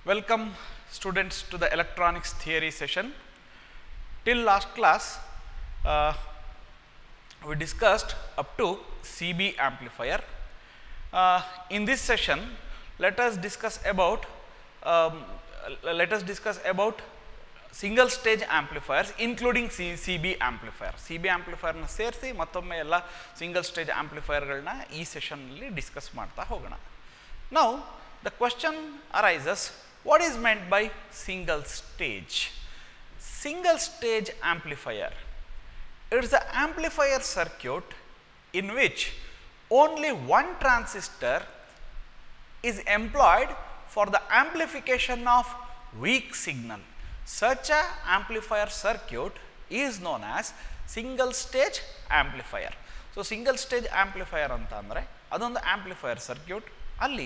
Welcome students to the electronics theory session. Till last class, uh, we discussed up to CB amplifier. Uh, in this session, let us discuss about um, let us discuss about single stage amplifiers including C C B amplifier C B ಆಂಪ್ಲಿಫೈಯರ್ನ ಸೇರಿಸಿ ಮತ್ತೊಮ್ಮೆ ಎಲ್ಲ single stage ಆಂಪ್ಲಿಫೈಯರ್ಗಳನ್ನ ಈ ಸೆಷನ್ನಲ್ಲಿ discuss ಮಾಡ್ತಾ ಹೋಗೋಣ ನಾವು the question arises what is meant by single stage single stage amplifier It's the amplifier circuit in which only one transistor is employed for the amplification of weak signal. Such a amplifier circuit is known as single stage amplifier. So single stage amplifier ಅಂತ ಅಂದರೆ ಅದೊಂದು amplifier circuit ಅಲ್ಲಿ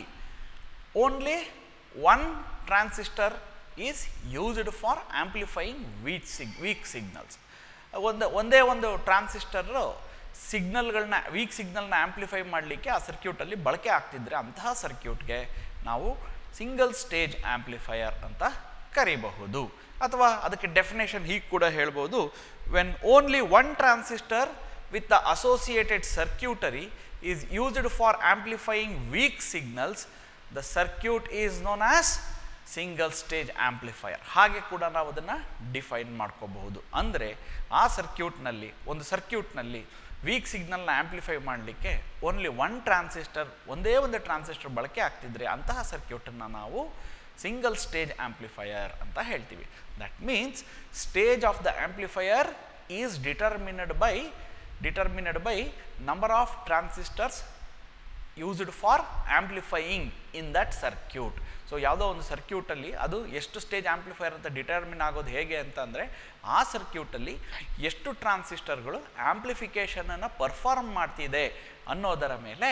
only one transistor is used for amplifying weak sig weak signals ಒಂದು ಒಂದೇ ಒಂದು transistor ಸಿಗ್ನಲ್ಗಳನ್ನ weak ಸಿಗ್ನಲ್ನ amplify ಮಾಡಲಿಕ್ಕೆ ಆ ಸರ್ಕ್ಯೂಟಲ್ಲಿ ಬಳಕೆ ಆಗ್ತಿದ್ರೆ ಅಂತಹ ಸರ್ಕ್ಯೂಟ್ಗೆ ನಾವು ಸಿಂಗಲ್ ಸ್ಟೇಜ್ ಆಂಪ್ಲಿಫೈಯರ್ ಅಂತ ಕರಿಬಹುದು ಅಥವಾ ಅದಕ್ಕೆ ಡೆಫಿನೇಷನ್ ಹೀಗೆ ಕೂಡ ಹೇಳ್ಬೋದು when only one transistor with the associated circuitry is used for amplifying weak signals the circuit is known as single stage amplifier ಹಾಗೆ ಕೂಡ ನಾವು ಅದನ್ನು ಡಿಫೈನ್ ಮಾಡ್ಕೋಬಹುದು ಅಂದರೆ ಆ ಸರ್ಕ್ಯೂಟ್ನಲ್ಲಿ ಒಂದು ಸರ್ಕ್ಯೂಟ್ನಲ್ಲಿ ವೀಕ್ ಸಿಗ್ನಲ್ನ ಆಂಪ್ಲಿಫೈ ಮಾಡಲಿಕ್ಕೆ ಓನ್ಲಿ ಒನ್ ಟ್ರಾನ್ಸಿಸ್ಟರ್ ಒಂದೇ ಒಂದು ಟ್ರಾನ್ಸಿಸ್ಟರ್ ಬಳಕೆ ಆಗ್ತಿದ್ರೆ ಅಂತಹ ಸರ್ಕ್ಯೂಟನ್ನು ನಾವು ಸಿಂಗಲ್ ಸ್ಟೇಜ್ ಆಂಪ್ಲಿಫೈಯರ್ ಅಂತ ಹೇಳ್ತೀವಿ that means stage of the amplifier is determined by determined by number of transistors used for amplifying in that circuit so ಯಾವುದೋ ಒಂದು ಸರ್ಕ್ಯೂಟಲ್ಲಿ ಅದು ಎಷ್ಟು ಸ್ಟೇಜ್ ಆಂಪ್ಲಿಫೈಯರ್ ಅಂತ ಡಿಟರ್ಮಿನ್ ಆಗೋದು ಹೇಗೆ ಅಂತ ಅಂದರೆ ಆ ಸರ್ಕ್ಯೂಟಲ್ಲಿ ಎಷ್ಟು ಟ್ರಾನ್ಸಿಸ್ಟರ್ಗಳು ಆಂಪ್ಲಿಫಿಕೇಷನನ್ನು ಪರ್ಫಾರ್ಮ್ ಮಾಡ್ತಿದೆ ಅನ್ನೋದರ ಮೇಲೆ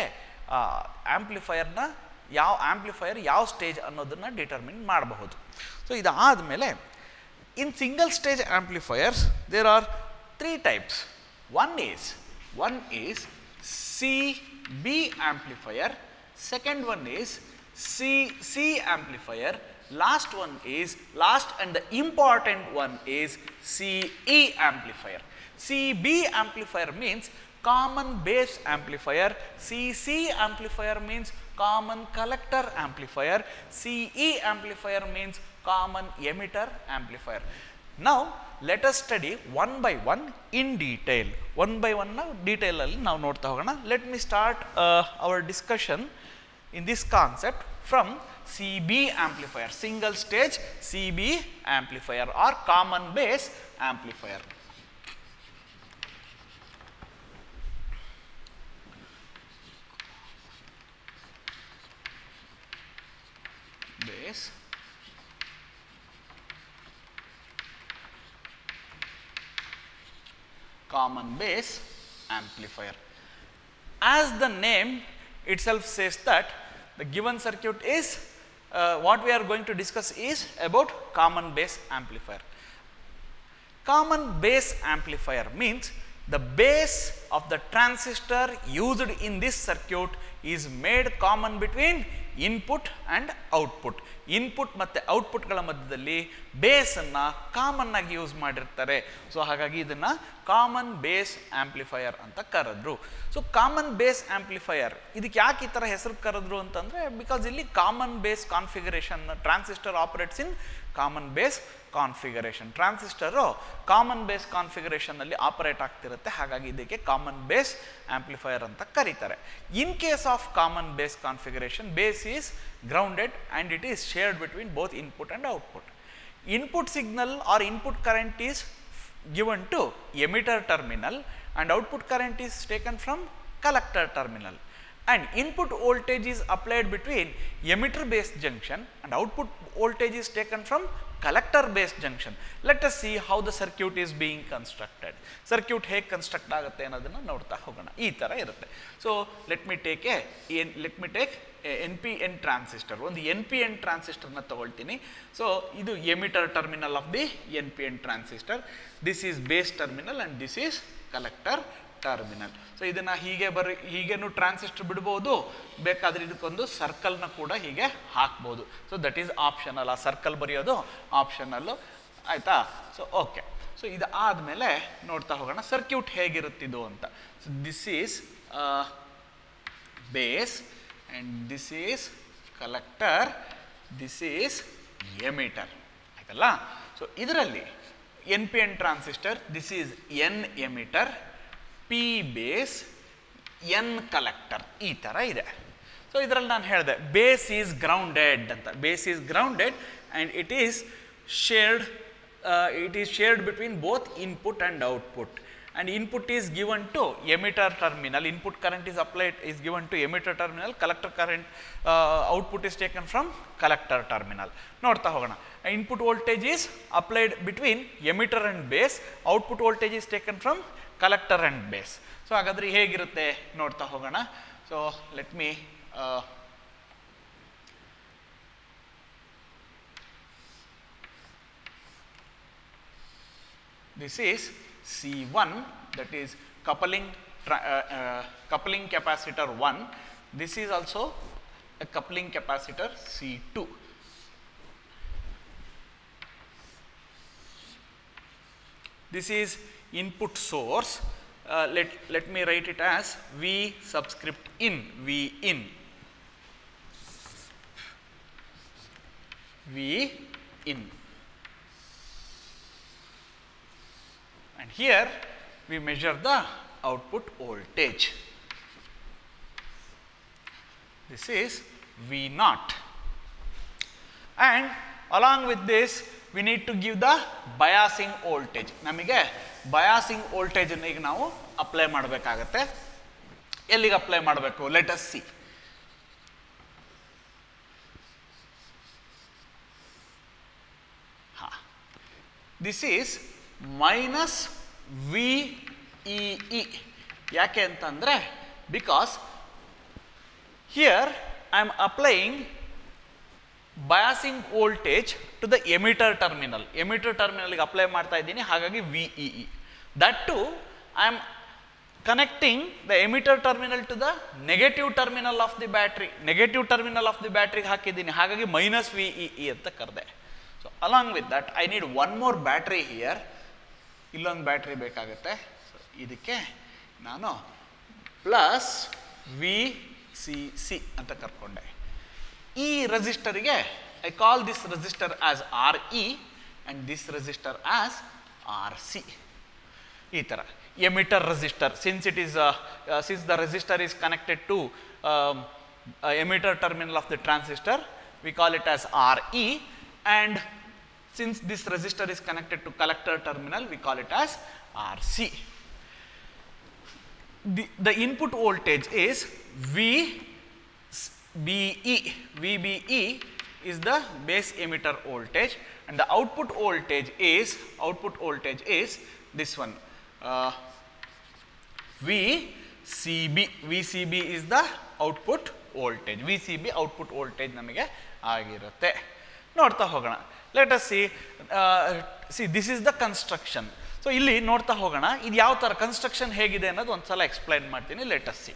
ಆಂಪ್ಲಿಫೈಯರ್ನ ಯಾವ ಆಂಪ್ಲಿಫೈಯರ್ ಯಾವ ಸ್ಟೇಜ್ ಅನ್ನೋದನ್ನು ಡಿಟರ್ಮಿನ್ ಮಾಡಬಹುದು ಸೊ ಇದಾದ ಮೇಲೆ in single stage amplifiers there are three types one is one is C B amplifier second one is C C amplifier last one is last and the important one is C E amplifier C B amplifier means common base amplifier C C amplifier means common collector amplifier CE amplifier means common emitter amplifier now let us study one by one in detail one by one ನಾವು detail ಅಲ್ಲಿ ನಾವು ನೋಡ್ತಾ ಹೋಗೋಣ let me start uh, our discussion in this concept from CB amplifier single stage CB amplifier or common base amplifier base common base amplifier. As the name itself says that the given circuit is uh, what we are going to discuss is about common base amplifier. Common base amplifier means the base of the transistor used in this circuit is made common between input and output input ಮತ್ತು ಔಟ್ಪುಟ್ಗಳ ಮಧ್ಯದಲ್ಲಿ ಬೇಸನ್ನು common ಆಗಿ use ಮಾಡಿರ್ತಾರೆ so ಹಾಗಾಗಿ ಇದನ್ನು common base amplifier ಅಂತ ಕರೆದ್ರು ಸೊ ಕಾಮನ್ ಬೇಸ್ ಆಂಪ್ಲಿಫೈಯರ್ ಇದಕ್ಕೆ ಯಾಕೆ ಈ ಥರ ಹೆಸರು ಕರೆದ್ರು ಅಂತಂದರೆ ಬಿಕಾಸ್ ಇಲ್ಲಿ common base configuration transistor operates in common base configuration transistor common base ಕಾನ್ಫಿಗರೇಷನ್ನಲ್ಲಿ ಆಪರೇಟ್ ಆಗ್ತಿರುತ್ತೆ ಹಾಗಾಗಿ ಇದಕ್ಕೆ ಕಾಮನ್ ಬೇಸ್ ಆಂಪ್ಲಿಫೈಯರ್ ಅಂತ ಕರೀತಾರೆ in case of common base configuration base is grounded and it is shared between both input and output input signal or input current is given to emitter terminal and output current is taken from collector terminal and input voltage is applied between emitter base junction and output voltage is taken from collector base junction. Let us see how the circuit is being constructed. Circuit ಹೇಗೆ construct ಆಗುತ್ತೆ ಅನ್ನೋದನ್ನು ನೋಡ್ತಾ ಹೋಗೋಣ ಈ ಥರ ಇರುತ್ತೆ so let me take a N let me take N P N transistor ಒಂದು N P N ಟ್ರಾನ್ಸಿಸ್ಟರ್ನ ತಗೊಳ್ತೀನಿ ಸೊ ಇದು emitter terminal of the N P N transistor this is base terminal and this is collector terminal so ಇದನ್ನ ಹೀಗೆ ಬರೀ ಹೀಗೇನು transistor ಬಿಡ್ಬೋದು ಬೇಕಾದ್ರೆ ಇದಕ್ಕೊಂದು ಸರ್ಕಲ್ನ ಕೂಡ ಹೀಗೆ ಹಾಕ್ಬೋದು ಸೊ ದಟ್ ಈಸ್ ಆಪ್ಷನಲ್ ಆ ಸರ್ಕಲ್ ಬರೆಯೋದು ಆಪ್ಷನಲ್ಲು ಆಯಿತಾ ಸೊ ಓಕೆ ಸೊ ಇದು ಆದಮೇಲೆ ನೋಡ್ತಾ ಹೋಗೋಣ ಸರ್ಕ್ಯೂಟ್ ಹೇಗಿರುತ್ತಿದ್ದು ಅಂತ so this is base and this is collector this is emitter ಆಯ್ತಲ್ಲ ಸೊ ಇದರಲ್ಲಿ N P N transistor this is N emitter P base N collector ಈ ಥರ ಇದೆ ಸೊ ಇದರಲ್ಲಿ ನಾನು ಹೇಳಿದೆ ಬೇಸ್ ಈಸ್ ಗ್ರೌಂಡೆಡ್ ಅಂತ base is grounded and it is shared it is shared between both input and output and input is given to emitter terminal input current is applied is given to emitter terminal collector current uh, output is taken from collector terminal ನೋಡ್ತಾ ಹೋಗೋಣ input voltage is applied between emitter and base output voltage is taken from collector and base so ಹಾಗಾದ್ರೆ ಹೇಗಿರುತ್ತೆ ನೋಡ್ತಾ ಹೋಗೋಣ so let me this is C1 that is coupling tra- uh, uh, coupling capacitor 1 this is also a coupling capacitor C2 this is input source uh, let let me write it as V subscript in V in V in and here we measure the output voltage. This is V naught and along with this we need to give the biasing voltage. ನಮಗೆ biasing voltage ಅನ್ನು ಈಗ ನಾವು apply ಮಾಡಬೇಕಾಗತ್ತೆ ಎಲ್ಲಿಗೆ apply ಮಾಡಬೇಕು let us see ಹಾ this is minus V E E ಯಾಕೆ ಅಂತಂದರೆ because here I am applying biasing voltage to the emitter terminal emitter ಟರ್ಮಿನಲ್ಗೆ ಅಪ್ಲೈ ಮಾಡ್ತಾ ಇದ್ದೀನಿ ಹಾಗಾಗಿ V E E that to I am connecting the emitter terminal to the negative terminal of the battery negative terminal of the ಬ್ಯಾಟ್ರಿಗೆ ಹಾಕಿದ್ದೀನಿ ಹಾಗಾಗಿ minus V E E ಅಂತ ಕರೆದೆ so along with that I need one more battery here ಇಲ್ಲೊಂದು battery ಬೇಕಾಗುತ್ತೆ so ಇದಕ್ಕೆ ನಾನು plus V C C ಅಂತ ಕರ್ಕೊಂಡೆ ಈ ರೆಸಿಸ್ಟರಿಗೆ I call this resistor as R E and this resistor as R C ಈ ಥರ emitter resistor since it is since the resistor is connected to emitter terminal of the transistor we call it as R E and since this resistor is connected to collector terminal we call it as RC. The, the input voltage is VBE. VBE is the base emitter voltage and the output voltage is output voltage is this one uh, VCB. VCB is the output voltage. VCB output voltage ನಮಗೆ ಆಗಿರುತ್ತೆ ನೋಡ್ತಾ ಹೋಗೋಣ let us see C this is the construction so ಇಲ್ಲಿ ನೋಡ್ತಾ ಹೋಗೋಣ ಇದು ಯಾವ ಥರ ಕನ್ಸ್ಟ್ರಕ್ಷನ್ ಹೇಗಿದೆ ಅನ್ನೋದು ಒಂದ್ಸಲ ಎಕ್ಸ್ಪ್ಲೈನ್ ಮಾಡ್ತೀನಿ let us see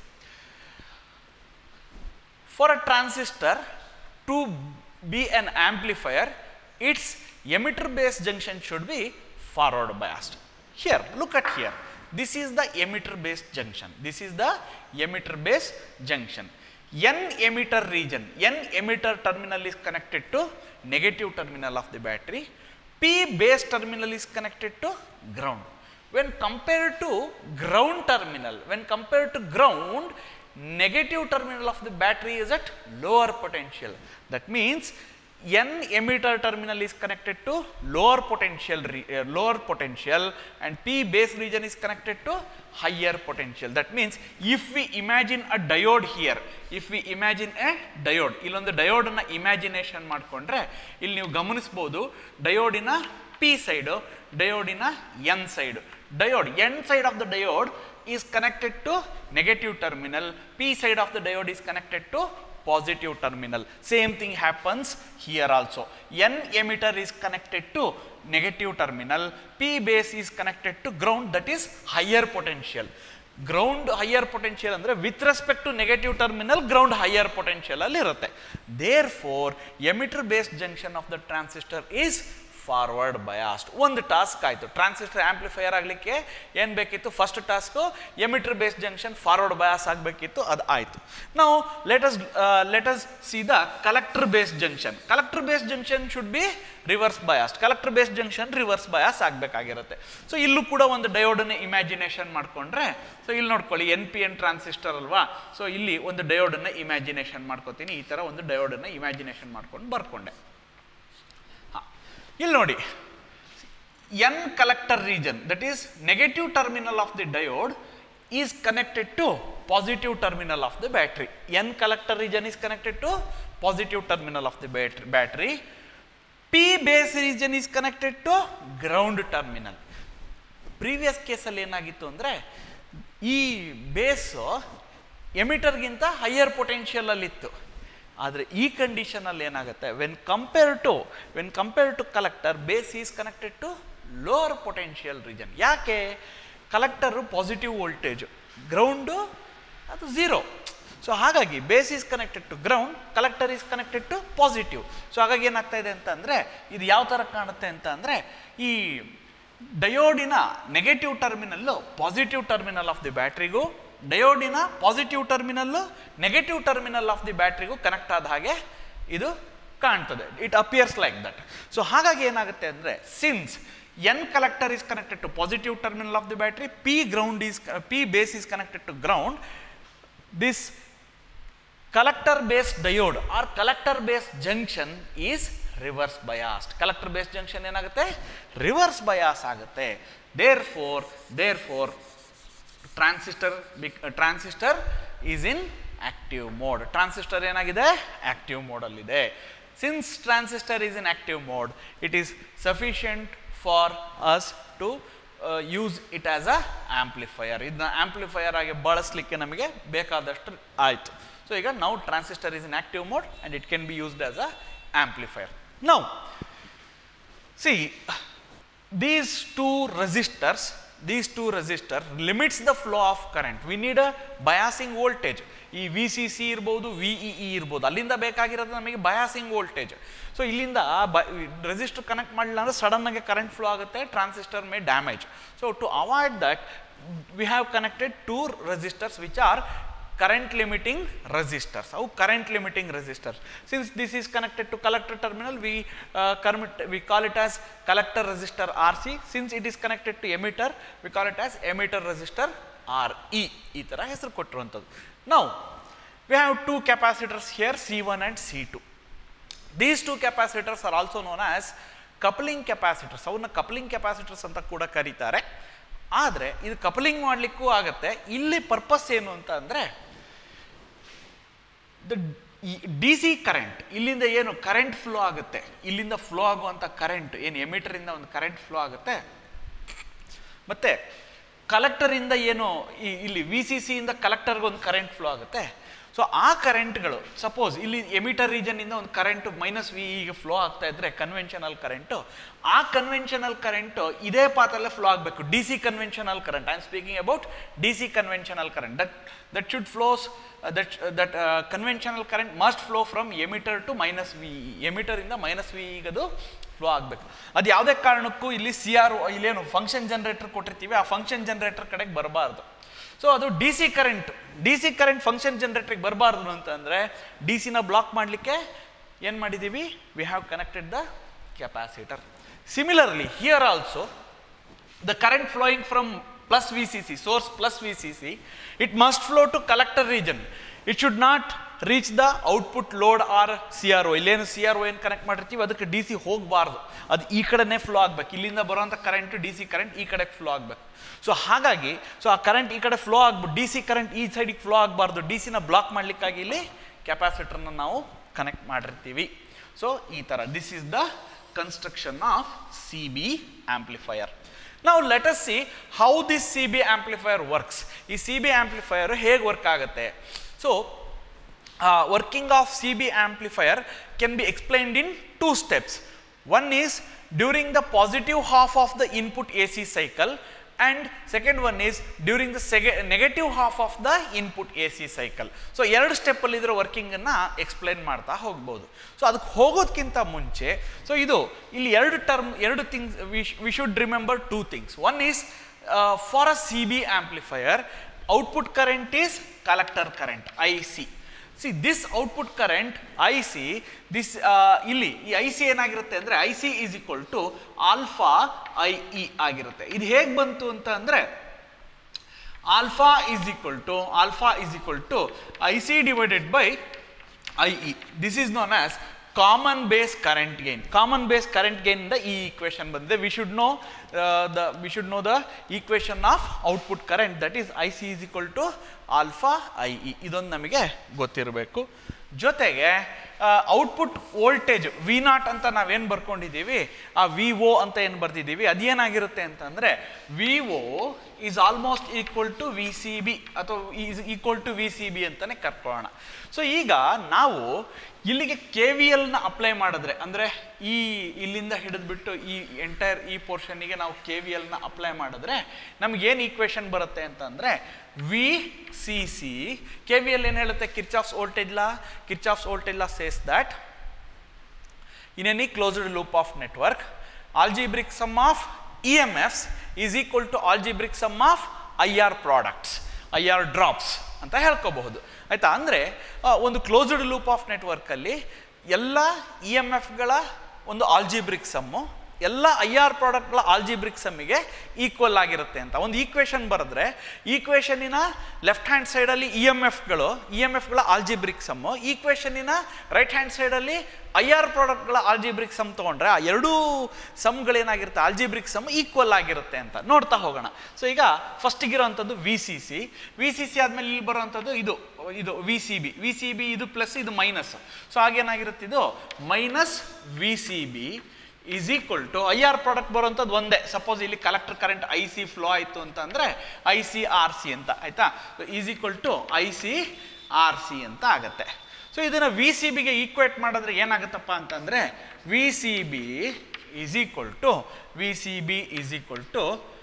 for a transistor to be an amplifier its emitter base junction should be forward biased here look at here this is the emitter base junction this is the emitter base junction n emitter region n emitter terminal is connected to negative terminal of the battery p base terminal is connected to ground when compared to ground terminal when compared to ground negative terminal of the battery is at lower potential that means n emitter terminal is connected to lower potential re- uh, lower potential and p base region is connected to higher potential that means if we imagine a diode here if we imagine a diode ಇಲ್ಲೊಂದು ಡಯೋಡನ್ನ imagination ಮಾಡಿಕೊಂಡ್ರೆ ಇಲ್ಲಿ ನೀವು ಗಮನಿಸ್ಬೋದು ಡಯೋಡಿನ P side ಡಯೋಡಿನ N side diode N side of the diode is connected to negative terminal p side of the diode is connected to positive terminal same thing happens here also n emitter is connected to negative terminal p base is connected to ground that is higher potential ground higher potential ಅಂದರೆ with respect to negative terminal ground higher potential ಅಲ್ಲಿ ಇರುತ್ತೆ therefore emitter based junction of the transistor is forward biased ಒಂದು task ಆಯಿತು transistor amplifier ಆಗಲಿಕ್ಕೆ ಏನು ಬೇಕಿತ್ತು first task emitter based junction forward bias ಆಗಬೇಕಿತ್ತು ಅದು ಆಯಿತು ನಾವು let us let us see the collector based junction collector based junction should be reverse biased collector based junction reverse bias ಆಗಬೇಕಾಗಿರುತ್ತೆ ಸೊ ಇಲ್ಲೂ ಕೂಡ ಒಂದು ಡಯೋಡನ್ನ ಇಮ್ಯಾಜಿನೇಷನ್ ಮಾಡಿಕೊಂಡ್ರೆ ಸೊ ಇಲ್ಲಿ ನೋಡ್ಕೊಳ್ಳಿ ಎನ್ ಪಿ ಎನ್ ಟ್ರಾನ್ಸಿಸ್ಟರ್ ಅಲ್ವಾ ಸೊ ಇಲ್ಲಿ ಒಂದು ಡಯೋಡನ್ನ ಇಮ್ಯಾಜಿನೇಷನ್ ಮಾಡ್ಕೋತೀನಿ ಈ ಥರ ಒಂದು ಡಯೋಡನ್ನ ಇಮ್ಯಾಜಿನೇಷನ್ ಮಾಡ್ಕೊಂಡು ಬರ್ಕೊಂಡೆ ಇಲ್ಲಿ ನೋಡಿ N collector region that is negative terminal of the diode is connected to positive terminal of the battery N collector region is connected to positive terminal of the battery battery P base region is connected to ground terminal previous ಕೇಸಲ್ಲಿ ಏನಾಗಿತ್ತು ಅಂದರೆ ಈ ಬೇಸು ಎಮಿಟರ್ಗಿಂತ higher ಪೊಟೆನ್ಷಿಯಲಲ್ಲಿತ್ತು ಆದರೆ ಈ ಕಂಡೀಷನಲ್ಲಿ ಏನಾಗುತ್ತೆ when compare to when compare to collector base is connected to lower potential region ಯಾಕೆ collector positive voltage ground ಅದು ಝೀರೋ ಸೊ ಹಾಗಾಗಿ base is connected to ground collector is connected to positive so ಹಾಗಾಗಿ ಏನಾಗ್ತಾ ಇದೆ ಅಂತ ಅಂದರೆ ಇದು ಯಾವ ಥರ ಕಾಣುತ್ತೆ ಅಂತ ಅಂದರೆ ಈ ಡಯೋಡಿನ ನೆಗೆಟಿವ್ ಟರ್ಮಿನಲ್ಲು ಪಾಸಿಟಿವ್ ಟರ್ಮಿನಲ್ ಆಫ್ ದಿ ಬ್ಯಾಟ್ರಿಗೂ ಡಯೋಡಿನ ಪಾಸಿಟಿವ್ ಟರ್ಮಿನಲ್ಲು ನೆಗೆಟಿವ್ ಟರ್ಮಿನಲ್ ಆಫ್ ದಿ ಬ್ಯಾಟ್ರಿಗೂ ಕನೆಕ್ಟ್ ಆದ ಹಾಗೆ ಇದು ಕಾಣ್ತದೆ it appears like that so ಹಾಗಾಗಿ ಏನಾಗುತ್ತೆ ಅಂದರೆ since N collector is connected to positive terminal of the battery P ground is P base is connected to ground this collector based diode or collector based junction is reverse biased collector based junction ಏನಾಗುತ್ತೆ reverse bias ಆಗುತ್ತೆ there there transistor transistor is in active mode transistor ಏನಾಗಿದೆ active ಮೋಡಲ್ಲಿದೆ since transistor is in active mode it is sufficient for us to use it as a amplifier ಇದನ್ನ amplifier ಆಗಿ ಬಳಸಲಿಕ್ಕೆ ನಮಗೆ ಬೇಕಾದಷ್ಟು ಆಯಿತು so ಈಗ ನಾವು transistor is in active mode and it can be used as a amplifier now see these two resistors these two resistor limits the flow of current we need a biasing voltage ಈ V C C ಇರ್ಬೋದು V E E ಇರ್ಬೋದು ಅಲ್ಲಿಂದ ಬೇಕಾಗಿರೋದು ನಮಗೆ biasing voltage so ಇಲ್ಲಿಂದ ಬ resistor connect ಮಾಡಲಿಲ್ಲ ಅಂದರೆ ಸಡನ್ನಾಗಿ ಕರೆಂಟ್ ಫ್ಲೋ ಆಗುತ್ತೆ transistor may damage so to avoid that we have connected two resistors which are current limiting resistors how current limiting resistors since this is connected to collector terminal we uh, commit- we call it as collector resistor rc since it is connected to emitter we call it as emitter resistor re ಈ ಥರ ಹೆಸರು ಕೊಟ್ಟಿರುವಂಥದ್ದು ನಾವು we have two capacitors here c1 and c2 these two capacitors are also known as coupling capacitors ಅವನ್ನ coupling capacitors ಅಂತ ಕೂಡ ಕರೀತಾರೆ ಆದರೆ ಇದು ಕಪ್ಲಿಂಗ್ ಮಾಡಲಿಕ್ಕೂ ಆಗುತ್ತೆ ಇಲ್ಲಿ ಪರ್ಪಸ್ ಏನು ಅಂತ ಅಂದರೆ ದ ಡಿ ಸಿ ಕರೆಂಟ್ ಇಲ್ಲಿಂದ ಏನು ಕರೆಂಟ್ ಫ್ಲೋ ಆಗುತ್ತೆ ಇಲ್ಲಿಂದ ಫ್ಲೋ ಆಗುವಂಥ ಕರೆಂಟ್ ಏನು ಎಮಿಟರಿಂದ ಒಂದು ಕರೆಂಟ್ ಫ್ಲೋ ಆಗುತ್ತೆ ಮತ್ತು ಕಲೆಕ್ಟರಿಂದ ಏನು ಈ ಇಲ್ಲಿ ವಿ ಸಿ ಸಿಯಿಂದ ಕಲೆಕ್ಟರ್ಗೆ ಒಂದು ಕರೆಂಟ್ ಫ್ಲೋ ಆಗುತ್ತೆ ಸೊ ಆ ಕರೆಂಟ್ಗಳು ಸಪೋಸ್ ಇಲ್ಲಿ ಎಮಿಟರ್ ರೀಜನ್ನಿಂದ ಒಂದು ಕರೆಂಟ್ ಮೈನಸ್ ವಿ ಈಗ ಫ್ಲೋ ಆಗ್ತಾ ಇದ್ರೆ ಕನ್ವೆನ್ಷನಲ್ ಕರೆಂಟು ಆ ಕನ್ವೆನ್ಷನಲ್ ಕರೆಂಟು ಇದೇ ಪಾತಲ್ಲೇ ಫ್ಲೋ ಆಗಬೇಕು D C conventional current I am speaking about D C conventional current that that should flows that that conventional current must flow from emitter to minus V ಎಮಿಟರಿಂದ minus V ಈಗದು flow ಆಗಬೇಕು ಅದು ಯಾವುದೇ ಕಾರಣಕ್ಕೂ ಇಲ್ಲಿ C R ಇಲ್ಲೇನು function generator ಕೊಟ್ಟಿರ್ತೀವಿ ಆ ಫಂಕ್ಷನ್ ಜನರೇಟರ್ ಕಡೆಗೆ ಬರಬಾರ್ದು ಸೊ ಅದು D C current D C current function ಜನರೇಟ್ರಿಗೆ ಬರಬಾರ್ದು ಅಂತಂದರೆ ಡಿ ಸಿನ ಬ್ಲಾಕ್ ಮಾಡಲಿಕ್ಕೆ ಏನು ಮಾಡಿದ್ದೀವಿ we have connected the capacitor similarly here also the current flowing from plus VCC, source plus VCC, it must flow to collector region. It should not reach the output load or CRO. ಇಲ್ಲೇನು C R O ಏನು connect ಮಾಡಿರ್ತೀವಿ ಅದಕ್ಕೆ D C ಹೋಗಬಾರ್ದು ಅದು ಈ ಕಡೆನೇ flow ಆಗ್ಬೇಕು ಇಲ್ಲಿಂದ ಬರುವಂಥ ಕರೆಂಟ್ ಡಿ ಸಿ ಕರೆಂಟ್ ಈ ಕಡೆಗೆ ಫ್ಲೋ ಆಗಬೇಕು ಸೊ ಹಾಗಾಗಿ ಸೊ ಆ ಕರೆಂಟ್ ಈ ಕಡೆ ಫ್ಲೋ ಆಗ್ಬಿಟ್ಟು ಡಿ ಸಿ ಕರೆಂಟ್ ಈ ಸೈಡಿಗೆ ಫ್ಲೋ ಆಗಬಾರ್ದು ಡಿ ಸಿನ ಬ್ಲಾಕ್ ಮಾಡಲಿಕ್ಕಾಗಿ ಇಲ್ಲಿ ಕೆಪಾಸಿಟರ್ನ ನಾವು ಕನೆಕ್ಟ್ ಮಾಡಿರ್ತೀವಿ ಸೊ ಈ ಥರ this is the construction of C B amplifier ನಾವು let us see how this C B amplifier works ಈ ಸಿ ಬಿ ಆಂಪ್ಲಿಫೈಯರ್ ಹೇಗೆ ವರ್ಕ್ ಆಗುತ್ತೆ so working of C B amplifier can be explained in two steps one is during the positive half of the input A C cycle and second one is during the ಸೆಗೆ negative half of the input A C cycle so ಎರಡು ಸ್ಟೆಪ್ಪಲ್ಲಿ ಇದರ ವರ್ಕಿಂಗನ್ನು explain ಮಾಡ್ತಾ ಹೋಗ್ಬೋದು so ಅದಕ್ಕೆ ಹೋಗೋದಕ್ಕಿಂತ ಮುಂಚೆ so ಇದು ಇಲ್ಲಿ ಎರಡು ಟರ್ಮ್ ಎರಡು things we should remember two things one is for a C B amplifier output current is collector current I C C this output current I C this ಇಲ್ಲಿ ಈ ಐ ಸಿ ಏನಾಗಿರುತ್ತೆ ಅಂದರೆ I C is equal to alpha I E ಆಗಿರುತ್ತೆ ಇದು ಹೇಗೆ ಬಂತು ಅಂತ ಅಂದರೆ alpha is equal to alpha is equal to I C divided by I E this is known as common base current gain common base current gain ಇಂದ ಈ equation ಬಂದಿದೆ we should know the we should know the equation of output current that is I C is equal to alpha I E ಇದೊಂದು ನಮಗೆ ಗೊತ್ತಿರಬೇಕು ಜೊತೆಗೆ output voltage V not ಅಂತ ನಾವೇನು ಬರ್ಕೊಂಡಿದ್ದೀವಿ ಆ ವಿ ಒ ಅಂತ ಏನು ಬರ್ತಿದ್ದೀವಿ ಅದೇನಾಗಿರುತ್ತೆ ಅಂತಂದರೆ V O is almost equal to V C B ಅಥವಾ is equal to V C B ಅಂತಲೇ ಕರ್ಕೊಳ್ಳೋಣ ಸೊ ಈಗ ನಾವು ಇಲ್ಲಿಗೆ ಕೆ ವಿ ಎಲ್ನ ಅಪ್ಲೈ ಮಾಡಿದ್ರೆ ಅಂದರೆ ಈ ಇಲ್ಲಿಂದ ಹಿಡಿದ್ಬಿಟ್ಟು ಈ ಎಂಟೈರ್ ಈ ಪೋರ್ಷನ್ನಿಗೆ ನಾವು ಕೆ ವಿ ಎಲ್ನ ಅಪ್ಲೈ ಮಾಡಿದ್ರೆ ನಮಗೇನು ಈಕ್ವೇಶನ್ ಬರುತ್ತೆ ಅಂತಂದರೆ V C C K V L ಏನು ಹೇಳುತ್ತೆ Kirchhoff's voltage law Kirchhoff's voltage law says that in any closed loop of network algebraic sum of emfs is equal to algebraic sum of ir products ir drops ಅಂತ ಹೇಳ್ಕೋಬಹುದು ಆಯ್ತಾ ಅಂದರೆ ಒಂದು closed loop of ನೆಟ್ವರ್ಕಲ್ಲಿ ಎಲ್ಲ E M ಎಫ್ಗಳ ಒಂದು algebraic sum ಎಲ್ಲ I R ಪ್ರಾಡಕ್ಟ್ಗಳ algebraic ಸಮ್ಮಿಗೆ ಈಕ್ವಲ್ ಆಗಿರುತ್ತೆ ಅಂತ ಒಂದು ಈಕ್ವೇಷನ್ ಬರೆದ್ರೆ ಈಕ್ವೇಷನಿನ ಲೆಫ್ಟ್ ಹ್ಯಾಂಡ್ ಸೈಡಲ್ಲಿ ಇ ಎಮ್ ಎಫ್ಗಳು ಇ ಎಮ್ ಎಫ್ಗಳ ಆಲ್ಜಿಬ್ರಿಕ್ ಸಮ್ಮು ಈಕ್ವೇಷನಿನ ರೈಟ್ ಹ್ಯಾಂಡ್ ಸೈಡಲ್ಲಿ ಐ ಆರ್ ಪ್ರಾಡಕ್ಟ್ಗಳ ಆಲ್ಜಿಬ್ರಿಕ್ ಸಮ್ ತೊಗೊಂಡ್ರೆ ಆ ಎರಡೂ ಸಮ್ಗಳೇನಾಗಿರುತ್ತೆ ಆಲ್ಜಿಬ್ರಿಕ್ ಸಮ್ ಈಕ್ವಲ್ ಆಗಿರುತ್ತೆ ಅಂತ ನೋಡ್ತಾ ಹೋಗೋಣ ಸೊ ಈಗ ಫಸ್ಟಿಗಿರೋವಂಥದ್ದು V C C V C C ಆದಮೇಲೆ ಇಲ್ಲಿ ಬರುವಂಥದ್ದು ಇದು ಇದು V C B V C B ಇದು ಪ್ಲಸ್ ಇದು ಮೈನಸ್ ಸೊ ಆಗೇನಾಗಿರುತ್ತೆ ಇದು minus V C B is equal to I R product ಬರುವಂಥದ್ದು ಒಂದೇ ಸಪೋಸ್ ಇಲ್ಲಿ collector current I C flow ಆಯಿತು ಅಂತಂದರೆ ಐ ಸಿ ಆರ್ ಸಿ ಅಂತ ಆಯಿತಾ is equal to I C R C ಅಂತ ಆಗುತ್ತೆ ಸೊ ಇದನ್ನು ವಿ ಸಿ ಬಿಗೆ ಈಕ್ವೇಟ್ ಮಾಡಿದ್ರೆ ಏನಾಗುತ್ತಪ್ಪ ಅಂತಂದರೆ V C B is equal to V C B is equal to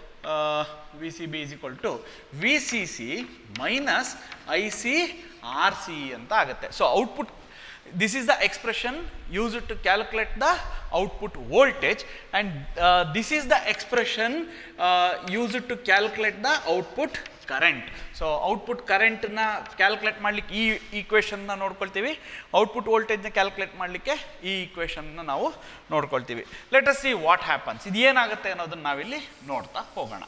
V C B is equal to V C C minus I C R C ಅಂತ ಆಗುತ್ತೆ so output this is the expression used to calculate the output voltage and uh, this is the expression uh, used to calculate the output current so output ಕರೆಂಟ್ನ calculate ಮಾಡಲಿಕ್ಕೆ ಈ ಈಕ್ವೇಷನ್ನ ನೋಡ್ಕೊಳ್ತೀವಿ output ವೋಲ್ಟೇಜ್ನ calculate ಮಾಡಲಿಕ್ಕೆ ಈ ಈಕ್ವೇಷನ್ನ ನಾವು ನೋಡ್ಕೊಳ್ತೀವಿ let us see what happens ಇದು ಏನಾಗುತ್ತೆ ಅನ್ನೋದನ್ನ ನಾವಿಲ್ಲಿ ನೋಡ್ತಾ ಹೋಗೋಣ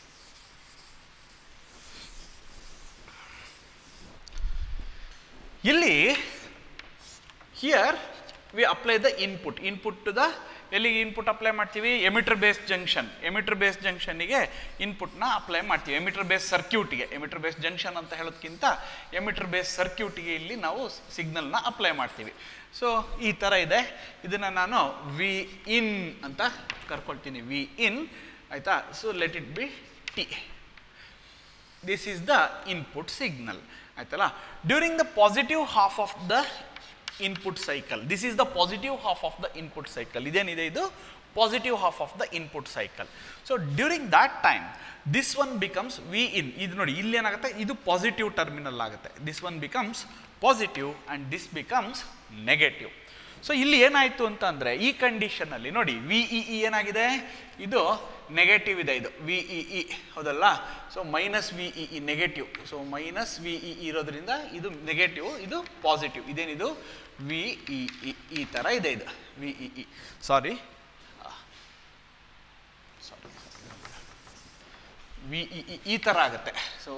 ಇಲ್ಲಿ here we apply the input input to the ಎಲ್ಲಿಗೆ ಇನ್ಪುಟ್ ಅಪ್ಲೈ ಮಾಡ್ತೀವಿ emitter base junction emitter base ಜಂಕ್ಷನ್ನಿಗೆ ಇನ್ಪುಟ್ನ ಅಪ್ಲೈ ಮಾಡ್ತೀವಿ ಎಮಿಟರ್ ಬೇಸ್ ಸರ್ಕ್ಯೂಟಿಗೆ ಎಮಿಟರ್ ಬೇಸ್ ಜಂಕ್ಷನ್ ಅಂತ ಹೇಳೋದಕ್ಕಿಂತ ಎಮಿಟರ್ ಬೇಸ್ ಸರ್ಕ್ಯೂಟಿಗೆ ಇಲ್ಲಿ ನಾವು ಸಿಗ್ನಲ್ನ ಅಪ್ಲೈ ಮಾಡ್ತೀವಿ ಸೊ ಈ ಥರ ಇದೆ ಇದನ್ನು ನಾನು ವಿ ಇನ್ ಅಂತ ಕರ್ಕೊಳ್ತೀನಿ ವಿ ಇನ್ ಆಯಿತಾ so let it be T this is the input signal ಆಯ್ತಲ್ಲ during the positive half of the input cycle this is the positive half of the input cycle ಇದೇನಿದೆ ಇದು positive half of the input cycle so during that time this one becomes V in ಇದು ನೋಡಿ ಇಲ್ಲಿ ಏನಾಗುತ್ತೆ ಇದು positive terminal ಆಗುತ್ತೆ this one becomes positive and this becomes negative so ಇಲ್ಲಿ ಏನಾಯಿತು ಅಂತ ಅಂದರೆ ಈ ಕಂಡೀಷನಲ್ಲಿ ನೋಡಿ ವಿ ಇ ಇ ಏನಾಗಿದೆ ಇದು ನೆಗೆಟಿವ್ ಇದೆ ಇದು ವಿ ಇ ಇ ಹೌದಲ್ಲ so minus V E E negative so minus V E ಇರೋದ್ರಿಂದ ಇದು ನೆಗೆಟಿವ್ ಇದು ಪಾಸಿಟಿವ್ ಇದೇನಿದು ವಿ ಇ ಇ ಈ ಥರ ಇದೆ ಇದು V E E sorry sorry V E E ಈ ಥರ ಆಗುತ್ತೆ ಸೊ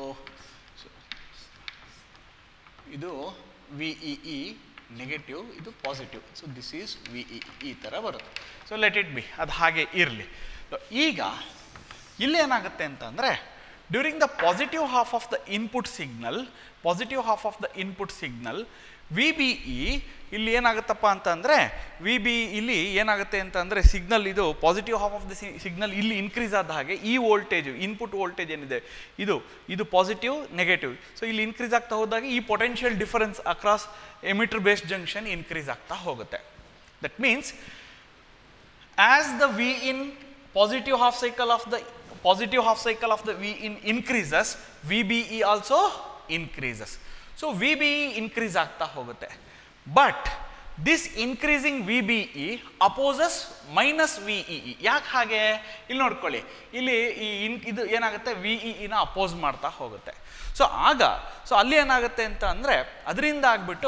ಇದು ವಿ ಇ ಇ ನೆಗೆಟಿವ್ ಇದು positive so this is V E ಈ ಥರ ಬರುತ್ತೆ ಸೊ ಲೆಟ್ ಇಟ್ ಬಿ ಅದು ಹಾಗೆ ಇರಲಿ ಈಗ ಇಲ್ಲಿ ಏನಾಗುತ್ತೆ ಅಂತಂದರೆ during the positive half of the input signal positive half of the input signal V B E ಇಲ್ಲಿ ಏನಾಗುತ್ತಪ್ಪ ಅಂತಂದರೆ ವಿ ಬಿ ಇಲ್ಲಿ ಏನಾಗುತ್ತೆ ಅಂತಂದರೆ ಸಿಗ್ನಲ್ ಇದು positive half of the signal ಇಲ್ಲಿ ಇನ್ಕ್ರೀಸ್ ಆದ ಹಾಗೆ ಈ ವೋಲ್ಟೇಜ್ ಇನ್ಪುಟ್ ವೋಲ್ಟೇಜ್ ಏನಿದೆ ಇದು ಇದು ಪಾಸಿಟಿವ್ ನೆಗೆಟಿವ್ ಸೊ ಇಲ್ಲಿ ಇನ್ಕ್ರೀಸ್ ಆಗ್ತಾ ಹೋದಾಗ ಈ potential difference across emitter based junction increase ಆಗ್ತಾ ಹೋಗುತ್ತೆ that means as the V in positive half cycle of the positive half cycle of the V in increases VBE also increases so VBE increase ಆಗ್ತಾ ಹೋಗುತ್ತೆ but this increasing V B E opposes minus V E E ಯಾಕೆ ಹಾಗೆ ಇಲ್ಲಿ ನೋಡ್ಕೊಳ್ಳಿ ಇಲ್ಲಿ ಈ ಇನ್ ಇದು ಏನಾಗುತ್ತೆ ವಿ ಇ ಇನ ಅಪೋಸ್ ಮಾಡ್ತಾ ಹೋಗುತ್ತೆ ಸೊ ಆಗ ಸೊ ಅಲ್ಲಿ ಏನಾಗುತ್ತೆ ಅಂತ ಅಂದರೆ ಅದರಿಂದ ಆಗ್ಬಿಟ್ಟು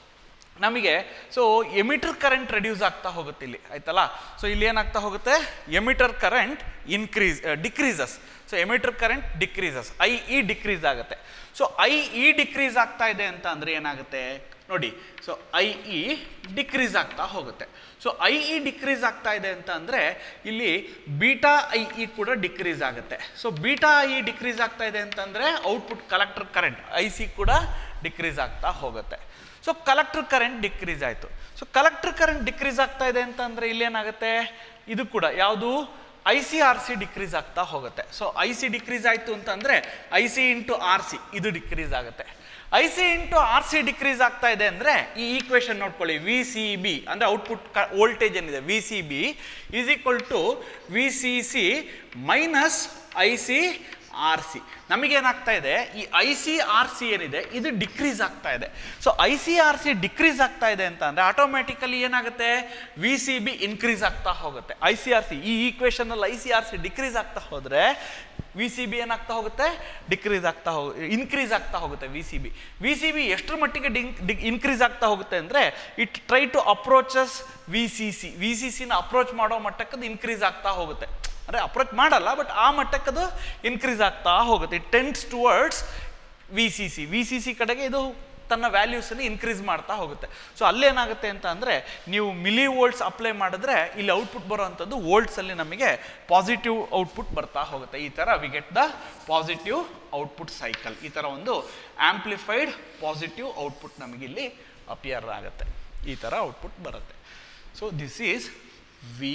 ನಮಗೆ ಸೊ ಎಮಿಟರ್ ಕರೆಂಟ್ ರೆಡ್ಯೂಸ್ ಆಗ್ತಾ ಹೋಗುತ್ತೆ ಇಲ್ಲಿ ಆಯ್ತಲ್ಲ ಸೊ ಇಲ್ಲಿ ಏನಾಗ್ತಾ ಹೋಗುತ್ತೆ emitter current increase decreases so emitter current decreases I E decrease ಆಗುತ್ತೆ ಸೊ ಐ ಇ ಡಿಕ್ರೀಸ್ ಆಗ್ತಾ ಇದೆ ಅಂತ ಅಂದರೆ ಏನಾಗುತ್ತೆ ನೋಡಿ ಸೊ ಐ ಇ ಡಿಕ್ರೀಸ್ ಆಗ್ತಾ ಹೋಗುತ್ತೆ ಸೊ ಐ ಇ ಡಿಕ್ರೀಸ್ ಆಗ್ತಾ ಇದೆ ಅಂತ ಅಂದರೆ ಇಲ್ಲಿ ಬೀಟಾ ಐ ಇ ಕೂಡ ಡಿಕ್ರೀಸ್ ಆಗುತ್ತೆ so beta I E decrease ಆಗ್ತಾ ಇದೆ ಅಂತಂದರೆ output collector current I C ಕೂಡ ಡಿಕ್ರೀಸ್ ಆಗ್ತಾ ಹೋಗುತ್ತೆ ಸೊ ಕಲೆಕ್ಟರ್ ಕರೆಂಟ್ ಡಿಕ್ರೀಸ್ ಆಯಿತು ಸೊ ಕಲೆಕ್ಟರ್ ಕರೆಂಟ್ ಡಿಕ್ರೀಸ್ ಆಗ್ತಾ ಇದೆ ಅಂತ ಅಂದರೆ ಇಲ್ಲೇನಾಗುತ್ತೆ ಇದು ಕೂಡ ಯಾವುದು I C R C decrease ಆಗ್ತಾ ಹೋಗುತ್ತೆ ಸೊ ಐ ಸಿ ಡಿಕ್ರೀಸ್ ಆಯಿತು ಅಂತಂದರೆ I C into R C ಇದು ಡಿಕ್ರೀಸ್ ಆಗುತ್ತೆ I C into R C decrease ಆಗ್ತಾ ಇದೆ ಅಂದರೆ ಈ ಈಕ್ವೇಶನ್ ನೋಡ್ಕೊಳ್ಳಿ ವಿ ಸಿ ಬಿ ಅಂದರೆ ಔಟ್ಪುಟ್ ಕ ವೋಲ್ಟೇಜ್ ಏನಿದೆ V C B is equal to V C C minus I C R C ನಮಗೇನಾಗ್ತಾ ಇದೆ ಈ ಐ ಸಿ ಆರ್ ಸಿ ಏನಿದೆ ಇದು ಡಿಕ್ರೀಸ್ ಆಗ್ತಾ ಇದೆ so I C R C decrease ಆಗ್ತಾ ಇದೆ ಅಂತ ಅಂದರೆ ಆಟೋಮೆಟಿಕಲಿ ಏನಾಗುತ್ತೆ ವಿ ಸಿ ಬಿ ಇನ್ಕ್ರೀಸ್ ಆಗ್ತಾ ಹೋಗುತ್ತೆ ಐ ಸಿ ಆರ್ ಸಿ ಈ ಈಕ್ವೇಷನಲ್ಲಿ I C R C decrease ಆಗ್ತಾ ಹೋದರೆ ವಿ ಸಿ ಬಿ ಏನಾಗ್ತಾ ಹೋಗುತ್ತೆ ಡಿಕ್ರೀಸ್ ಆಗ್ತಾ ಹೋಗ ಇನ್ಕ್ರೀಸ್ ಆಗ್ತಾ ಹೋಗುತ್ತೆ V C B V C B ಎಷ್ಟರ ಮಟ್ಟಿಗೆ ಡಿಂಕ್ ಇನ್ಕ್ರೀಸ್ ಆಗ್ತಾ ಹೋಗುತ್ತೆ ಅಂದರೆ it try to approaches V C C V C ಸಿನ ಅಪ್ರೋಚ್ ಮಾಡೋ ಮಟ್ಟಕ್ಕದು ಇನ್ಕ್ರೀಸ್ ಆಗ್ತಾ ಹೋಗುತ್ತೆ ಅಂದರೆ ಅಪ್ರೋಚ್ ಮಾಡಲ್ಲ ಬಟ್ ಆ ಮಟ್ಟಕ್ಕದು ಇನ್ಕ್ರೀಸ್ ಆಗ್ತಾ ಹೋಗುತ್ತೆ it tends towards V C C V C C ಕಡೆಗೆ ಇದು ತನ್ನ ವ್ಯಾಲ್ಯೂಸನ್ನು ಇನ್ಕ್ರೀಸ್ ಮಾಡ್ತಾ ಹೋಗುತ್ತೆ ಸೊ ಅಲ್ಲೇನಾಗುತ್ತೆ ಅಂತ ಅಂದರೆ ನೀವು ಮಿಲಿ ವೋಲ್ಟ್ಸ್ ಅಪ್ಲೈ ಮಾಡಿದ್ರೆ ಇಲ್ಲಿ ಔಟ್ಪುಟ್ ಬರುವಂಥದ್ದು ವೋಲ್ಟ್ಸಲ್ಲಿ ನಮಗೆ ಪಾಸಿಟಿವ್ ಔಟ್ಪುಟ್ ಬರ್ತಾ ಹೋಗುತ್ತೆ ಈ ಥರ we get the positive output cycle ಈ ಥರ ಒಂದು ಆಂಪ್ಲಿಫೈಡ್ ಪಾಸಿಟಿವ್ ಔಟ್ಪುಟ್ ನಮಗಿಲ್ಲಿ ಅಪಿಯರ್ ಆಗುತ್ತೆ ಈ ಥರ ಔಟ್ಪುಟ್ ಬರುತ್ತೆ so this is V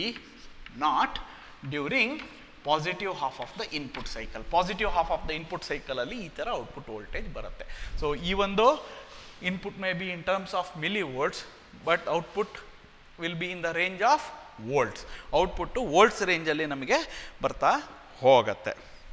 naught during positive half of the input cycle positive half of the input ಸೈಕಲಲ್ಲಿ ಈ ಥರ ಔಟ್ಪುಟ್ ವೋಲ್ಟೇಜ್ ಬರುತ್ತೆ ಸೊ ಈ ಒಂದು input may be in terms of millivolts but output will be in the range of volts output volts ರೇಂಜಲ್ಲಿ ನಮಗೆ ಬರ್ತಾ ಹೋಗತ್ತೆ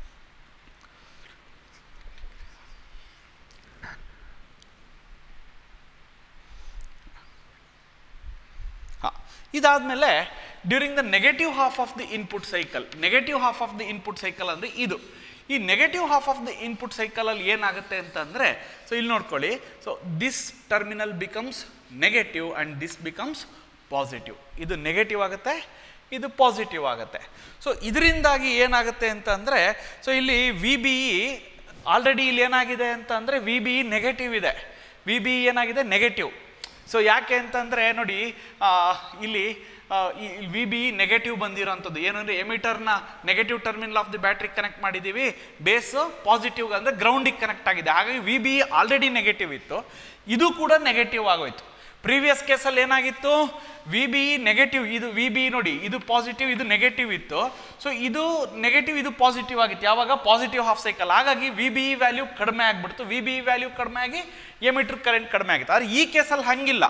ಹಾಂ ಇದಾದಮೇಲೆ during the negative half of the input cycle negative half of the input cycle ಅಂದರೆ ಇದು ಈ negative half of the input ಸೈಕಲಲ್ಲಿ ಏನಾಗುತ್ತೆ ಅಂತಂದರೆ ಸೊ ಇಲ್ಲಿ ನೋಡ್ಕೊಳ್ಳಿ so this terminal becomes negative and this becomes positive ಇದು ನೆಗೆಟಿವ್ ಆಗುತ್ತೆ ಇದು ಪಾಸಿಟಿವ್ ಆಗುತ್ತೆ ಸೊ ಇದರಿಂದಾಗಿ ಏನಾಗುತ್ತೆ ಅಂತಂದರೆ ಸೊ ಇಲ್ಲಿ ವಿ ಬಿ ಇ ಆಲ್ರೆಡಿ ಇಲ್ಲಿ ಏನಾಗಿದೆ ಅಂತ ಅಂದರೆ ವಿ ಬಿ ಇ ನೆಗೆಟಿವ್ ಇದೆ ವಿ ಬಿ ಇ ಏನಾಗಿದೆ ನೆಗೆಟಿವ್ ಸೊ ಯಾಕೆ ಅಂತಂದರೆ ನೋಡಿ ಆ, ಇಲ್ಲಿ ವಿ ಬಿ ನೆಗೆಟಿವ್ ಬಂದಿರೋಂಥದ್ದು ಏನಂದರೆ ಎಮಿಟರ್ನ negative terminal of the battery connect ಮಾಡಿದ್ದೀವಿ ಬೇಸ್ ಪಾಸಿಟಿವ್ ಅಂದರೆ ಗ್ರೌಂಡಿಗೆ ಕನೆಕ್ಟ್ ಆಗಿದೆ ಹಾಗಾಗಿ ವಿ ಬಿ ಆಲ್ರೆಡಿ ನೆಗೆಟಿವ್ ಇತ್ತು ಇದು ಕೂಡ ನೆಗೆಟಿವ್ ಆಗೋಯ್ತು ಪ್ರೀವಿಯಸ್ ಕೇಸಲ್ಲಿ ಏನಾಗಿತ್ತು ವಿ ಬಿ ನೆಗೆಟಿವ್ ಇದು ವಿ ಬಿ ನೋಡಿ ಇದು ಪಾಸಿಟಿವ್ ಇದು ನೆಗೆಟಿವ್ ಇತ್ತು ಸೊ ಇದು ನೆಗೆಟಿವ್ ಇದು ಪಾಸಿಟಿವ್ ಆಗಿತ್ತು ಯಾವಾಗ ಪಾಸಿಟಿವ್ ಹಾಫ್ ಸೈಕಲ್ ಹಾಗಾಗಿ ವಿ ಬಿ ವ್ಯಾಲ್ಯೂ ಕಡಿಮೆ ಆಗಿಬಿಡ್ತು ವಿ ಬಿ ವ್ಯಾಲ್ಯೂ ಕಡಿಮೆ ಆಗಿ ಎಮಿಟರ್ ಕರೆಂಟ್ ಕಡಿಮೆ ಆಗಿತ್ತು ಆದರೆ ಈ ಕೇಸಲ್ಲಿ ಹಂಗಿಲ್ಲ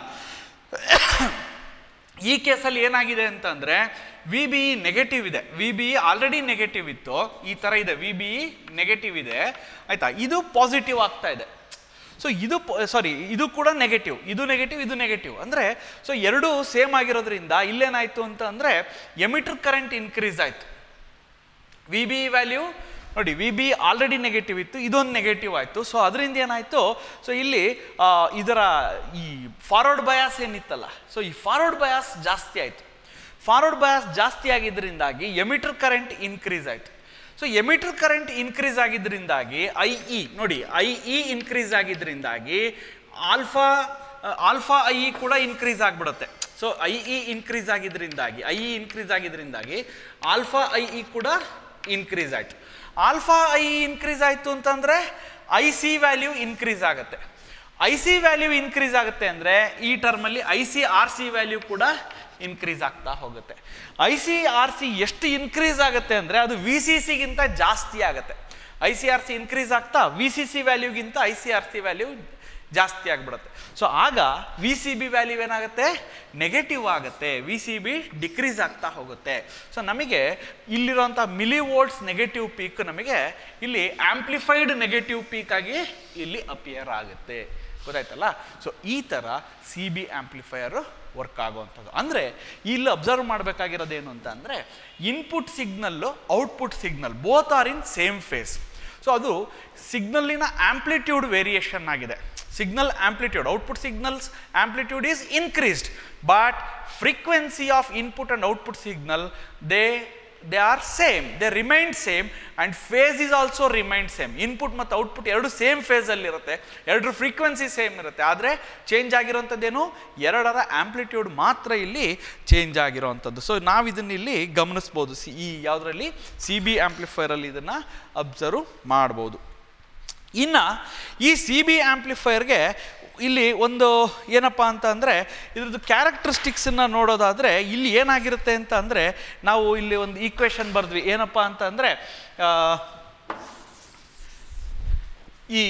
ಈ ಕೇಸಲ್ಲಿ ಏನಾಗಿದೆ ಅಂತಂದರೆ ವಿ ಬಿ ನೆಗೆಟಿವ್ ಇದೆ ವಿ ಬಿ ಆಲ್ರೆಡಿ ನೆಗೆಟಿವ್ ಇತ್ತು ಈ ಥರ ಇದೆ ವಿ ಬಿ ನೆಗೆಟಿವ್ ಇದೆ ಆಯಿತಾ ಇದು ಪಾಸಿಟಿವ್ ಆಗ್ತಾ ಇದೆ ಸೊ ಇದು ಸಾರಿ ಇದು ಕೂಡ ನೆಗೆಟಿವ್ ಇದು ನೆಗೆಟಿವ್ ಇದು ನೆಗೆಟಿವ್ ಅಂದರೆ ಸೊ ಎರಡೂ ಸೇಮ್ ಆಗಿರೋದ್ರಿಂದ ಇಲ್ಲೇನಾಯಿತು ಅಂತ ಅಂದರೆ ಎಮಿಟರ್ ಕರೆಂಟ್ ಇನ್ಕ್ರೀಸ್ ಆಯಿತು ವಿ ಬಿ ವ್ಯಾಲ್ಯೂ ನೋಡಿ ವಿ ಬಿ ಆಲ್ರೆಡಿ ನೆಗೆಟಿವ್ ಇತ್ತು ಇದೊಂದು ನೆಗೆಟಿವ್ ಆಯಿತು ಸೊ ಅದರಿಂದ ಏನಾಯಿತು ಸೊ ಇಲ್ಲಿ ಆ, ಇದರ ಈ ಫಾರ್ವರ್ಡ್ ಬಯಾಸ್ ಏನಿತ್ತಲ್ಲ ಸೊ ಈ ಫಾರ್ವರ್ಡ್ ಬಯಾಸ್ ಜಾಸ್ತಿ ಆಯಿತು ಫಾರ್ವರ್ಡ್ ಬಯಾಸ್ ಜಾಸ್ತಿ ಆಗಿದ್ದರಿಂದಾಗಿ ಎಮಿಟರ್ ಕರೆಂಟ್ ಇನ್ಕ್ರೀಸ್ ಆಯಿತು ಸೊ ಎಮಿಟರ್ ಕರೆಂಟ್ ಇನ್ಕ್ರೀಸ್ ಆಗಿದ್ದರಿಂದಾಗಿ ಐ ಇ ನೋಡಿ ಐ ಇ ಇನ್ಕ್ರೀಸ್ ಆಗಿದ್ದರಿಂದಾಗಿ ಆಲ್ಫಾ ಆಲ್ಫಾ ಐ ಇ ಕೂಡ ಇನ್ಕ್ರೀಸ್ ಆಗಿಬಿಡುತ್ತೆ ಸೊ ಐ ಇ ಇನ್ಕ್ರೀಸ್ ಆಗಿದ್ದರಿಂದಾಗಿ ಐ ಇ ಇನ್ಕ್ರೀಸ್ ಆಗಿದ್ದರಿಂದಾಗಿ ಆಲ್ಫಾ ಐ ಇ ಕೂಡ ಇನ್ಕ್ರೀಸ್ ಆಯಿತು ಆಲ್ಫಾ ಐ ಇ ಇನ್ಕ್ರೀಸ್ ಆಯಿತು ಅಂತಂದರೆ ಐ ಸಿ ವ್ಯಾಲ್ಯೂ ಇನ್ಕ್ರೀಸ್ ಆಗುತ್ತೆ ಐ ಸಿ ವ್ಯಾಲ್ಯೂ ಇನ್ಕ್ರೀಸ್ ಆಗುತ್ತೆ ಅಂದರೆ ಈ ಟರ್ಮಲ್ಲಿ I C R C value ಕೂಡ ಇನ್ಕ್ರೀಸ್ ಆಗ್ತಾ ಹೋಗುತ್ತೆ ಐ ಸಿ ಆರ್ ಸಿ ಎಷ್ಟು ಇನ್ಕ್ರೀಸ್ ಆಗುತ್ತೆ ಅಂದರೆ ಅದು ವಿ ಸಿ ಸಿಗಿಂತ ಜಾಸ್ತಿ ಆಗುತ್ತೆ I C R C increase ಆಗ್ತಾ ವಿ ಸಿ ಸಿ ವ್ಯಾಲ್ಯೂಗಿಂತ I C R C value ಜಾಸ್ತಿ ಆಗಿಬಿಡುತ್ತೆ ಸೊ ಆಗ ವಿ ಸಿ ಬಿ ವ್ಯಾಲ್ಯೂ ಏನಾಗುತ್ತೆ ನೆಗೆಟಿವ್ ಆಗುತ್ತೆ ವಿ ಸಿ ಬಿ ಡಿಕ್ರೀಸ್ ಆಗ್ತಾ ಹೋಗುತ್ತೆ ಸೊ ನಮಗೆ ಇಲ್ಲಿರುವಂಥ ಮಿಲಿ ವೋಲ್ಟ್ಸ್ ನೆಗೆಟಿವ್ ಪೀಕ್ ನಮಗೆ ಇಲ್ಲಿ ಆಂಪ್ಲಿಫೈಡ್ ನೆಗೆಟಿವ್ ಪೀಕ್ ಆಗಿ ಇಲ್ಲಿ ಅಪಿಯರ್ ಆಗುತ್ತೆ ಗೊತ್ತಾಯ್ತಲ್ಲ ಸೊ ಈ ಥರ ಸಿ ಬಿ ಆಂಪ್ಲಿಫೈಯರು ವರ್ಕ್ ಆಗುವಂಥದ್ದು ಅಂದರೆ ಇಲ್ಲಿ ಅಬ್ಸರ್ವ್ ಮಾಡಬೇಕಾಗಿರೋದೇನು ಅಂತ ಅಂದರೆ input signal output signal both are in same phase so ಅದು ಸಿಗ್ನಲ್ಲಿನ ಆಂಪ್ಲಿಟ್ಯೂಡ್ ವೇರಿಯೇಷನ್ ಆಗಿದೆ signal amplitude output signals amplitude is increased but frequency of input and output signal they they are same they remind same and phase is also remind same input ಮತ್ತು output ಎರಡು same ಫೇಸಲ್ಲಿರುತ್ತೆ ಎರಡರ frequency same ಇರುತ್ತೆ ಆದರೆ change ಆಗಿರೋಂಥದ್ದೇನು ಎರಡರ amplitude ಮಾತ್ರ ಇಲ್ಲಿ change ಆಗಿರೋವಂಥದ್ದು so ನಾವು ಇದನ್ನ ಇಲ್ಲಿ ಗಮನಿಸ್ಬೋದು ಸಿ ಈ ಯಾವುದರಲ್ಲಿ ಸಿ ಬಿ ಆ್ಯಂಪ್ಲಿಫೈರಲ್ಲಿ ಇದನ್ನು ಅಬ್ಸರ್ವ್ ಮಾಡ್ಬೋದು ಇನ್ನು ಈ ಸಿ ಬಿ ಆ್ಯಂಪ್ಲಿಫೈರ್ಗೆ ಇಲ್ಲಿ ಒಂದು ಏನಪ್ಪ ಅಂತ ಅಂದರೆ ಇದ್ರದ್ದು ಕ್ಯಾರೆಕ್ಟರಿಸ್ಟಿಕ್ಸನ್ನು ನೋಡೋದಾದರೆ ಇಲ್ಲಿ ಏನಾಗಿರುತ್ತೆ ಅಂತ ಅಂದರೆ ನಾವು ಇಲ್ಲಿ ಒಂದು ಈಕ್ವೇಷನ್ ಬರೆದ್ವಿ ಏನಪ್ಪ ಅಂತ ಅಂದರೆ ಈ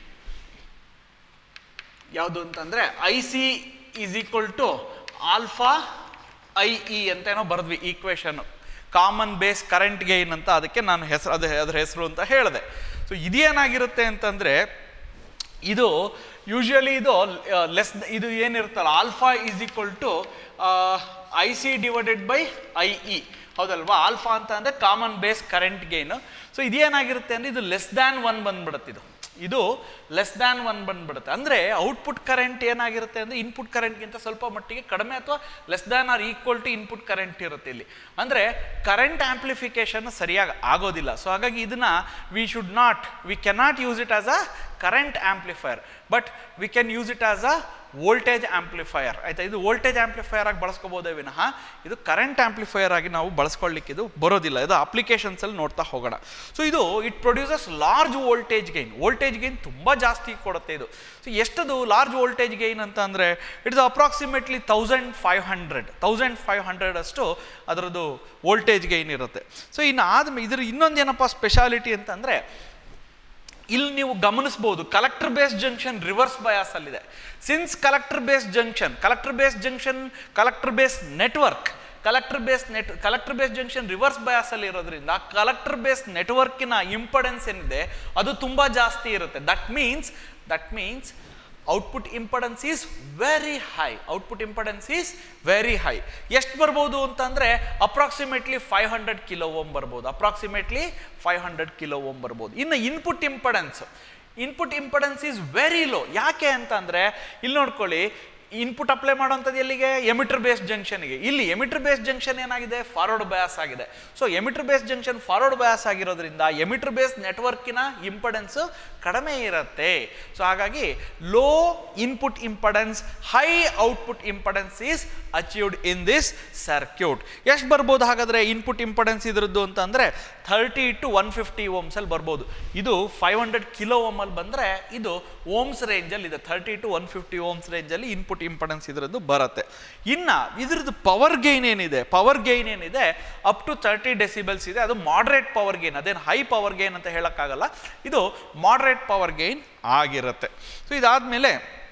ಯಾವುದು ಅಂತಂದರೆ I C is equal to alpha I E ಅಂತ ಏನೋ ಬರೆದ್ವಿ equation common base current gain ಅಂತ ಅದಕ್ಕೆ ನಾನು ಹೆಸರು ಅದು ಅದ್ರ ಹೆಸರು ಅಂತ ಹೇಳಿದೆ ಸೊ ಇದೇನಾಗಿರುತ್ತೆ ಅಂತಂದರೆ ಇದು ಯೂಶುವಲಿ ಇದು ಲೆಸ್ ಇದು ಏನಿರುತ್ತಲ್ಲ alpha is equal to I C divided by I E ಹೌದಲ್ವಾ ಆಲ್ಫಾ ಅಂತ ಅಂದರೆ common base current gain so ಇದೇನಾಗಿರುತ್ತೆ ಅಂದರೆ ಇದು ಲೆಸ್ ದ್ಯಾನ್ ಒನ್ ಬಂದ್ಬಿಡುತ್ತೆ ಇದು ಇದು ಲೆಸ್ ದ್ಯಾನ್ ಒನ್ ಬಂದ್ಬಿಡುತ್ತೆ ಅಂದರೆ ಔಟ್ಪುಟ್ ಕರೆಂಟ್ ಏನಾಗಿರುತ್ತೆ ಅಂದರೆ ಇನ್ಪುಟ್ ಕರೆಂಟ್ಗಿಂತ ಸ್ವಲ್ಪ ಮಟ್ಟಿಗೆ ಕಡಿಮೆ ಅಥವಾ less than or equal to input current ಇರುತ್ತೆ ಇಲ್ಲಿ ಅಂದರೆ ಕರೆಂಟ್ ಆಂಪ್ಲಿಫಿಕೇಶನ್ ಸರಿಯಾಗಿ ಆಗೋದಿಲ್ಲ ಸೊ ಹಾಗಾಗಿ ಇದನ್ನು we should not we cannot use it as a current amplifier but we can use it as a voltage amplifier ಆಯಿತಾ ಇದು ವೋಲ್ಟೇಜ್ ಆಂಪ್ಲಿಫೈಯರ್ ಆಗಿ ಬಳಸ್ಕೋಬೋದೇ ವಿನಃ ಇದು ಕರೆಂಟ್ ಆಂಪ್ಲಿಫೈಯರ್ ಆಗಿ ನಾವು ಬಳಸ್ಕೊಳ್ಳಿಕ್ಕೆ ಇದು ಬರೋದಿಲ್ಲ ಇದು ಅಪ್ಲಿಕೇಶನ್ಸಲ್ಲಿ ನೋಡ್ತಾ ಹೋಗೋಣ ಸೊ ಇದು it produces large voltage gain voltage gain ತುಂಬ ಜಾಸ್ತಿ ಕೊಡುತ್ತೆ ಇದು ಸೊ ಎಷ್ಟದು ಲಾರ್ಜ್ ವೋಲ್ಟೇಜ್ ಗೈನ್ ಅಂತ ಅಂದರೆ it's approximately thousand five hundred thousand five hundred ಅಷ್ಟು ಅದರದ್ದು ವೋಲ್ಟೇಜ್ ಗೈನ್ ಇರುತ್ತೆ ಸೊ ಇನ್ನು ಆದ್ಮೇಲೆ ಇದ್ರ ಇನ್ನೊಂದೇನಪ್ಪ ಸ್ಪೆಷಾಲಿಟಿ ಅಂತಂದರೆ ಇಲ್ಲಿ ನೀವು ಗಮನಿಸ್ಬೋದು collector base junction reverse bias ಅಲ್ಲಿದೆ since collector base junction collector base junction collector base network collector base net collector base junction reverse bias ಅಲ್ಲಿ ಇರೋದ್ರಿಂದ ಕಲೆಕ್ಟರ್ ಬೇಸ್ ನೆಟ್ವರ್ಕಿನ ಇಂಪಡೆನ್ಸ್ ಏನಿದೆ ಅದು ತುಂಬ ಜಾಸ್ತಿ ಇರುತ್ತೆ that means that means output impedance is very high output impedance is very high ಎಷ್ಟು ಬರ್ಬೋದು ಅಂತಂದರೆ approximately five hundred kilo ohm ಬರ್ಬೋದು approximately five hundred kilo ohm ಬರ್ಬೋದು ಇನ್ನು input impedance input impedance is very low ಯಾಕೆ ಅಂತಂದರೆ ಇಲ್ಲಿ ನೋಡ್ಕೊಳ್ಳಿ ಇನ್ಪುಟ್ ಅಪ್ಲೈ ಮಾಡೋಂಥದ್ದು ಎಲ್ಲಿಗೆ ಎಮಿಟರ್ ಬೇಸ್ ಜಂಕ್ಷನ್ಗೆ ಇಲ್ಲಿ ಎಮಿಟರ್ ಬೇಸ್ ಜಂಕ್ಷನ್ ಏನಾಗಿದೆ ಫಾರ್ವರ್ಡ್ ಬಯಾಸ್ ಆಗಿದೆ so emitter base junction forward bias ಆಗಿರೋದ್ರಿಂದ ಎಮಿಟರ್ ಬೇಸ್ ನೆಟ್ವರ್ಕಿನ ಇಂಪಡೆನ್ಸ್ ಕಡಿಮೆ ಇರುತ್ತೆ ಸೊ ಹಾಗಾಗಿ low input impedance high output impedance is achieved in this circuit ಎಷ್ಟು ಬರ್ಬೋದು ಹಾಗಾದರೆ ಇನ್ಪುಟ್ ಇಂಪಡೆನ್ಸ್ ಇದ್ರದ್ದು ಅಂತಂದರೆ ಥರ್ಟಿ ಟು ಒನ್ ಫಿಫ್ಟಿ ಓಮ್ಸಲ್ಲಿ ಬರ್ಬೋದು ಇದು ಫೈವ್ ಹಂಡ್ರೆಡ್ ಕಿಲೋ ಓಮಲ್ಲಿ ಬಂದರೆ ಇದು ಓಮ್ಸ್ ರೇಂಜಲ್ಲಿ ಇದೆ thirty to one fifty ohms ರೇಂಜಲ್ಲಿ ಇನ್ಪುಟ್ ಇಂಪಡೆನ್ಸ್ ಇದರದ್ದು ಬರುತ್ತೆ ಇನ್ನು ಇದ್ರದ್ದು ಪವರ್ ಗೈನ್ ಏನಿದೆ ಪವರ್ ಗೈನ್ ಏನಿದೆ ಅಪ್ ಟು ತರ್ಟಿ ಡೆಸಿಬಲ್ಸ್ ಇದೆ ಅದು ಮಾಡ್ರೇಟ್ ಪವರ್ ಗೈನ್ ಅದೇನು ಹೈ ಪವರ್ ಗೈನ್ ಅಂತ ಹೇಳೋಕ್ಕಾಗಲ್ಲ ಇದು ಮಾಡ್ರೇಟ್ ಪವರ್ ಗೈನ್ ಆಗಿರುತ್ತೆ ಸೊ ಇದಾದಮೇಲೆ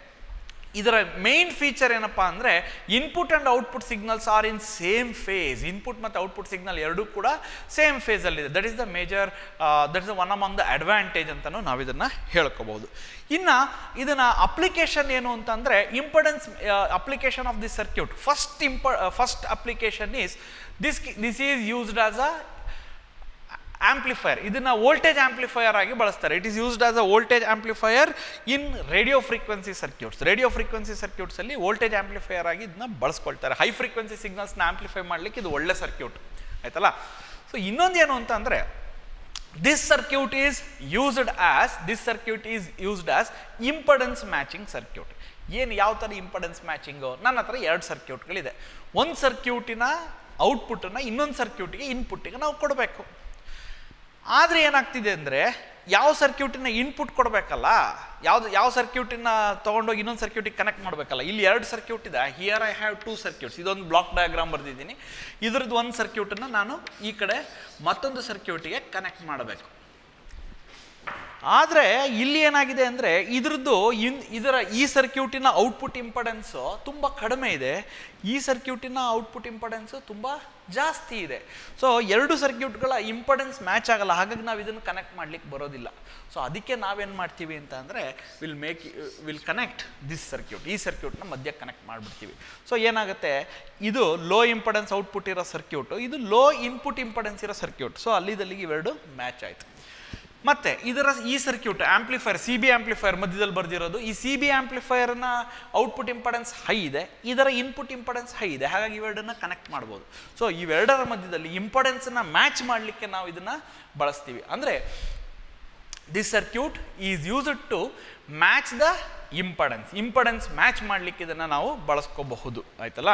ಇದರ ಮೇನ್ ಫೀಚರ್ ಏನಪ್ಪ ಅಂದರೆ input and output signals are in same phase input ಮತ್ತು ಔಟ್ಪುಟ್ ಸಿಗ್ನಲ್ ಎರಡೂ ಕೂಡ ಸೇಮ್ ಫೇಸಲ್ಲಿದೆ that is the major that is the one among the advantage ಅಂತಲೂ ನಾವು ಇದನ್ನು ಹೇಳ್ಕೋಬೋದು ಇನ್ನು ಇದನ್ನು ಅಪ್ಲಿಕೇಶನ್ ಏನು ಅಂತಂದರೆ impedance application of this circuit first ಇಂಪ first application is this this is used as a amplifier ಇದನ್ನು ವೋಲ್ಟೇಜ್ ಆಂಪ್ಲಿಫೈಯರ್ ಆಗಿ ಬಳಸ್ತಾರೆ it is used as a voltage amplifier in radio frequency circuits radio frequency ಸರ್ಕ್ಯೂಟ್ಸಲ್ಲಿ voltage amplifier ಆಗಿ ಇದನ್ನ ಬಳಸ್ಕೊಳ್ತಾರೆ high frequency ಸಿಗ್ನಲ್ಸ್ನ amplify ಮಾಡಲಿಕ್ಕೆ ಇದು ಒಳ್ಳೆ ಸರ್ಕ್ಯೂಟ್ ಆಯ್ತಲ್ಲ ಸೊ ಇನ್ನೊಂದೇನು ಅಂತ ಅಂದರೆ this circuit is used as this circuit is used as impedance matching circuit ಏನು ಯಾವ ಥರ ಇಂಪಡೆನ್ಸ್ ಮ್ಯಾಚಿಂಗು ನನ್ನ ಹತ್ರ ಎರಡು ಸರ್ಕ್ಯೂಟ್ಗಳಿದೆ ಒಂದು ಸರ್ಕ್ಯೂಟಿನ ಔಟ್ಪುಟ್ಟನ್ನು ಇನ್ನೊಂದು ಸರ್ಕ್ಯೂಟಿಗೆ ಇನ್ಪುಟ್ಟಿಗೆ ನಾವು ಕೊಡಬೇಕು ಆದರೆ ಏನಾಗ್ತಿದೆ ಅಂದರೆ ಯಾವ ಸರ್ಕ್ಯೂಟಿನ ಇನ್ಪುಟ್ ಕೊಡಬೇಕಲ್ಲ ಯಾವ್ದು ಯಾವ ಸರ್ಕ್ಯೂಟಿನ ತೊಗೊಂಡೋಗಿ ಇನ್ನೊಂದು ಸರ್ಕ್ಯೂಟಿಗೆ ಕನೆಕ್ಟ್ ಮಾಡಬೇಕಲ್ಲ ಇಲ್ಲಿ ಎರಡು ಸರ್ಕ್ಯೂಟ್ ಇದೆ here I have two circuits ಇದೊಂದು ಬ್ಲಾಕ್ ಡಯಾಗ್ರಾಮ್ ಬರೆದಿದ್ದೀನಿ ಇದ್ರದ್ದು ಒಂದು ಸರ್ಕ್ಯೂಟನ್ನು ನಾನು ಈ ಕಡೆ ಮತ್ತೊಂದು ಸರ್ಕ್ಯೂಟಿಗೆ ಕನೆಕ್ಟ್ ಮಾಡಬೇಕು ಆದರೆ ಇಲ್ಲಿ ಏನಾಗಿದೆ ಅಂದರೆ ಇದ್ರದ್ದು ಇನ್ ಇದರ ಈ ಸರ್ಕ್ಯೂಟಿನ ಔಟ್ಪುಟ್ ಇಂಪಡೆನ್ಸು ತುಂಬ ಕಡಿಮೆ ಇದೆ ಈ ಸರ್ಕ್ಯೂಟಿನ ಔಟ್ಪುಟ್ ಇಂಪಡೆನ್ಸು ತುಂಬ ಜಾಸ್ತಿ ಇದೆ ಸೊ ಎರಡು ಸರ್ಕ್ಯೂಟ್ಗಳ ಇಂಪಡೆನ್ಸ್ ಮ್ಯಾಚ್ ಆಗಲ್ಲ ಹಾಗಾಗಿ ನಾವು ಇದನ್ನು ಕನೆಕ್ಟ್ ಮಾಡ್ಲಿಕ್ಕೆ ಬರೋದಿಲ್ಲ ಸೊ ಅದಕ್ಕೆ ನಾವೇನು ಮಾಡ್ತೀವಿ ಅಂತ ಅಂದರೆ will make will connect this circuit ಈ ಸರ್ಕ್ಯೂಟ್ನ ಮಧ್ಯ ಕನೆಕ್ಟ್ ಮಾಡಿಬಿಡ್ತೀವಿ ಸೊ ಏನಾಗುತ್ತೆ ಇದು ಲೋ ಇಂಪಡೆನ್ಸ್ ಔಟ್ಪುಟ್ ಇರೋ ಸರ್ಕ್ಯೂಟು ಇದು ಲೋ ಇನ್ಪುಟ್ ಇಂಪಡೆನ್ಸ್ ಇರೋ ಸರ್ಕ್ಯೂಟ್ ಸೊ ಅಲ್ಲಿದಲ್ಲಿಗೆ ಇವೆರಡು ಮ್ಯಾಚ್ ಆಯಿತು ಮತ್ತೆ ಇದರ ಈ circuit amplifier C B amplifier ಮಧ್ಯದಲ್ಲಿ ಬರೆದಿರೋದು ಈ ಸಿ ಬಿ ಆಂಪ್ಲಿಫೈರ್ನ ಔಟ್ಪುಟ್ ಇಂಪಡೆನ್ಸ್ ಹೈ ಇದೆ ಇದರ ಇನ್ಪುಟ್ ಇಂಪಡೆನ್ಸ್ ಹೈ ಇದೆ ಹಾಗಾಗಿ ಇವೆರಡನ್ನ ಕನೆಕ್ಟ್ ಮಾಡ್ಬೋದು ಸೊ ಇವೆರಡರ ಮಧ್ಯದಲ್ಲಿ ಇಂಪಡೆನ್ಸನ್ನ ಮ್ಯಾಚ್ ಮಾಡಲಿಕ್ಕೆ ನಾವು ಇದನ್ನು ಬಳಸ್ತೀವಿ ಅಂದರೆ this circuit is used to match the impedance impedance match ಮಾಡಲಿಕ್ಕೆ ಇದನ್ನು ನಾವು ಬಳಸ್ಕೋಬಹುದು ಆಯ್ತಲ್ಲ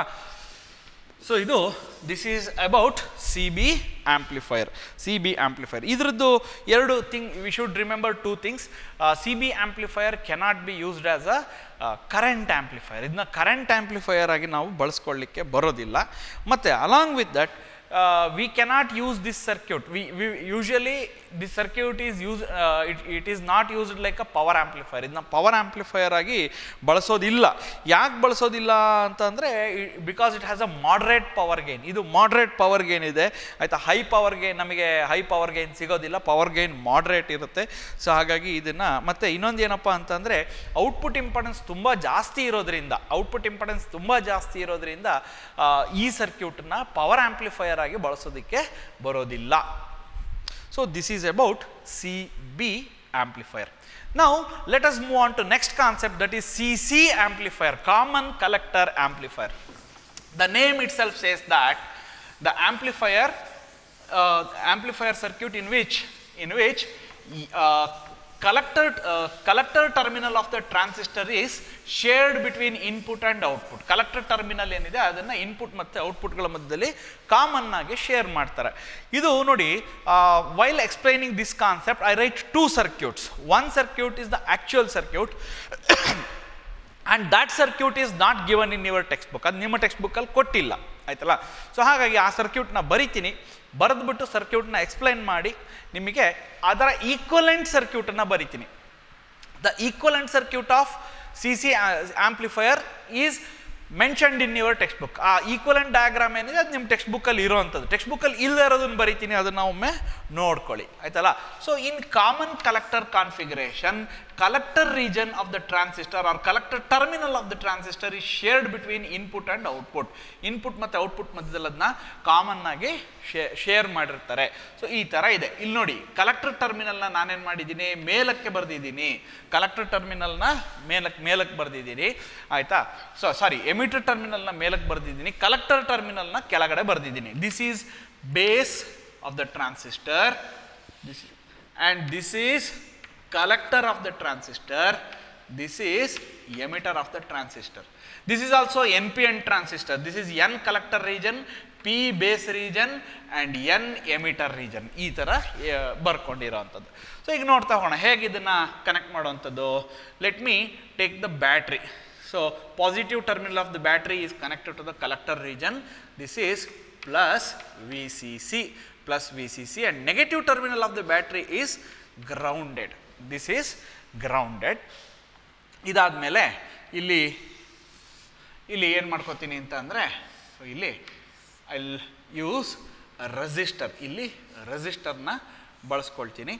ಸೊ ಇದು this is about C B amplifier C B amplifier ಇದರದ್ದು ಎರಡು thing we should remember two things C B amplifier cannot be used as a current amplifier ಇದನ್ನ current amplifier ಆಗಿ ನಾವು ಬಳಸ್ಕೊಳ್ಳಿಕ್ಕೆ ಬರೋದಿಲ್ಲ ಮತ್ತು along with that we cannot use this circuit we we usually this circuit is use it it is not used like a power amplifier ಇದನ್ನ power amplifier ಆಗಿ ಬಳಸೋದಿಲ್ಲ ಯಾಕೆ ಬಳಸೋದಿಲ್ಲ ಅಂತಂದರೆ because it has a moderate power gain ಇದು moderate power gain ಇದೆ ಆಯಿತಾ high power gain ನಮಗೆ ಹೈ ಪವರ್ ಗೇನ್ ಸಿಗೋದಿಲ್ಲ ಪವರ್ ಗೇನ್ ಮಾಡ್ರೇಟ್ ಇರುತ್ತೆ ಸೊ ಹಾಗಾಗಿ ಇದನ್ನು ಮತ್ತು ಇನ್ನೊಂದು ಏನಪ್ಪ ಅಂತಂದರೆ ಔಟ್ಪುಟ್ ಇಂಪಾರ್ಟೆನ್ಸ್ ತುಂಬ ಜಾಸ್ತಿ ಇರೋದ್ರಿಂದ ಔಟ್ಪುಟ್ ಇಂಪಾರ್ಟೆನ್ಸ್ ತುಂಬ ಜಾಸ್ತಿ ಇರೋದ್ರಿಂದ ಆ, ಈ ಸರ್ಕ್ಯೂಟನ್ನ ಪವರ್ ಆಂಪ್ಲಿಫೈಯರ್ ಆಗಿ ಬಳಸೋದಕ್ಕೆ ಬರೋದಿಲ್ಲ so this is about C B amplifier Now let us move on to next concept that is CC amplifier, common collector amplifier. The name itself says that the amplifier, uh, amplifier circuit in which, in which uh, collector, uh, collector terminal of the transistor is shared between input and output. Collector terminal ಏನಿದೆ ಅದನ್ನು input ಮತ್ತು ಔಟ್ಪುಟ್ಗಳ ಮಧ್ಯದಲ್ಲಿ common ಆಗಿ share ಮಾಡ್ತಾರೆ ಇದು ನೋಡಿ while explaining this concept I write two circuits one circuit is the actual circuit and that circuit is not given in your textbook ಅದು ನಿಮ್ಮ ಟೆಕ್ಸ್ಟ್ ಬುಕ್ಕಲ್ಲಿ ಕೊಟ್ಟಿಲ್ಲ ಆಯ್ತಲ್ಲ ಸೊ ಹಾಗಾಗಿ ಆ ಸರ್ಕ್ಯೂಟ್ನ ಬರಿತೀನಿ ಬರೆದ್ಬಿಟ್ಟು ಸರ್ಕ್ಯೂಟ್ನ ಎಕ್ಸ್ಪ್ಲೈನ್ ಮಾಡಿ ನಿಮಗೆ ಅದರ ಈಕ್ವಲೆಂಟ್ ಸರ್ಕ್ಯೂಟನ್ನು ಬರಿತೀನಿ the equivalent circuit of C C amplifier is mentioned in your textbook ಆ ಈಕ್ವಲೆಂಟ್ ಡಯಾಗ್ರಾಮ್ ಏನಿದೆ ಅದು ನಿಮ್ಮ ಟೆಕ್ಸ್ಟ್ ಬುಕ್ಕಲ್ಲಿ ಇರೋವಂಥದ್ದು ಟೆಕ್ಸ್ಟ್ ಬುಕ್ಕಲ್ಲಿ ಇಲ್ಲದೆ ಇರೋದನ್ನು ಬರಿತೀನಿ ಅದನ್ನು ಒಮ್ಮೆ ನೋಡ್ಕೊಳ್ಳಿ ಆಯ್ತಲ್ಲ so in common collector configuration collector region of the transistor or collector terminal of the transistor is shared between input and output input ಮತ್ತು ಔಟ್ಪುಟ್ ಮಧ್ಯದಲ್ಲಿ ಅದನ್ನ ಕಾಮನ್ ಆಗಿ ಶೇರ್ ಮಾಡಿರ್ತಾರೆ ಸೊ ಈ ಥರ ಇದೆ ಇಲ್ಲಿ ನೋಡಿ ಕಲೆಕ್ಟರ್ ಟರ್ಮಿನಲ್ನ ನಾನೇನು ಮಾಡಿದ್ದೀನಿ ಮೇಲಕ್ಕೆ ಬರೆದಿದ್ದೀನಿ ಕಲೆಕ್ಟರ್ ಟರ್ಮಿನಲ್ನ ಮೇಲಕ್ಕೆ ಮೇಲಕ್ಕೆ ಬರೆದಿದ್ದೀನಿ ಆಯಿತಾ ಸೊ ಸಾರಿ ಎಮಿಟರ್ ಟರ್ಮಿನಲ್ನ ಮೇಲಕ್ಕೆ ಬರೆದಿದ್ದೀನಿ ಕಲೆಕ್ಟರ್ ಟರ್ಮಿನಲ್ನ ಕೆಳಗಡೆ ಬರೆದಿದ್ದೀನಿ this is base of the transistor this and this is collector of the transistor this is emitter of the transistor this is also npn transistor this is n collector region p base region and n emitter region ಈ ಥರ ಬರ್ಕೊಂಡಿರೋವಂಥದ್ದು so ಈಗ ನೋಡ್ತಾ ಹೋಗೋಣ ಹೇಗೆ ಇದನ್ನು connect ಮಾಡುವಂಥದ್ದು let me take the battery so positive terminal of the battery is connected to the collector region this is plus V C C plus V C C and negative terminal of the battery is grounded this is grounded ಇದಾದಮೇಲೆ ಇಲ್ಲಿ ಇಲ್ಲಿ ಏನು ಮಾಡ್ಕೋತೀನಿ ಅಂತ ಅಂದರೆ so ಇಲ್ಲಿ I use resistor ಇಲ್ಲಿ ರೆಸಿಸ್ಟರ್ನ ಬಳಸ್ಕೊಳ್ತೀನಿ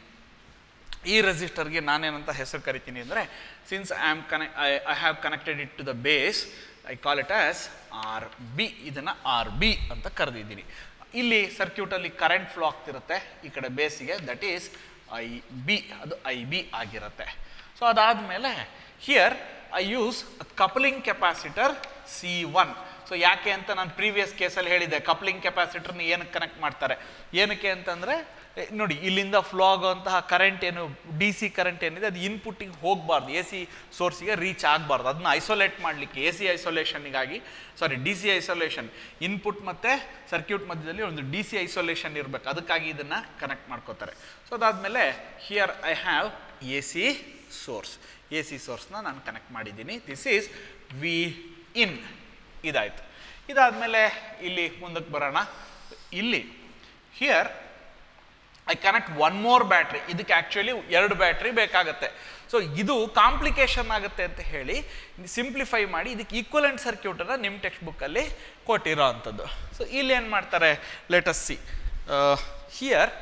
ಈ ರೆಸಿಸ್ಟರ್ಗೆ ನಾನೇನಂತ ಹೆಸರು ಕರಿತೀನಿ ಅಂದರೆ since I am connect I I have connected it to the base I call it as R B ಇದನ್ನು ಆರ್ ಬಿ ಅಂತ ಕರೆದಿದ್ದೀನಿ ಇಲ್ಲಿ ಸರ್ಕ್ಯೂಟಲ್ಲಿ ಕರೆಂಟ್ ಫ್ಲೋ ಆಗ್ತಿರುತ್ತೆ ಈ ಕಡೆ ಬೇಸಿಗೆ ದಟ್ ಈಸ್ ಐ ಬಿ ಅದು ಐ ಬಿ ಆಗಿರುತ್ತೆ ಸೊ ಅದಾದಮೇಲೆ here I use coupling capacitor C one so ಯಾಕೆ ಅಂತ ನಾನು ಪ್ರೀವಿಯಸ್ ಕೇಸಲ್ಲಿ ಹೇಳಿದ್ದೆ ಕಪ್ಲಿಂಗ್ ಕೆಪಾಸಿಟರ್ನ ಏನಕ್ಕೆ ಕನೆಕ್ಟ್ ಮಾಡ್ತಾರೆ ಏನಕ್ಕೆ ಅಂತಂದರೆ ಎ, ನೋಡಿ ಇಲ್ಲಿಂದ ಫ್ಲೋ ಆಗುವಂತಹ ಕರೆಂಟ್ ಏನು ಡಿ ಸಿ ಕರೆಂಟ್ ಏನಿದೆ ಅದು ಇನ್ಪುಟ್ಟಿಗೆ ಹೋಗಬಾರ್ದು ಎ ಸಿ ಸೋರ್ಸಿಗೆ ರೀಚ್ ಆಗಬಾರ್ದು ಅದನ್ನ ಐಸೋಲೇಟ್ ಮಾಡಲಿಕ್ಕೆ ಎ ಸಿ ಐಸೋಲೇಷನ್ನಿಗಾಗಿ sorry D C isolation input ಮತ್ತು ಸರ್ಕ್ಯೂಟ್ ಮಧ್ಯದಲ್ಲಿ ಒಂದು ಡಿ ಸಿ ಐಸೋಲೇಷನ್ ಇರಬೇಕು ಅದಕ್ಕಾಗಿ ಇದನ್ನು ಕನೆಕ್ಟ್ ಮಾಡ್ಕೋತಾರೆ ಸೊ ಅದಾದಮೇಲೆ here I have A C source A C ಸೋರ್ಸ್ನ ನಾನು ಕನೆಕ್ಟ್ ಮಾಡಿದ್ದೀನಿ ದಿಸ್ ಈಸ್ ವಿ ಇನ್ ಇದಾಯಿತು ಇದಾದಮೇಲೆ ಇಲ್ಲಿ ಮುಂದಕ್ಕೆ ಬರೋಣ ಇಲ್ಲಿ here I connect one more battery ಇದಕ್ಕೆ ಆ್ಯಕ್ಚುಲಿ ಎರಡು ಬ್ಯಾಟ್ರಿ ಬೇಕಾಗುತ್ತೆ ಸೊ ಇದು ಕಾಂಪ್ಲಿಕೇಶನ್ ಆಗುತ್ತೆ ಅಂತ ಹೇಳಿ ಸಿಂಪ್ಲಿಫೈ ಮಾಡಿ ಇದಕ್ಕೆ ಈಕ್ವಲೆಂಟ್ ಸರ್ಕ್ಯೂಟನ್ನು ನಿಮ್ಮ ಟೆಕ್ಸ್ಟ್ ಬುಕ್ಕಲ್ಲಿ ಕೊಟ್ಟಿರೋ ಅಂಥದ್ದು ಸೊ ಇಲ್ಲಿ ಏನು ಮಾಡ್ತಾರೆ let's see here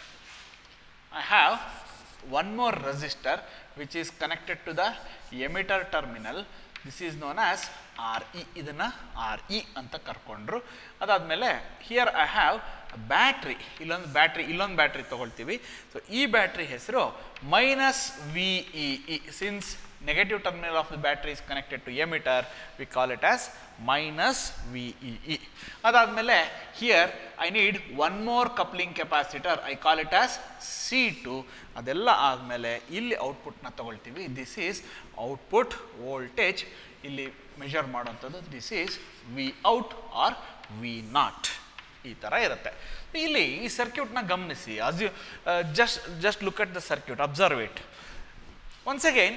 I have one more resistor which is connected to the emitter terminal. This is known as RE. ಇದನ್ನು ಆರ್ ಇ ಅಂತ ಕರ್ಕೊಂಡ್ರು ಅದಾದಮೇಲೆ ಹಿಯರ್ ಐ ಹ್ಯಾವ್ ಬ್ಯಾಟ್ರಿ ಇಲ್ಲೊಂದು ಬ್ಯಾಟ್ರಿ ಇಲ್ಲೊಂದು ಬ್ಯಾಟ್ರಿ ತೊಗೊಳ್ತೀವಿ ಸೊ ಈ ಬ್ಯಾಟ್ರಿ ಹೆಸರು minus V E E since negative terminal of the battery is connected to emitter we call it as minus VEE ಅದಾದಮೇಲೆ here I need one more coupling capacitor I call it as C2 ಅದೆಲ್ಲ ಆದಮೇಲೆ ಇಲ್ಲಿ ಔಟ್ಪುಟ್ನ ತಗೊಳ್ತೀವಿ this is output voltage ಇಲ್ಲಿ measure ಮಾಡೋಂಥದ್ದು this is V out or V nought ಈ ಥರ ಇರುತ್ತೆ ಇಲ್ಲಿ ಈ ಸರ್ಕ್ಯೂಟ್ನ ಗಮನಿಸಿ as you just just look at the circuit observe it once again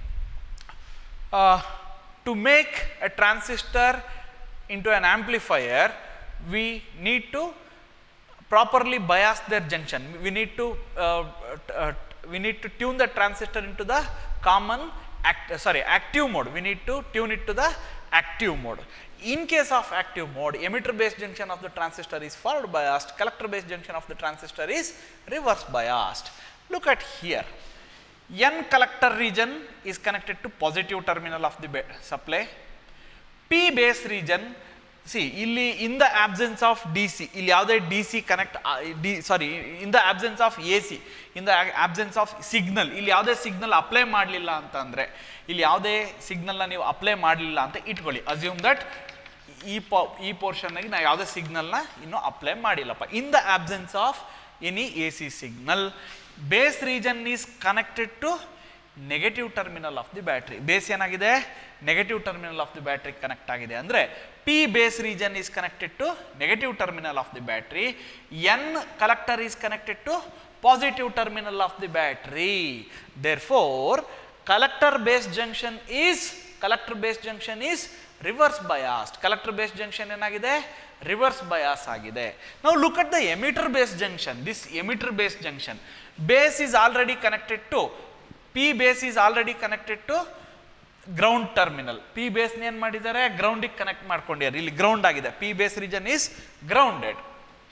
uh, to make a transistor into an amplifier we need to properly bias their junction we need to uh, uh, we need to tune the transistor into the common act, sorry active mode we need to tune it to the active mode in case of active mode emitter based junction of the transistor is forward biased collector based junction of the transistor is reverse biased look at here N collector region is connected to positive terminal of the ba- supply. P base region, see, ಇಲ್ಲಿ in the absence of DC, ಇಲ್ಲಿ ಯಾವುದೇ D C connect D sorry in the absence of A C in the absence of signal ಇಲ್ಲಿ ಯಾವುದೇ signal apply ಮಾಡಲಿಲ್ಲ ಅಂತ ಅಂದರೆ ಇಲ್ಲಿ ಯಾವುದೇ ಸಿಗ್ನಲ್ನ ನೀವು ಅಪ್ಲೈ ಮಾಡಲಿಲ್ಲ ಅಂತ ಇಟ್ಕೊಳ್ಳಿ ಅಸ್ಯೂಮ್ ದಟ್ ಈ ಪ ಈ ಪೋರ್ಷನ್ನಾಗಿ ನಾವು ಯಾವುದೇ ಸಿಗ್ನಲ್ನ ಇನ್ನೂ ಅಪ್ಲೈ ಮಾಡಿಲ್ಲಪ್ಪ in the absence of any A C signal base region is connected to negative terminal of the battery base ಏನಾಗಿದೆ negative terminal of the battery connect ಆಗಿದೆ ಅಂದರೆ P base region is connected to negative terminal of the battery N collector is connected to positive terminal of the battery therefore collector base junction is collector base junction is reverse biased collector base junction ಏನಾಗಿದೆ reverse bias ಆಗಿದೆ ನಾವು look at the emitter base junction this emitter base junction base is already connected to P base is already connected to ground terminal P ಬೇಸ್ನ ಏನು ಮಾಡಿದ್ದಾರೆ ಗ್ರೌಂಡಿಗೆ connect ಮಾಡ್ಕೊಂಡಿದ್ದಾರೆ ಇಲ್ಲಿ ground ಆಗಿದೆ P base region is grounded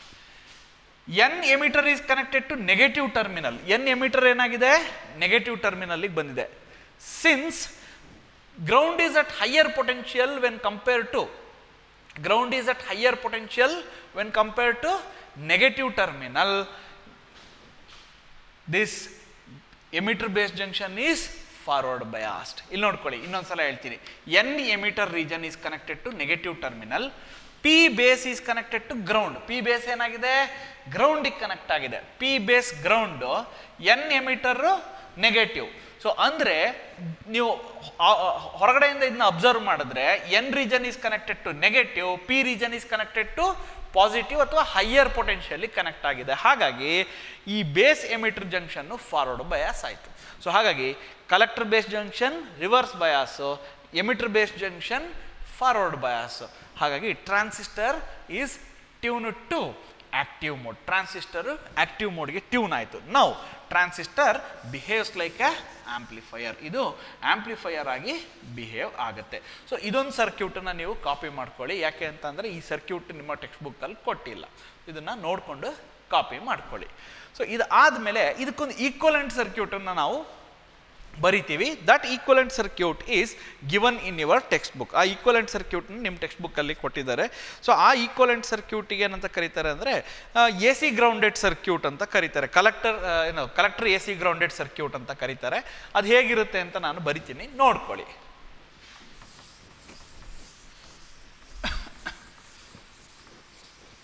N emitter is connected to negative terminal N emitter ಏನಾಗಿದೆ negative ಟರ್ಮಿನಲ್ಗೆ ಬಂದಿದೆ since ground is at higher potential when compare to ground is at higher potential when compare to negative terminal this emitter base junction is forward biased ಇಲ್ಲಿ ನೋಡ್ಕೊಳ್ಳಿ ಇನ್ನೊಂದ್ಸಲ ಹೇಳ್ತೀನಿ N emitter region is connected to negative terminal P base is connected to ground P base ಏನಾಗಿದೆ ಗ್ರೌಂಡಿಗೆ connect ಆಗಿದೆ P base ground N emitter negative so ಅಂದರೆ ನೀವು ಆ- ಆ- ಹೊರಗಡೆಯಿಂದ ಇದನ್ನ ಅಬ್ಸರ್ವ್ ಮಾಡಿದ್ರೆ N region is connected to negative P region is connected to positive ಅಥವಾ ಹೈಯರ್ ಪೊಟೆನ್ಷಿಯಲಿ ಕನೆಕ್ಟ್ ಆಗಿದೆ ಹಾಗಾಗಿ ಈ ಬೇಸ್ ಎಮಿಟರ್ ಜಂಕ್ಷನ್ನು ಫಾರ್ವರ್ಡ್ ಬಯಾಸ್ ಆಯಿತು ಸೊ ಹಾಗಾಗಿ collector base junction reverse bias emitter base junction forward bias ಹಾಗಾಗಿ transistor is tune to active mode transistor active ಮೋಡ್ಗೆ ಟ್ಯೂನ್ ಆಯಿತು ನಾವು transistor behaves like a amplifier ಇದು ಆಂಪ್ಲಿಫೈಯರ್ ಆಗಿ ಬಿಹೇವ್ ಆಗುತ್ತೆ ಸೊ ಇದೊಂದು ಸರ್ಕ್ಯೂಟನ್ನು ನೀವು ಕಾಪಿ ಮಾಡ್ಕೊಳ್ಳಿ ಯಾಕೆ ಅಂತಂದರೆ ಈ ಸರ್ಕ್ಯೂಟ್ ನಿಮ್ಮ ಟೆಕ್ಸ್ಟ್ ಬುಕ್ಕಲ್ಲಿ ಕೊಟ್ಟಿಲ್ಲ ಇದನ್ನು ನೋಡಿಕೊಂಡು ಕಾಪಿ ಮಾಡ್ಕೊಳ್ಳಿ ಸೊ ಇದು ಆದಮೇಲೆ ಇದಕ್ಕೊಂದು ಈಕ್ವಲೆಂಟ್ ಸರ್ಕ್ಯೂಟನ್ನು ನಾವು ಬರಿತೀವಿ that equivalent circuit is given in your textbook ಆ ಈಕ್ವಲೆಂಟ್ ಸರ್ಕ್ಯೂಟ್ನ ನಿಮ್ಮ ಟೆಕ್ಸ್ಟ್ ಬುಕ್ಕಲ್ಲಿ ಕೊಟ್ಟಿದ್ದಾರೆ ಸೊ ಆ ಈಕ್ವಲೆಂಟ್ ಸರ್ಕ್ಯೂಟಿಗೆ ಏನಂತ ಕರೀತಾರೆ ಅಂದರೆ ಎ ಸಿ ಗ್ರೌಂಡೆಡ್ ಸರ್ಕ್ಯೂಟ್ ಅಂತ ಕರೀತಾರೆ ಕಲೆಕ್ಟರ್ ಏನು collector A C grounded circuit ಅಂತ ಕರೀತಾರೆ ಅದು ಹೇಗಿರುತ್ತೆ ಅಂತ ನಾನು ಬರಿತೀನಿ ನೋಡ್ಕೊಳ್ಳಿ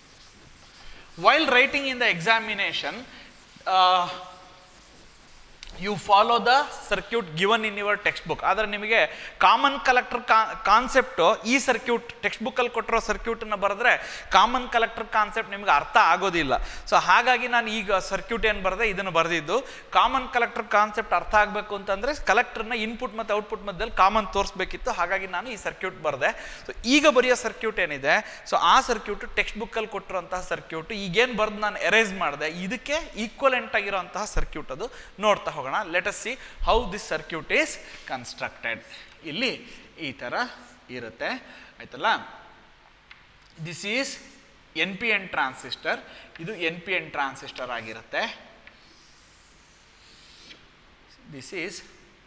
while writing in the examination uh, you follow the circuit given in your textbook ಆದರೆ ನಿಮಗೆ ಕಾಮನ್ ಕಲೆಕ್ಟರ್ ಕಾನ್ಸೆಪ್ಟು ಈ ಸರ್ಕ್ಯೂಟ್ ಟೆಕ್ಸ್ಟ್ ಬುಕ್ಕಲ್ಲಿ ಕೊಟ್ಟಿರೋ ಸರ್ಕ್ಯೂಟನ್ನು ಬರೆದ್ರೆ ಕಾಮನ್ ಕಲೆಕ್ಟರ್ ಕಾನ್ಸೆಪ್ಟ್ ನಿಮಗೆ ಅರ್ಥ ಆಗೋದಿಲ್ಲ ಸೊ ಹಾಗಾಗಿ ನಾನು ಈಗ ಸರ್ಕ್ಯೂಟ್ ಏನು ಬರೆದೆ ಇದನ್ನು ಬರೆದಿದ್ದು ಕಾಮನ್ ಕಲೆಕ್ಟರ್ ಕಾನ್ಸೆಪ್ಟ್ ಅರ್ಥ ಆಗಬೇಕು ಅಂತಂದರೆ ಕಲೆಕ್ಟರ್ನ ಇನ್ಪುಟ್ ಮತ್ತು ಔಟ್ಪುಟ್ ಮಧ್ಯದಲ್ಲಿ ಕಾಮನ್ ತೋರಿಸ್ಬೇಕಿತ್ತು ಹಾಗಾಗಿ ನಾನು ಈ ಸರ್ಕ್ಯೂಟ್ ಬರೆದೆ ಸೊ ಈಗ ಬರೆಯೋ ಸರ್ಕ್ಯೂಟ್ ಏನಿದೆ ಸೊ ಆ ಸರ್ಕ್ಯೂಟ್ ಟೆಕ್ಸ್ಟ್ ಬುಕ್ಕಲ್ಲಿ ಕೊಟ್ಟಿರೋಂತಹ ಸರ್ಕ್ಯೂಟ್ ಈಗೇನು ಬರೆದು ನಾನು ಎರೇಸ್ ಮಾಡಿದೆ ಇದಕ್ಕೆ ಈಕ್ವಲೆಂಟ್ ಆಗಿರೋಂತಹ ಸರ್ಕ್ಯೂಟ್ ಅದು ನೋಡ್ತಾ ಹೋಗೋಣ let us see how this circuit is constructed ಇಲ್ಲಿ ಈ ಥರ ಇರುತ್ತೆ ಆಯ್ತಲ್ಲ this is N P N transistor ಇದು ಎನ್ ಪಿ ಎನ್ ಟ್ರಾನ್ಸಿಸ್ಟರ್ ಆಗಿರುತ್ತೆ this is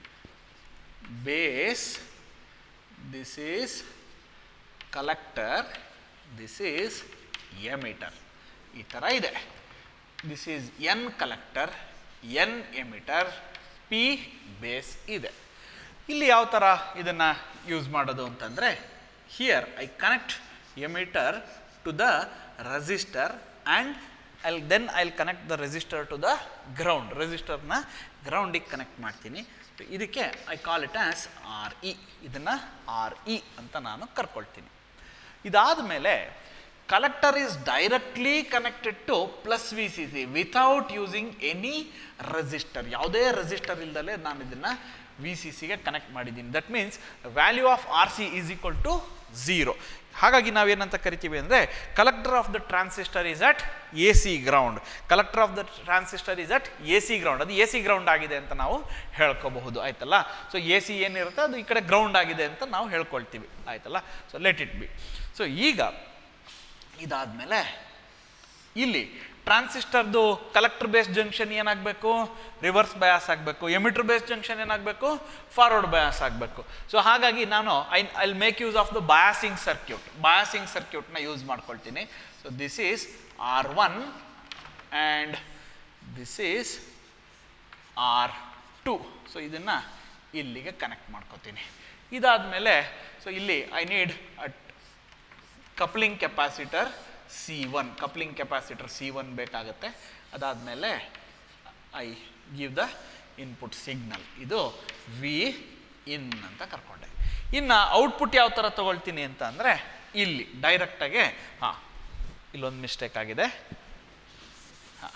base this is collector this is emitter ಈ ಥರ ಇದೆ this is N collector N emitter P base ಇದೆ ಇಲ್ಲಿ ಯಾವ ಥರ ಇದನ್ನು ಯೂಸ್ ಮಾಡೋದು ಅಂತಂದರೆ here I connect emitter to the resistor and I then I connect the resistor to the ground ರೆಸಿಸ್ಟರ್ನ ಗ್ರೌಂಡಿಗೆ ಕನೆಕ್ಟ್ ಮಾಡ್ತೀನಿ So, ಇದಕ್ಕೆ I call it as R E ಇದನ್ನು ಆರ್ ಇ ಅಂತ ನಾನು ಕರ್ಕೊಳ್ತೀನಿ ಇದಾದ ಮೇಲೆ collector is directly connected to plus V C C without using any resistor ಯಾವುದೇ ರೆಸಿಸ್ಟರ್ ಇಲ್ದಲೇ ನಾನು ಇದನ್ನು ವಿ ಸಿ ಸಿಗೆ ಕನೆಕ್ಟ್ ಮಾಡಿದ್ದೀನಿ that means value of R C is equal to zero ಹಾಗಾಗಿ ನಾವೇನಂತ ಕರಿತೀವಿ ಅಂದರೆ collector of the transistor is at A C ground collector of the transistor is at A C ground ಅದು A C ground ಆಗಿದೆ ಅಂತ ನಾವು ಹೇಳ್ಕೋಬಹುದು ಆಯ್ತಲ್ಲ so A C ಏನಿರುತ್ತೆ ಅದು ಈ ಕಡೆ ಗ್ರೌಂಡ್ ಆಗಿದೆ ಅಂತ ನಾವು ಹೇಳ್ಕೊಳ್ತೀವಿ ಆಯ್ತಲ್ಲ so let it be so ಈಗ ಇದಾದಮೇಲೆ ಇಲ್ಲಿ ಟ್ರಾನ್ಸಿಸ್ಟರ್ದು ಕಲೆಕ್ಟರ್ ಬೇಸ್ ಜಂಕ್ಷನ್ ಏನಾಗಬೇಕು ರಿವರ್ಸ್ ಬಯಾಸ್ ಆಗಬೇಕು ಎಮಿಟರ್ ಬೇಸ್ ಜಂಕ್ಷನ್ ಏನಾಗಬೇಕು ಫಾರ್ವರ್ಡ್ ಬಯಾಸ್ ಆಗಬೇಕು ಸೊ ಹಾಗಾಗಿ ನಾನು I I make use of the biasing circuit biasing ಸರ್ಕ್ಯೂಟ್ನ ಯೂಸ್ ಮಾಡ್ಕೊಳ್ತೀನಿ so this is R one and this is R two so ಇದನ್ನು ಇಲ್ಲಿಗೆ ಕನೆಕ್ಟ್ ಮಾಡ್ಕೋತೀನಿ ಇದಾದಮೇಲೆ ಸೊ ಇಲ್ಲಿ I need at coupling capacitor C one coupling capacitor C one ಬೇಕಾಗುತ್ತೆ ಅದಾದಮೇಲೆ I give the input signal ಇದು ವಿ ಇನ್ ಅಂತ ಕರ್ಕೊಂಡೆ ಇನ್ನು ಔಟ್ಪುಟ್ ಯಾವ ಥರ ತಗೊಳ್ತೀನಿ ಅಂತ ಅಂದರೆ ಇಲ್ಲಿ ಡೈರೆಕ್ಟಾಗೆ ಹಾಂ ಇಲ್ಲೊಂದು ಮಿಸ್ಟೇಕ್ ಆಗಿದೆ ಹಾಂ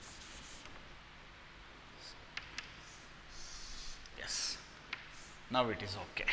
yes now it is okay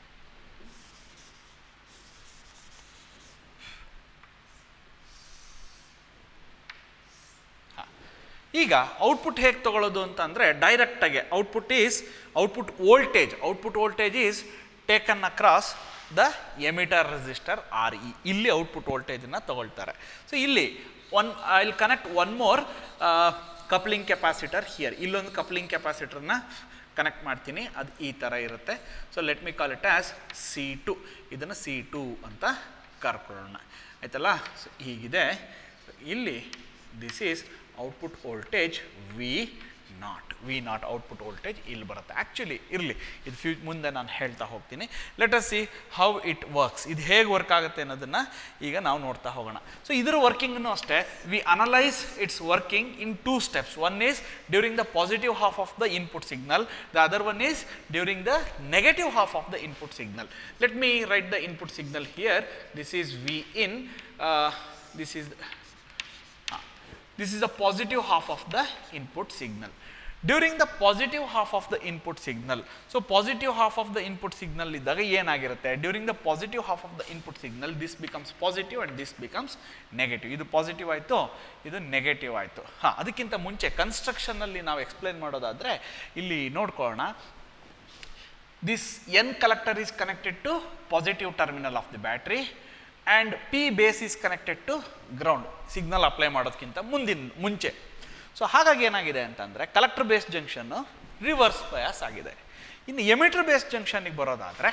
ಈಗ ಔಟ್ಪುಟ್ ಹೇಗೆ ತಗೊಳ್ಳೋದು ಅಂತ ಅಂದರೆ ಡೈರೆಕ್ಟಾಗಿ output is output voltage output voltage is taken across the emitter resistor R E ಇಲ್ಲಿ ಔಟ್ಪುಟ್ ವೋಲ್ಟೇಜನ್ನು ತಗೊಳ್ತಾರೆ ಸೊ ಇಲ್ಲಿ one I will connect one more coupling capacitor here ಇಲ್ಲೊಂದು ಕಪ್ಲಿಂಗ್ ಕೆಪಾಸಿಟರ್ನ ಕನೆಕ್ಟ್ ಮಾಡ್ತೀನಿ ಅದು ಈ ಥರ ಇರುತ್ತೆ so let me call it as C two ಇದನ್ನು ಸಿ ಟು ಅಂತ ಕರ್ಕೊಳ್ಳೋಣ ಆಯ್ತಲ್ಲ ಸೊ ಹೀಗಿದೆ ಇಲ್ಲಿ this is output voltage V naught V not output voltage ಇಲ್ಲಿ ಬರುತ್ತೆ ಆ್ಯಕ್ಚುಲಿ ಇರಲಿ ಇದು ಫ್ಯೂ ಮುಂದೆ ನಾನು ಹೇಳ್ತಾ ಹೋಗ್ತೀನಿ let us see how it works ಇದು ಹೇಗೆ ವರ್ಕ್ ಆಗುತ್ತೆ ಅನ್ನೋದನ್ನು ಈಗ ನಾವು ನೋಡ್ತಾ ಹೋಗೋಣ ಸೊ ಇದರ ವರ್ಕಿಂಗ್ನು ಅಷ್ಟೇ we analyse its working in two steps one is during the positive half of the input signal the other one is during the negative half of the input signal let me write the input signal here this is V in this is this is the positive half of the input signal during the positive half of the input signal so positive half of the input signal ಇದ್ದಾಗ ಏನಾಗಿರುತ್ತೆ during the positive half of the input signal this becomes positive and this becomes negative ಇದು positive ಆಯಿತು ಇದು negative ಆಯಿತು ಹಾಂ ಅದಕ್ಕಿಂತ ಮುಂಚೆ ಕನ್ಸ್ಟ್ರಕ್ಷನಲ್ಲಿ ನಾವು ಎಕ್ಸ್ಪ್ಲೇನ್ ಮಾಡೋದಾದರೆ ಇಲ್ಲಿ ನೋಡ್ಕೊಳ್ಳೋಣ this N collector is connected to positive terminal of the battery and P base is connected to ground signal apply ಮಾಡೋದಕ್ಕಿಂತ ಮುಂದಿನ ಮುಂಚೆ ಸೊ ಹಾಗಾಗಿ ಏನಾಗಿದೆ ಅಂತಂದರೆ ಕಲೆಕ್ಟರ್ ಬೇಸ್ ಜಂಕ್ಷನ್ನು ರಿವರ್ಸ್ ಬಯಾಸ್ ಆಗಿದೆ ಇನ್ನು ಎಮಿಟರ್ ಬೇಸ್ ಜಂಕ್ಷನ್ನಿಗೆ ಬರೋದಾದರೆ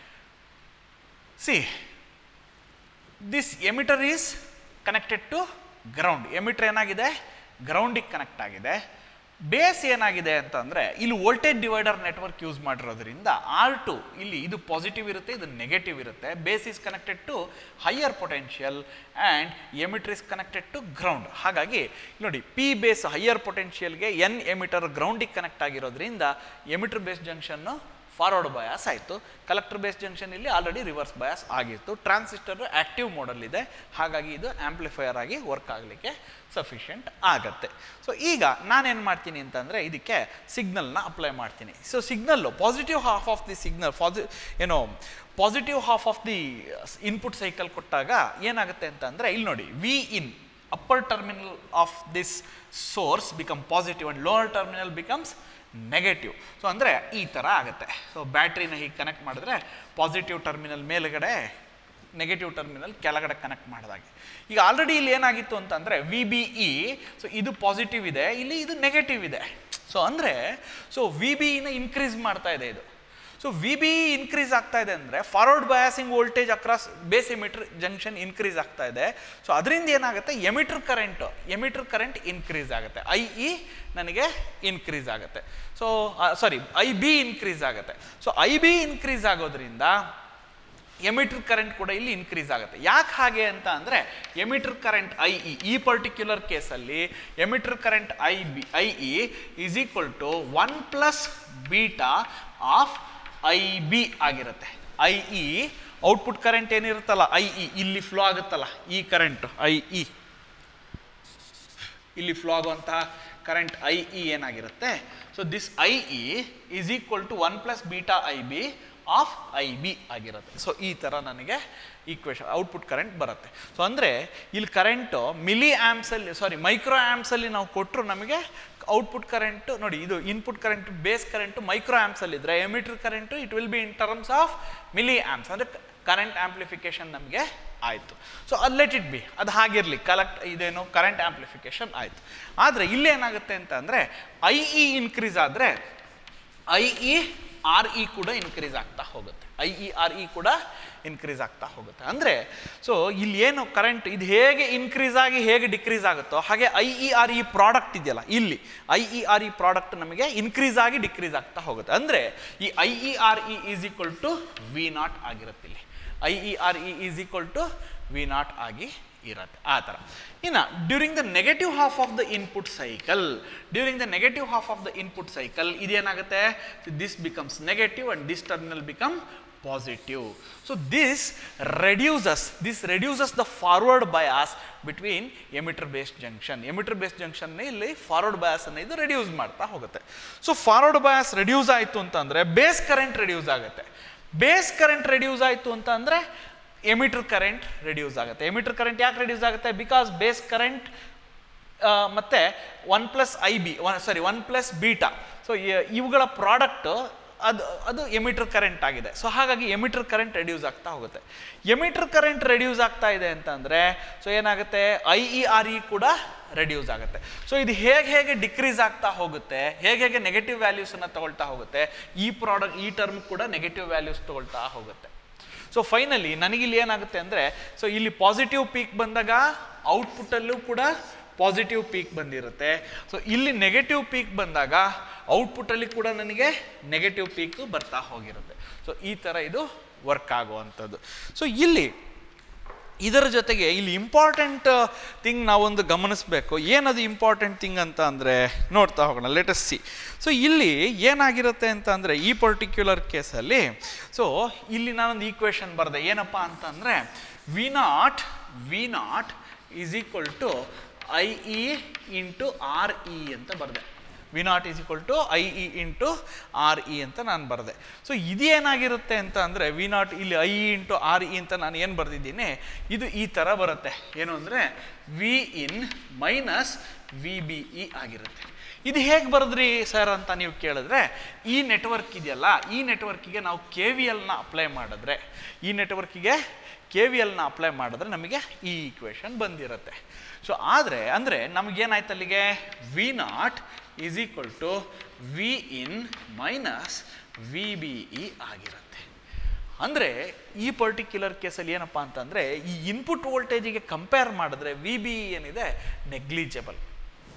see this emitter is connected to ground emitter ಏನಾಗಿದೆ ಗ್ರೌಂಡಿಗೆ ಕನೆಕ್ಟ್ ಆಗಿದೆ ಬೇಸ್ ಏನಾಗಿದೆ ಅಂತಂದರೆ ಇಲ್ಲಿ ವೋಲ್ಟೇಜ್ ಡಿವೈಡರ್ ನೆಟ್ವರ್ಕ್ ಯೂಸ್ ಮಾಡಿರೋದ್ರಿಂದ ಆರ್ ಟು ಇಲ್ಲಿ ಇದು ಪಾಸಿಟಿವ್ ಇರುತ್ತೆ ಇದು ನೆಗೆಟಿವ್ ಇರುತ್ತೆ base is connected to higher potential and emitter is connected to ground ಹಾಗಾಗಿ ನೋಡಿ ಪಿ ಬೇಸ್ ಹೈಯರ್ ಪೊಟೆನ್ಷಿಯಲ್ಗೆ ಎನ್ ಎಮಿಟರ್ ಗ್ರೌಂಡಿಗೆ ಕನೆಕ್ಟ್ ಆಗಿರೋದ್ರಿಂದ ಎಮಿಟರ್ ಬೇಸ್ ಜಂಕ್ಷನ್ನು ಫಾರ್ವರ್ಡ್ ಬಯಾಸ್ ಆಯಿತು ಕಲೆಕ್ಟರ್ ಬೇಸ್ ಜಂಕ್ಷನ್ ಇಲ್ಲಿ ಆಲ್ರೆಡಿ ರಿವರ್ಸ್ ಬಯಾಸ್ ಆಗಿತ್ತು ಟ್ರಾನ್ಸಿಸ್ಟರ್ ಆ್ಯಕ್ಟಿವ್ ಮೋಡಲ್ಲಿದೆ ಹಾಗಾಗಿ ಇದು ಆ್ಯಂಪ್ಲಿಫೈಯರ್ ಆಗಿ ವರ್ಕ್ ಆಗಲಿಕ್ಕೆ ಸಫಿಷಿಯೆಂಟ್ ಆಗತ್ತೆ ಸೊ ಈಗ ನಾನೇನು ಮಾಡ್ತೀನಿ ಅಂತಂದರೆ ಇದಕ್ಕೆ ಸಿಗ್ನಲ್ನ ಅಪ್ಲೈ ಮಾಡ್ತೀನಿ so signal positive half of the signal ಪಾಸಿ ಏನೋ positive half of the input cycle ಕೊಟ್ಟಾಗ ಏನಾಗುತ್ತೆ ಅಂತಂದರೆ ಇಲ್ಲಿ ನೋಡಿ V in upper terminal of this source become positive and lower terminal becomes negative so ಅಂದರೆ ಈ ಥರ ಆಗುತ್ತೆ ಸೊ ಬ್ಯಾಟ್ರಿನ ಹೀಗೆ ಕನೆಕ್ಟ್ ಮಾಡಿದ್ರೆ ಪಾಸಿಟಿವ್ ಟರ್ಮಿನಲ್ ಮೇಲುಗಡೆ ನೆಗೆಟಿವ್ ಟರ್ಮಿನಲ್ ಕೆಳಗಡೆ ಕನೆಕ್ಟ್ ಮಾಡಿದಾಗೆ ಈಗ ಆಲ್ರೆಡಿ ಇಲ್ಲಿ ಏನಾಗಿತ್ತು ಅಂತಂದರೆ ವಿ ಬಿ ಇ ಸೊ ಇದು ಪಾಸಿಟಿವ್ ಇದೆ ಇಲ್ಲಿ ಇದು ನೆಗೆಟಿವ್ ಇದೆ ಸೊ ಅಂದರೆ ಸೊ ವಿ ಬಿ ಇನ ಇನ್ಕ್ರೀಸ್ ಮಾಡ್ತಾ ಇದೆ ಇದು ಸೊ ವಿ ಬಿ ಇನ್ಕ್ರೀಸ್ ಆಗ್ತಾ ಇದೆ ಅಂದರೆ forward biasing voltage across base emitter junction increase ಆಗ್ತಾ ಇದೆ ಸೊ ಅದರಿಂದ ಏನಾಗುತ್ತೆ emitter current emitter current increase ಆಗುತ್ತೆ ಐ ಇ ನನಗೆ ಇನ್ಕ್ರೀಸ್ ಆಗುತ್ತೆ so sorry I B increase ಆಗುತ್ತೆ ಸೊ ಐ ಬಿ ಇನ್ಕ್ರೀಸ್ ಆಗೋದ್ರಿಂದ ಎಮಿಟರ್ ಕರೆಂಟ್ ಕೂಡ ಇಲ್ಲಿ ಇನ್ಕ್ರೀಸ್ ಆಗುತ್ತೆ ಯಾಕೆ ಹಾಗೆ ಅಂತ ಅಂದರೆ ಎಮಿಟರ್ ಕರೆಂಟ್ ಐ ಇ ಈ ಪರ್ಟಿಕ್ಯುಲರ್ ಕೇಸಲ್ಲಿ emitter current I B I E is equal to one plus beta of I B ಆಗಿರುತ್ತೆ ಐ ಇ ಔಟ್ಪುಟ್ ಕರೆಂಟ್ ಏನಿರುತ್ತಲ್ಲ ಐ ಇ ಇಲ್ಲಿ ಫ್ಲೋ ಆಗುತ್ತಲ್ಲ ಈ ಕರೆಂಟ್ ಐ ಇ ಇಲ್ಲಿ ಫ್ಲೋ ಆಗುವಂತಹ current I E ಏನಾಗಿರುತ್ತೆ so this I E is equal to one plus beta I B of I B ಆಗಿರುತ್ತೆ ಸೊ ಈ ಥರ ನನಗೆ ಈಕ್ವೇಶನ್ ಔಟ್ಪುಟ್ ಕರೆಂಟ್ ಬರುತ್ತೆ ಸೊ ಅಂದರೆ ಇಲ್ಲಿ ಕರೆಂಟು ಮಿಲಿ ಆ್ಯಮ್ಸಲ್ಲಿ ಸಾರಿ ಮೈಕ್ರೋ ಆ್ಯಮ್ಸಲ್ಲಿ ನಾವು ಕೊಟ್ಟರು ನಮಗೆ ಔಟ್ಪುಟ್ ಕರೆಂಟು ನೋಡಿ ಇದು ಇನ್ಪುಟ್ ಕರೆಂಟ್ ಬೇಸ್ ಕರೆಂಟು ಮೈಕ್ರೋ ಆ್ಯಮ್ಸಲ್ಲಿ ಇದ್ದರೆ emitter current it will be in terms of milliamps ಅಂದರೆ ಕರೆಂಟ್ ಆ್ಯಂಪ್ಲಿಫಿಕೇಶನ್ ನಮಗೆ ಆಯಿತು ಸೊ ಅದು ಲೆಟ್ ಇಟ್ ಬಿ ಅದು ಹಾಗಿರಲಿ ಕಲೆಕ್ಟ್ ಇದೇನು ಕರೆಂಟ್ ಆ್ಯಂಪ್ಲಿಫಿಕೇಶನ್ ಆಯಿತು ಆದರೆ ಇಲ್ಲಿ ಏನಾಗುತ್ತೆ ಅಂತ ಅಂದರೆ ಐ ಇ ಇನ್ಕ್ರೀಸ್ ಆದರೆ ಐ ಇ ಆರ್ ಇ ಕೂಡ ಇನ್ಕ್ರೀಸ್ ಆಗ್ತಾ ಹೋಗುತ್ತೆ ಐ ಇ ಆರ್ ಇ ಕೂಡ ಇನ್ಕ್ರೀಸ್ ಆಗ್ತಾ ಹೋಗುತ್ತೆ ಅಂದರೆ ಸೊ ಇಲ್ಲಿ ಏನು ಕರೆಂಟ್ ಇದು ಹೇಗೆ ಇನ್ಕ್ರೀಸ್ ಆಗಿ ಹೇಗೆ ಡಿಕ್ರೀಸ್ ಆಗುತ್ತೋ ಹಾಗೆ I E R E product ಇದೆಯಲ್ಲ ಇಲ್ಲಿ I E R E product ನಮಗೆ ಇನ್ಕ್ರೀಸ್ ಆಗಿ ಡಿಕ್ರೀಸ್ ಆಗ್ತಾ ಹೋಗುತ್ತೆ ಅಂದರೆ ಈ I E R E is equal to V naught ಆಗಿರುತ್ತೆ ಇಲ್ಲಿ I E R E is equal to V naught ಆಗಿ ಇರುತ್ತೆ ಆ ಥರ ಇನ್ನು during the negative half of the input cycle during the negative half of the input cycle ಇದೇನಾಗುತ್ತೆ this becomes negative and this terminal become positive so this reduces this reduces the forward bias between emitter based junction emitter based junction ಇಲ್ಲಿ forward bias ಅನ್ನು ಇದು reduce ಮಾಡ್ತಾ ಹೋಗುತ್ತೆ so forward bias reduce ಆಯಿತು ಅಂತಂದರೆ base current reduce ಆಗುತ್ತೆ base current reduce ಆಯಿತು ಅಂತ ಅಂದರೆ ಎಮಿಟರ್ ಕರೆಂಟ್ ರೆಡ್ಯೂಸ್ ಆಗುತ್ತೆ ಎಮಿಟರ್ ಕರೆಂಟ್ ಯಾಕೆ ರೆಡ್ಯೂಸ್ ಆಗುತ್ತೆ ಬಿಕಾಸ್ ಬೇಸ್ ಕರೆಂಟ್ ಮತ್ತು one plus I B one sorry one plus beta so ಇವುಗಳ ಪ್ರಾಡಕ್ಟ್ ಅದು ಅದು ಎಮಿಟರ್ ಕರೆಂಟ್ ಆಗಿದೆ ಸೊ ಹಾಗಾಗಿ ಎಮಿಟರ್ ಕರೆಂಟ್ ರೆಡ್ಯೂಸ್ ಆಗ್ತಾ ಹೋಗುತ್ತೆ ಎಮಿಟರ್ ಕರೆಂಟ್ ರೆಡ್ಯೂಸ್ ಆಗ್ತಾ ಇದೆ ಅಂತಂದರೆ ಸೊ ಏನಾಗುತ್ತೆ ಐ ಇ ಆರ್ ಇ ಕೂಡ ರೆಡ್ಯೂಸ್ ಆಗುತ್ತೆ ಸೊ ಇದು ಹೇಗೆ ಹೇಗೆ ಡಿಕ್ರೀಸ್ ಆಗ್ತಾ ಹೋಗುತ್ತೆ ಹೇಗೆ ಹೇಗೆ ನೆಗೆಟಿವ್ ವ್ಯಾಲ್ಯೂಸನ್ನು ತಗೊಳ್ತಾ ಹೋಗುತ್ತೆ ಈ ಪ್ರಾಡಕ್ಟ್ ಈ ಟರ್ಮ್ ಕೂಡ ನೆಗೆಟಿವ್ ವ್ಯಾಲ್ಯೂಸ್ ತಗೊಳ್ತಾ ಹೋಗುತ್ತೆ ಸೊ ಫೈನಲಿ ನನಗಿಲ್ಲಿ ಏನಾಗುತ್ತೆ ಅಂದರೆ ಸೊ ಇಲ್ಲಿ ಪಾಸಿಟಿವ್ ಪೀಕ್ ಬಂದಾಗ ಔಟ್ಪುಟ್ಟಲ್ಲೂ ಕೂಡ ಪಾಸಿಟಿವ್ ಪೀಕ್ ಬಂದಿರುತ್ತೆ ಸೊ ಇಲ್ಲಿ ನೆಗೆಟಿವ್ ಪೀಕ್ ಬಂದಾಗ ಔಟ್ಪುಟ್ಟಲ್ಲಿ ಕೂಡ ನನಗೆ ನೆಗೆಟಿವ್ ಪೀಕ್ ಬರ್ತಾ ಹೋಗಿರುತ್ತೆ ಸೊ ಈ ಥರ ಇದು ವರ್ಕ್ ಆಗುವಂಥದ್ದು ಸೊ ಇಲ್ಲಿ ಇದರ ಜೊತೆಗೆ ಇಲ್ಲಿ ಇಂಪಾರ್ಟೆಂಟ್ ಥಿಂಗ್ ನಾವೊಂದು ಗಮನಿಸಬೇಕು ಏನದು ಇಂಪಾರ್ಟೆಂಟ್ ಥಿಂಗ್ ಅಂತ ಅಂದರೆ ನೋಡ್ತಾ ಹೋಗೋಣ ಲೆಟಸ್ ಸಿ ಸೊ ಇಲ್ಲಿ ಏನಾಗಿರುತ್ತೆ ಅಂತ ಅಂದರೆ ಈ ಪರ್ಟಿಕ್ಯುಲರ್ ಕೇಸಲ್ಲಿ ಸೊ ಇಲ್ಲಿ ನಾನೊಂದು ಈಕ್ವೇಷನ್ ಬರೆದೆ ಏನಪ್ಪ ಅಂತಂದರೆ V naught V not is equal to I E into R E ಅಂತ ಬರೆದೆ V not is equal to I E into R E ಅಂತ ನಾನು ಬರೆದೆ ಸೊ ಇದೇನಾಗಿರುತ್ತೆ ಅಂತ ಅಂದರೆ ವಿ ನಾಟ್ ಇಲ್ಲಿ I E into R E ಅಂತ ನಾನು ಏನು ಬರೆದಿದ್ದೀನಿ ಇದು ಈ ಥರ ಬರುತ್ತೆ ಏನು ಅಂದರೆ V in minus V B E ಆಗಿರುತ್ತೆ ಇದು ಹೇಗೆ ಬರೆದ್ರಿ ಸರ್ ಅಂತ ನೀವು ಕೇಳಿದ್ರೆ ಈ ನೆಟ್ವರ್ಕ್ ಇದೆಯಲ್ಲ ಈ ನೆಟ್ವರ್ಕಿಗೆ ನಾವು ಕೆ ವಿ ಎಲ್ನ ಅಪ್ಲೈ ಮಾಡಿದ್ರೆ ಈ ನೆಟ್ವರ್ಕಿಗೆ ಕೆ ವಿ ಎಲ್ನ ಅಪ್ಲೈ ಮಾಡಿದ್ರೆ ನಮಗೆ ಈ ಈಕ್ವೇಷನ್ ಬಂದಿರುತ್ತೆ ಸೊ ಆದರೆ ಅಂದರೆ ನಮಗೇನಾಯ್ತು ಅಲ್ಲಿಗೆ V not is equal to V in minus V B E ಆಗಿರುತ್ತೆ ಅಂದರೆ ಈ ಪರ್ಟಿಕ್ಯುಲರ್ ಕೇಸಲ್ಲಿ ಏನಪ್ಪ ಅಂತಂದರೆ ಈ ಇನ್ಪುಟ್ ವೋಲ್ಟೇಜಿಗೆ ಕಂಪೇರ್ ಮಾಡಿದ್ರೆ ವಿ ಬಿ ಏನಿದೆ negligible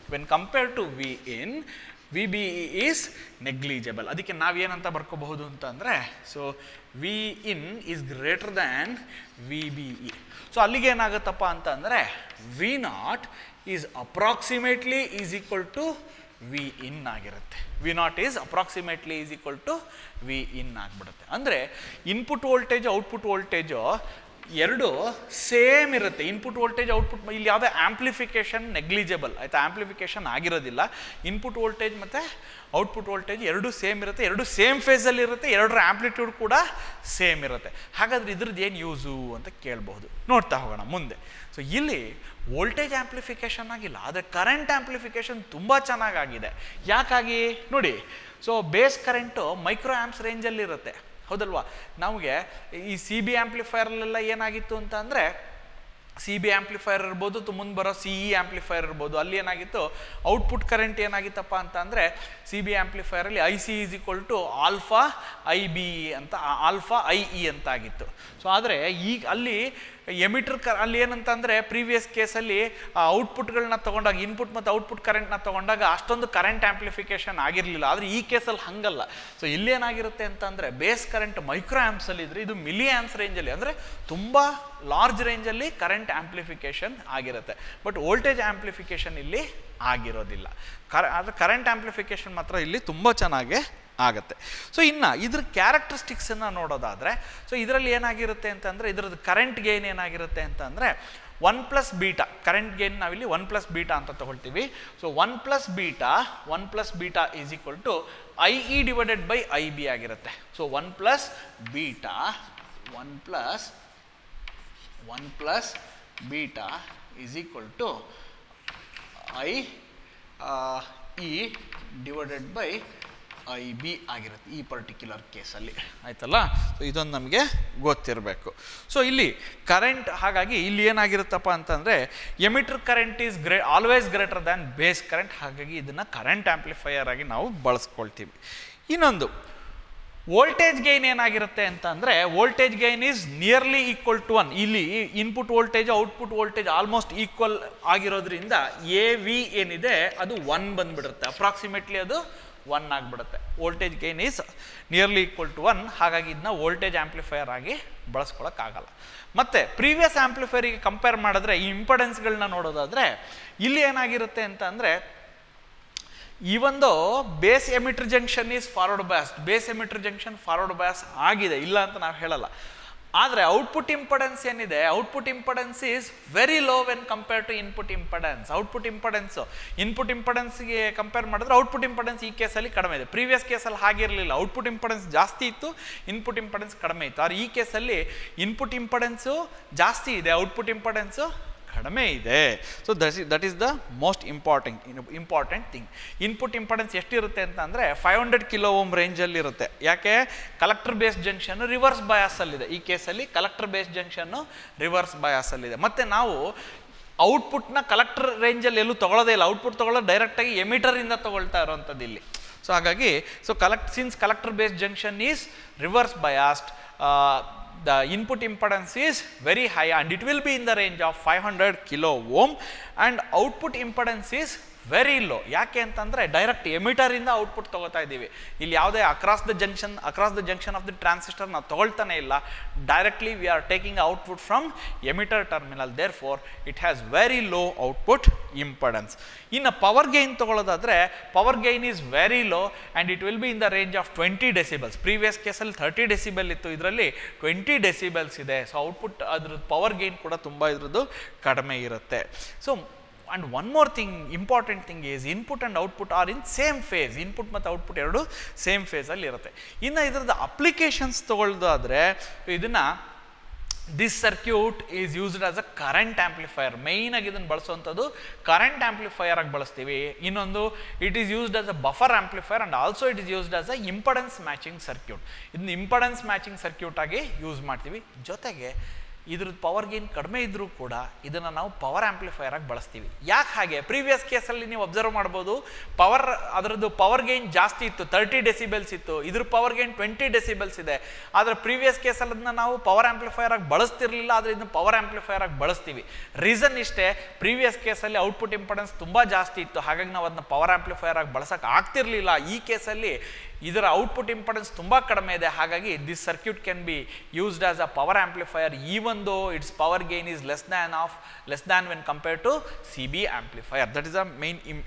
when compare to V in V B E is negligible ಅದಕ್ಕೆ ನಾವೇನಂತ ಬರ್ಕೋಬಹುದು ಅಂತ ಅಂದರೆ so V in is greater than V B E so ಅಲ್ಲಿಗೆ ಏನಾಗುತ್ತಪ್ಪ ಅಂತ ಅಂದರೆ V not is approximately is equal to V in ಆಗಿರುತ್ತೆ V not is approximately is equal to V in ಆಗಿಬಿಡುತ್ತೆ ಅಂದರೆ ಇನ್ಪುಟ್ ವೋಲ್ಟೇಜ್ ಔಟ್ಪುಟ್ ವೋಲ್ಟೇಜು ಎರಡು same ಇರುತ್ತೆ input voltage output ಇಲ್ಲಿ ಯಾವುದೇ ಆಂಪ್ಲಿಫಿಕೇಶನ್ ನೆಗ್ಲಿಜಬಲ್ ಆಯಿತಾ ಆಂಪ್ಲಿಫಿಕೇಶನ್ ಆಗಿರೋದಿಲ್ಲ ಇನ್ಪುಟ್ ವೋಲ್ಟೇಜ್ ಮತ್ತು ಔಟ್ಪುಟ್ ವೋಲ್ಟೇಜ್ ಎರಡು ಸೇಮ್ ಇರುತ್ತೆ ಎರಡು ಸೇಮ್ ಫೇಸಲ್ಲಿ ಇರುತ್ತೆ ಎರಡರ ಆಂಪ್ಲಿಟ್ಯೂಡ್ ಕೂಡ ಸೇಮ್ ಇರುತ್ತೆ ಹಾಗಾದ್ರೆ ಇದ್ರದ್ದು ಏನು ಯೂಸು ಅಂತ ಕೇಳಬಹುದು ನೋಡ್ತಾ ಹೋಗೋಣ ಮುಂದೆ ಸೊ ಇಲ್ಲಿ ವೋಲ್ಟೇಜ್ ಆಂಪ್ಲಿಫಿಕೇಶನ್ ಆಗಿಲ್ಲ ಆದರೆ ಕರೆಂಟ್ ಆಂಪ್ಲಿಫಿಕೇಶನ್ ತುಂಬ ಚೆನ್ನಾಗಾಗಿದೆ ಯಾಕಾಗಿ ನೋಡಿ so base current micro amps ರೇಂಜಲ್ಲಿರುತ್ತೆ ಹೌದಲ್ವಾ ನಮಗೆ ಈ ಸಿ ಬಿ ಆ್ಯಂಪ್ಲಿಫೈರಲ್ಲೆಲ್ಲ ಏನಾಗಿತ್ತು ಅಂತ ಅಂದರೆ ಸಿ ಬಿ ಆ್ಯಂಪ್ಲಿಫೈರ್ ಇರ್ಬೋದು ತು ಮುಂದೆ ಬರೋ ಸಿ ಇ ಆ್ಯಂಪ್ಲಿಫೈರ್ ಇರ್ಬೋದು ಅಲ್ಲಿ ಏನಾಗಿತ್ತು ಔಟ್ಪುಟ್ ಕರೆಂಟ್ ಏನಾಗಿತ್ತಪ್ಪ ಅಂತ ಅಂದರೆ ಸಿ ಬಿ ಆ್ಯಂಪ್ಲಿಫೈರಲ್ಲಿ I C is equal to alpha I B E ಅಂತ ಆಲ್ಫಾ ಐ ಇ ಅಂತ ಆಗಿತ್ತು ಸೊ ಆದರೆ ಈಗ ಅಲ್ಲಿ ಎಮಿಟರ್ ಕ ಅಲ್ಲಿ ಏನಂತ ಅಂದರೆ ಪ್ರೀವಿಯಸ್ ಕೇಸಲ್ಲಿ ಔಟ್ಪುಟ್ಗಳನ್ನ ತೊಗೊಂಡಾಗ ಇನ್ಪುಟ್ ಮತ್ತು ಔಟ್ಪುಟ್ ಕರೆಂಟ್ನ ತೊಗೊಂಡಾಗ ಅಷ್ಟೊಂದು ಕರೆಂಟ್ ಆಂಪ್ಲಿಫಿಕೇಶನ್ ಆಗಿರಲಿಲ್ಲ ಆದರೆ ಈ ಕೇಸಲ್ಲಿ ಹಂಗಲ್ಲ ಸೊ ಇಲ್ಲೇನಾಗಿರುತ್ತೆ ಅಂತಂದರೆ ಬೇಸ್ ಕರೆಂಟ್ ಮೈಕ್ರೋ ಆ್ಯಮ್ಸಲ್ಲಿ ಇದ್ರೆ ಇದು ಮಿಲಿ ಆ್ಯಮ್ಸ್ ರೇಂಜಲ್ಲಿ ಅಂದರೆ ತುಂಬ ಲಾರ್ಜ್ ರೇಂಜಲ್ಲಿ ಕರೆಂಟ್ ಆಂಪ್ಲಿಫಿಕೇಶನ್ ಆಗಿರುತ್ತೆ ಬಟ್ ವೋಲ್ಟೇಜ್ ಆಂಪ್ಲಿಫಿಕೇಶನ್ ಇಲ್ಲಿ ಆಗಿರೋದಿಲ್ಲ ಕರ ಆದರೆ ಕರೆಂಟ್ ಆಂಪ್ಲಿಫಿಕೇಶನ್ ಮಾತ್ರ ಇಲ್ಲಿ ತುಂಬ ಚೆನ್ನಾಗೇ ಆಗುತ್ತೆ ಸೊ ಇನ್ನು ಇದ್ರ ಕ್ಯಾರೆಕ್ಟರಿಸ್ಟಿಕ್ಸನ್ನು ನೋಡೋದಾದರೆ ಸೊ ಇದರಲ್ಲಿ ಏನಾಗಿರುತ್ತೆ ಅಂತಂದರೆ ಇದ್ರದ್ದು ಕರೆಂಟ್ ಗೇನ್ ಏನಾಗಿರುತ್ತೆ ಅಂತಂದರೆ one plus beta current gain ನಾವಿಲ್ಲಿ ಒನ್ ಪ್ಲಸ್ ಬೀಟಾ ಅಂತ ತಗೊಳ್ತೀವಿ so one plus beta one plus beta is equal to I E divided by I B ಆಗಿರುತ್ತೆ so one plus beta one plus one plus beta is equal to I E divided by I B ಆಗಿರುತ್ತೆ ಈ particular ಕೇಸಲ್ಲಿ ಆಯ್ತಲ್ಲ so ಇದೊಂದು ನಮಗೆ ಗೊತ್ತಿರಬೇಕು so ಇಲ್ಲಿ current ಹಾಗಾಗಿ ಇಲ್ಲಿ ಏನಾಗಿರುತ್ತಪ್ಪ ಅಂತಂದರೆ emitter current is grey always greater than base current ಹಾಗಾಗಿ ಇದನ್ನು ಕರೆಂಟ್ ಆಂಪ್ಲಿಫೈಯರ್ ಆಗಿ ನಾವು ಬಳಸ್ಕೊಳ್ತೀವಿ ಇನ್ನೊಂದು ವೋಲ್ಟೇಜ್ ಗೈನ್ ಏನಾಗಿರುತ್ತೆ ಅಂತ ಅಂದರೆ voltage gain is nearly equal to one ಇಲ್ಲಿ input voltage output voltage almost equal ಆಗಿರೋದ್ರಿಂದ ಎ ವಿ ಏನಿದೆ ಅದು ಒನ್ ಬಂದ್ಬಿಡುತ್ತೆ ಅಪ್ರಾಕ್ಸಿಮೇಟ್ಲಿ ಅದು ಒನ್ ಆಗಿಬಿಡುತ್ತೆ voltage gain is nearly equal to one ಹಾಗಾಗಿ ಇದನ್ನ ವೋಲ್ಟೇಜ್ ಆಂಪ್ಲಿಫೈಯರ್ ಆಗಿ ಬಳಸ್ಕೊಳಕ್ಕಾಗಲ್ಲ ಮತ್ತು ಪ್ರೀವಿಯಸ್ ಆಂಪ್ಲಿಫೈರಿಗೆ ಕಂಪೇರ್ ಮಾಡಿದ್ರೆ ಈ ಇಂಪಾರ್ಟೆನ್ಸ್ಗಳನ್ನ ನೋಡೋದಾದರೆ ಇಲ್ಲಿ ಏನಾಗಿರುತ್ತೆ ಅಂತ ಅಂದರೆ ಈ ಒಂದು base emitter junction is forward bias base emitter junction forward bias ಆಗಿದೆ ಇಲ್ಲ ಅಂತ ನಾವು ಹೇಳಲ್ಲ ಆದರೆ ಔಟ್ಪುಟ್ ಇಂಪಡೆನ್ಸ್ ಏನಿದೆ output impedance is very low when compare to input impedance output impedance input ಇಂಪಡೆನ್ಸ್ಗೆ ಕಂಪೇರ್ ಮಾಡಿದ್ರೆ ಔಟ್ಪುಟ್ ಇಂಪಡೆನ್ಸ್ ಈ ಕೇಸಲ್ಲಿ ಕಡಿಮೆ ಇದೆ ಪ್ರೀವಿಯಸ್ ಕೇಸಲ್ಲಿ ಹಾಗಿರಲಿಲ್ಲ ಔಟ್ಪುಟ್ ಇಂಪಡೆನ್ಸ್ ಜಾಸ್ತಿ ಇತ್ತು ಇನ್ಪುಟ್ ಇಂಪಡೆನ್ಸ್ ಕಡಿಮೆ ಇತ್ತು ಆದರೆ ಈ ಕೇಸಲ್ಲಿ ಇನ್ಪುಟ್ ಇಂಪಡೆನ್ಸು ಜಾಸ್ತಿ ಇದೆ ಔಟ್ಪುಟ್ ಇಂಪಡೆನ್ಸು ಕಡಿಮೆ ಇದೆ so that is that is the most important important thing input importance ಎಷ್ಟಿರುತ್ತೆ ಅಂತ ಅಂದರೆ ಫೈವ್ ಹಂಡ್ರೆಡ್ ಕಿಲೋ ಓಮ್ ರೇಂಜಲ್ಲಿ ಇರುತ್ತೆ ಯಾಕೆ ಕಲೆಕ್ಟರ್ ಬೇಸ್ ಜಂಕ್ಷನ್ ರಿವರ್ಸ್ ಬಯಾಸಲ್ಲಿದೆ ಈ ಕೇಸಲ್ಲಿ ಕಲೆಕ್ಟರ್ ಬೇಸ್ ಜಂಕ್ಷನ್ನು ರಿವರ್ಸ್ ಬಯಾಸಲ್ಲಿದೆ ಮತ್ತು ನಾವು ಔಟ್ಪುಟ್ನ ಕಲೆಕ್ಟರ್ ರೇಂಜಲ್ಲಿ ಎಲ್ಲೂ ತೊಗೊಳ್ಳೋದೇ ಇಲ್ಲ ಔಟ್ಪುಟ್ ತೊಗೊಳ್ಳೋದು ಡೈರೆಕ್ಟಾಗಿ ಎಮಿಟರಿಂದ ತೊಗೊಳ್ತಾ ಇರೋವಂಥದ್ದು ಇಲ್ಲಿ ಸೊ ಹಾಗಾಗಿ so collect since collector base junction is reverse biased the input impedance is very high and it will be in the range of 500 kilo ohm and output impedance is very low ಯಾಕೆ ಅಂತಂದರೆ direct ಎಮಿಟರಿಂದ output ತೊಗೋತಾ ಇದ್ದೀವಿ ಇಲ್ಲಿ ಯಾವುದೇ across the junction across the junction of the transistor ನಾವು ತೊಗೊಳ್ತಾನೆ ಇಲ್ಲ directly we are taking output from emitter terminal therefore it has very low output impedance ಇನ್ನು ಪವರ್ ಗೈನ್ ತೊಗೊಳ್ಳೋದಾದರೆ power gain is very low and it will be in the range of twenty decibels previous ಕೇಸಲ್ಲಿ thirty decibel ಇತ್ತು ಇದರಲ್ಲಿ twenty decibels ಇದೆ so output ಅದ್ರದ್ದು power gain ಕೂಡ ತುಂಬ ಇದ್ರದ್ದು ಕಡಿಮೆ ಇರುತ್ತೆ so and one more thing important thing is input and output are in same phase input ಮತ್ತು ಔಟ್ಪುಟ್ ಎರಡು ಸೇಮ್ ಫೇಸಲ್ಲಿ ಇರುತ್ತೆ ಇನ್ನು ಇದ್ರದ್ದು ಅಪ್ಲಿಕೇಶನ್ಸ್ ತೊಗೊಳ್ಳೋದಾದರೆ ಇದನ್ನು this circuit is used as a current amplifier ಮೇಯ್ನಾಗಿ ಇದನ್ನು ಬಳಸುವಂಥದ್ದು ಕರೆಂಟ್ ಆಂಪ್ಲಿಫೈಯರ್ ಆಗಿ ಬಳಸ್ತೀವಿ ಇನ್ನೊಂದು it is used as a buffer amplifier and also it is used as a impedance matching circuit ಇದನ್ನ ಇಂಪಡೆನ್ಸ್ ಮ್ಯಾಚಿಂಗ್ ಸರ್ಕ್ಯೂಟ್ ಆಗಿ ಯೂಸ್ ಮಾಡ್ತೀವಿ ಜೊತೆಗೆ ಇದ್ರದ್ದು ಪವರ್ ಗೇನ್ ಕಡಿಮೆ ಇದ್ದರೂ ಕೂಡ ಇದನ್ನು ನಾವು ಪವರ್ ಆ್ಯಂಪ್ಲಿಫೈಯರ್ ಆಗಿ ಬಳಸ್ತೀವಿ ಯಾಕೆ ಹಾಗೆ ಪ್ರೀವಿಯಸ್ ಕೇಸಲ್ಲಿ ನೀವು ಅಬ್ಸರ್ವ್ ಮಾಡ್ಬೋದು ಪವರ್ ಅದರದ್ದು ಪವರ್ ಗೇನ್ ಜಾಸ್ತಿ ಇತ್ತು ತರ್ಟಿ ಡೆಸಿಬೆಲ್ಸ್ ಇತ್ತು ಇದ್ರ ಪವರ್ ಗೇನ್ ಟ್ವೆಂಟಿ ಡೆಸಿಬೆಲ್ಸ್ ಇದೆ ಆದರೆ ಪ್ರೀವಿಯಸ್ ಕೇಸಲ್ಲಿ ಅದನ್ನ ನಾವು ಪವರ್ ಆ್ಯಂಪ್ಲಿಫೈಯರ್ ಆಗಿ ಬಳಸ್ತಿರ್ಲಿಲ್ಲ ಆದರೆ ಇದನ್ನ ಪವರ್ ಆ್ಯಂಪ್ಲಿಫೈಯರ್ ಆಗಿ ಬಳಸ್ತೀವಿ ರೀಸನ್ ಇಷ್ಟೇ ಪ್ರೀವಿಯಸ್ ಕೇಸಲ್ಲಿ ಔಟ್ಪುಟ್ ಇಂಪಾರ್ಟೆನ್ಸ್ ತುಂಬ ಜಾಸ್ತಿ ಇತ್ತು ಹಾಗಾಗಿ ನಾವು ಅದನ್ನ ಪವರ್ ಆ್ಯಂಪ್ಲಿಫೈಯರ್ ಆಗಿ ಬಳಸೋಕೆ ಆಗ್ತಿರ್ಲಿಲ್ಲ ಈ ಕೇಸಲ್ಲಿ ಇದರ ಔಟ್ಪುಟ್ ಇಂಪಾರ್ಟೆನ್ಸ್ ತುಂಬ ಕಡಿಮೆ ಇದೆ ಹಾಗಾಗಿ this circuit can be used as a power amplifier even though it's power gain is less than of less than when compare to C B amplifier that is a main ಇಮ್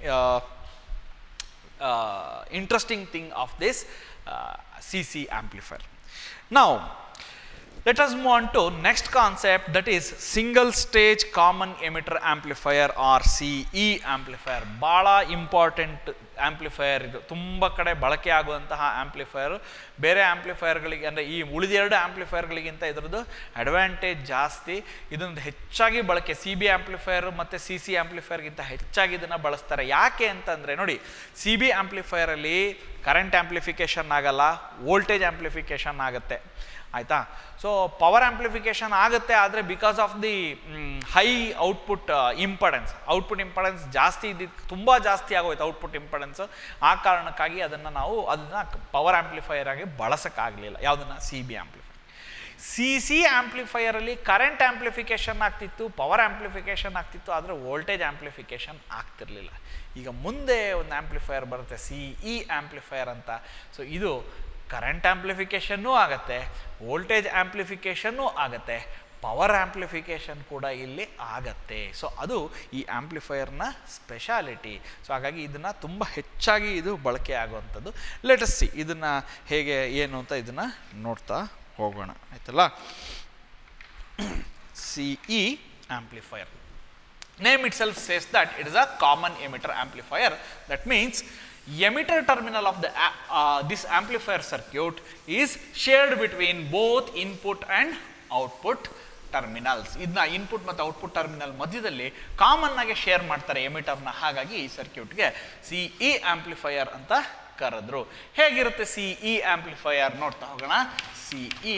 interesting thing of this uh, CC amplifier. Now, let us move on to next concept that is single stage common emitter amplifier or CE amplifier. ಭಾಳ important amplifier ಇದು ತುಂಬ ಕಡೆ ಬಳಕೆ ಆಗುವಂತಹ amplifier ಬೇರೆ ಆಂಪ್ಲಿಫೈಯರ್ಗಳಿಗೆ ಅಂದರೆ ಈ ಉಳಿದೆರಡು ಆಂಪ್ಲಿಫೈಯರ್ಗಳಿಗಿಂತ ಇದರದ್ದು ಅಡ್ವಾಂಟೇಜ್ ಜಾಸ್ತಿ ಇದೊಂದು ಹೆಚ್ಚಾಗಿ ಬಳಕೆ ಸಿ ಬಿ ಆಂಪ್ಲಿಫೈಯರ್ ಮತ್ತು ಸಿ ಸಿ ಆಂಪ್ಲಿಫೈಯರ್ಗಿಂತ ಹೆಚ್ಚಾಗಿ ಇದನ್ನು ಬಳಸ್ತಾರೆ ಯಾಕೆ ಅಂತಂದರೆ ನೋಡಿ ಸಿ ಬಿ ಆಂಪ್ಲಿಫೈಯರಲ್ಲಿ ಕರೆಂಟ್ ಆಂಪ್ಲಿಫಿಕೇಷನ್ ಆಗಲ್ಲ ವೋಲ್ಟೇಜ್ ಆಂಪ್ಲಿಫಿಕೇಷನ್ ಆಗುತ್ತೆ ಆಯಿತಾ ಸೊ ಪವರ್ ಆಂಪ್ಲಿಫಿಕೇಷನ್ ಆಗುತ್ತೆ ಆದರೆ because of the high output importance output importance ಜಾಸ್ತಿ ಇದ್ದಿದ್ದು ತುಂಬ ಜಾಸ್ತಿ ಆಗೋಯ್ತು ಔಟ್ಪುಟ್ ಇಂಪಾರ್ಟೆನ್ಸ್ ಆ ಕಾರಣಕ್ಕಾಗಿ ಅದನ್ನು ನಾವು ಅದನ್ನು ಪವರ್ ಆಂಪ್ಲಿಫೈಯರ್ ಆಗಿ ಬಳಸೋಕ್ಕಾಗಲಿಲ್ಲ ಯಾವುದನ್ನು C B amplifier C C ಆಂಪ್ಲಿಫೈಯರಲ್ಲಿ ಕರೆಂಟ್ ಆಂಪ್ಲಿಫಿಕೇಷನ್ ಆಗ್ತಿತ್ತು ಪವರ್ ಆಂಪ್ಲಿಫಿಕೇಷನ್ ಆಗ್ತಿತ್ತು ಆದರೆ ವೋಲ್ಟೇಜ್ ಆಂಪ್ಲಿಫಿಕೇಷನ್ ಆಗ್ತಿರಲಿಲ್ಲ ಈಗ ಮುಂದೆ ಒಂದು ಆಂಪ್ಲಿಫೈಯರ್ ಬರುತ್ತೆ ಸಿ ಇ ಆಂಪ್ಲಿಫೈಯರ್ ಅಂತ ಸೊ ಇದು ಕರೆಂಟ್ ಆಂಪ್ಲಿಫಿಕೇಷನ್ನೂ ಆಗುತ್ತೆ ವೋಲ್ಟೇಜ್ ಆಂಪ್ಲಿಫಿಕೇಷನ್ನೂ ಆಗುತ್ತೆ ಪವರ್ ಆಂಪ್ಲಿಫಿಕೇಷನ್ ಕೂಡ ಇಲ್ಲಿ ಆಗತ್ತೆ ಸೊ ಅದು ಈ ಆಂಪ್ಲಿಫೈಯರ್ನ ಸ್ಪೆಷಾಲಿಟಿ ಸೊ ಹಾಗಾಗಿ ಇದನ್ನು ತುಂಬ ಹೆಚ್ಚಾಗಿ ಇದು ಬಳಕೆ ಆಗುವಂಥದ್ದು ಲೆಟಸ್ ಸಿ ಇದನ್ನು ಹೇಗೆ ಏನು ಅಂತ ಇದನ್ನು ನೋಡ್ತಾ ಹೋಗೋಣ ಆಯ್ತಲ್ಲ C E amplifier name itself says that it is a common emitter amplifier that means emitter terminal of the a- uh, this amplifier circuit is shared between both input and output terminals ಇದನ್ನ input ಮತ್ತು output terminal ಮಧ್ಯದಲ್ಲಿ common ಆಗಿ share ಮಾಡ್ತಾರೆ ಎಮಿಟರ್ನ ಹಾಗಾಗಿ ಈ ಸರ್ಕ್ಯೂಟ್ಗೆ C E amplifier ಅಂತ ಕರೆದ್ರು ಹೇಗಿರುತ್ತೆ ಸಿ ಇ ಆಂಪ್ಲಿಫೈಯರ್ ನೋಡ್ತಾ ಹೋಗೋಣ C E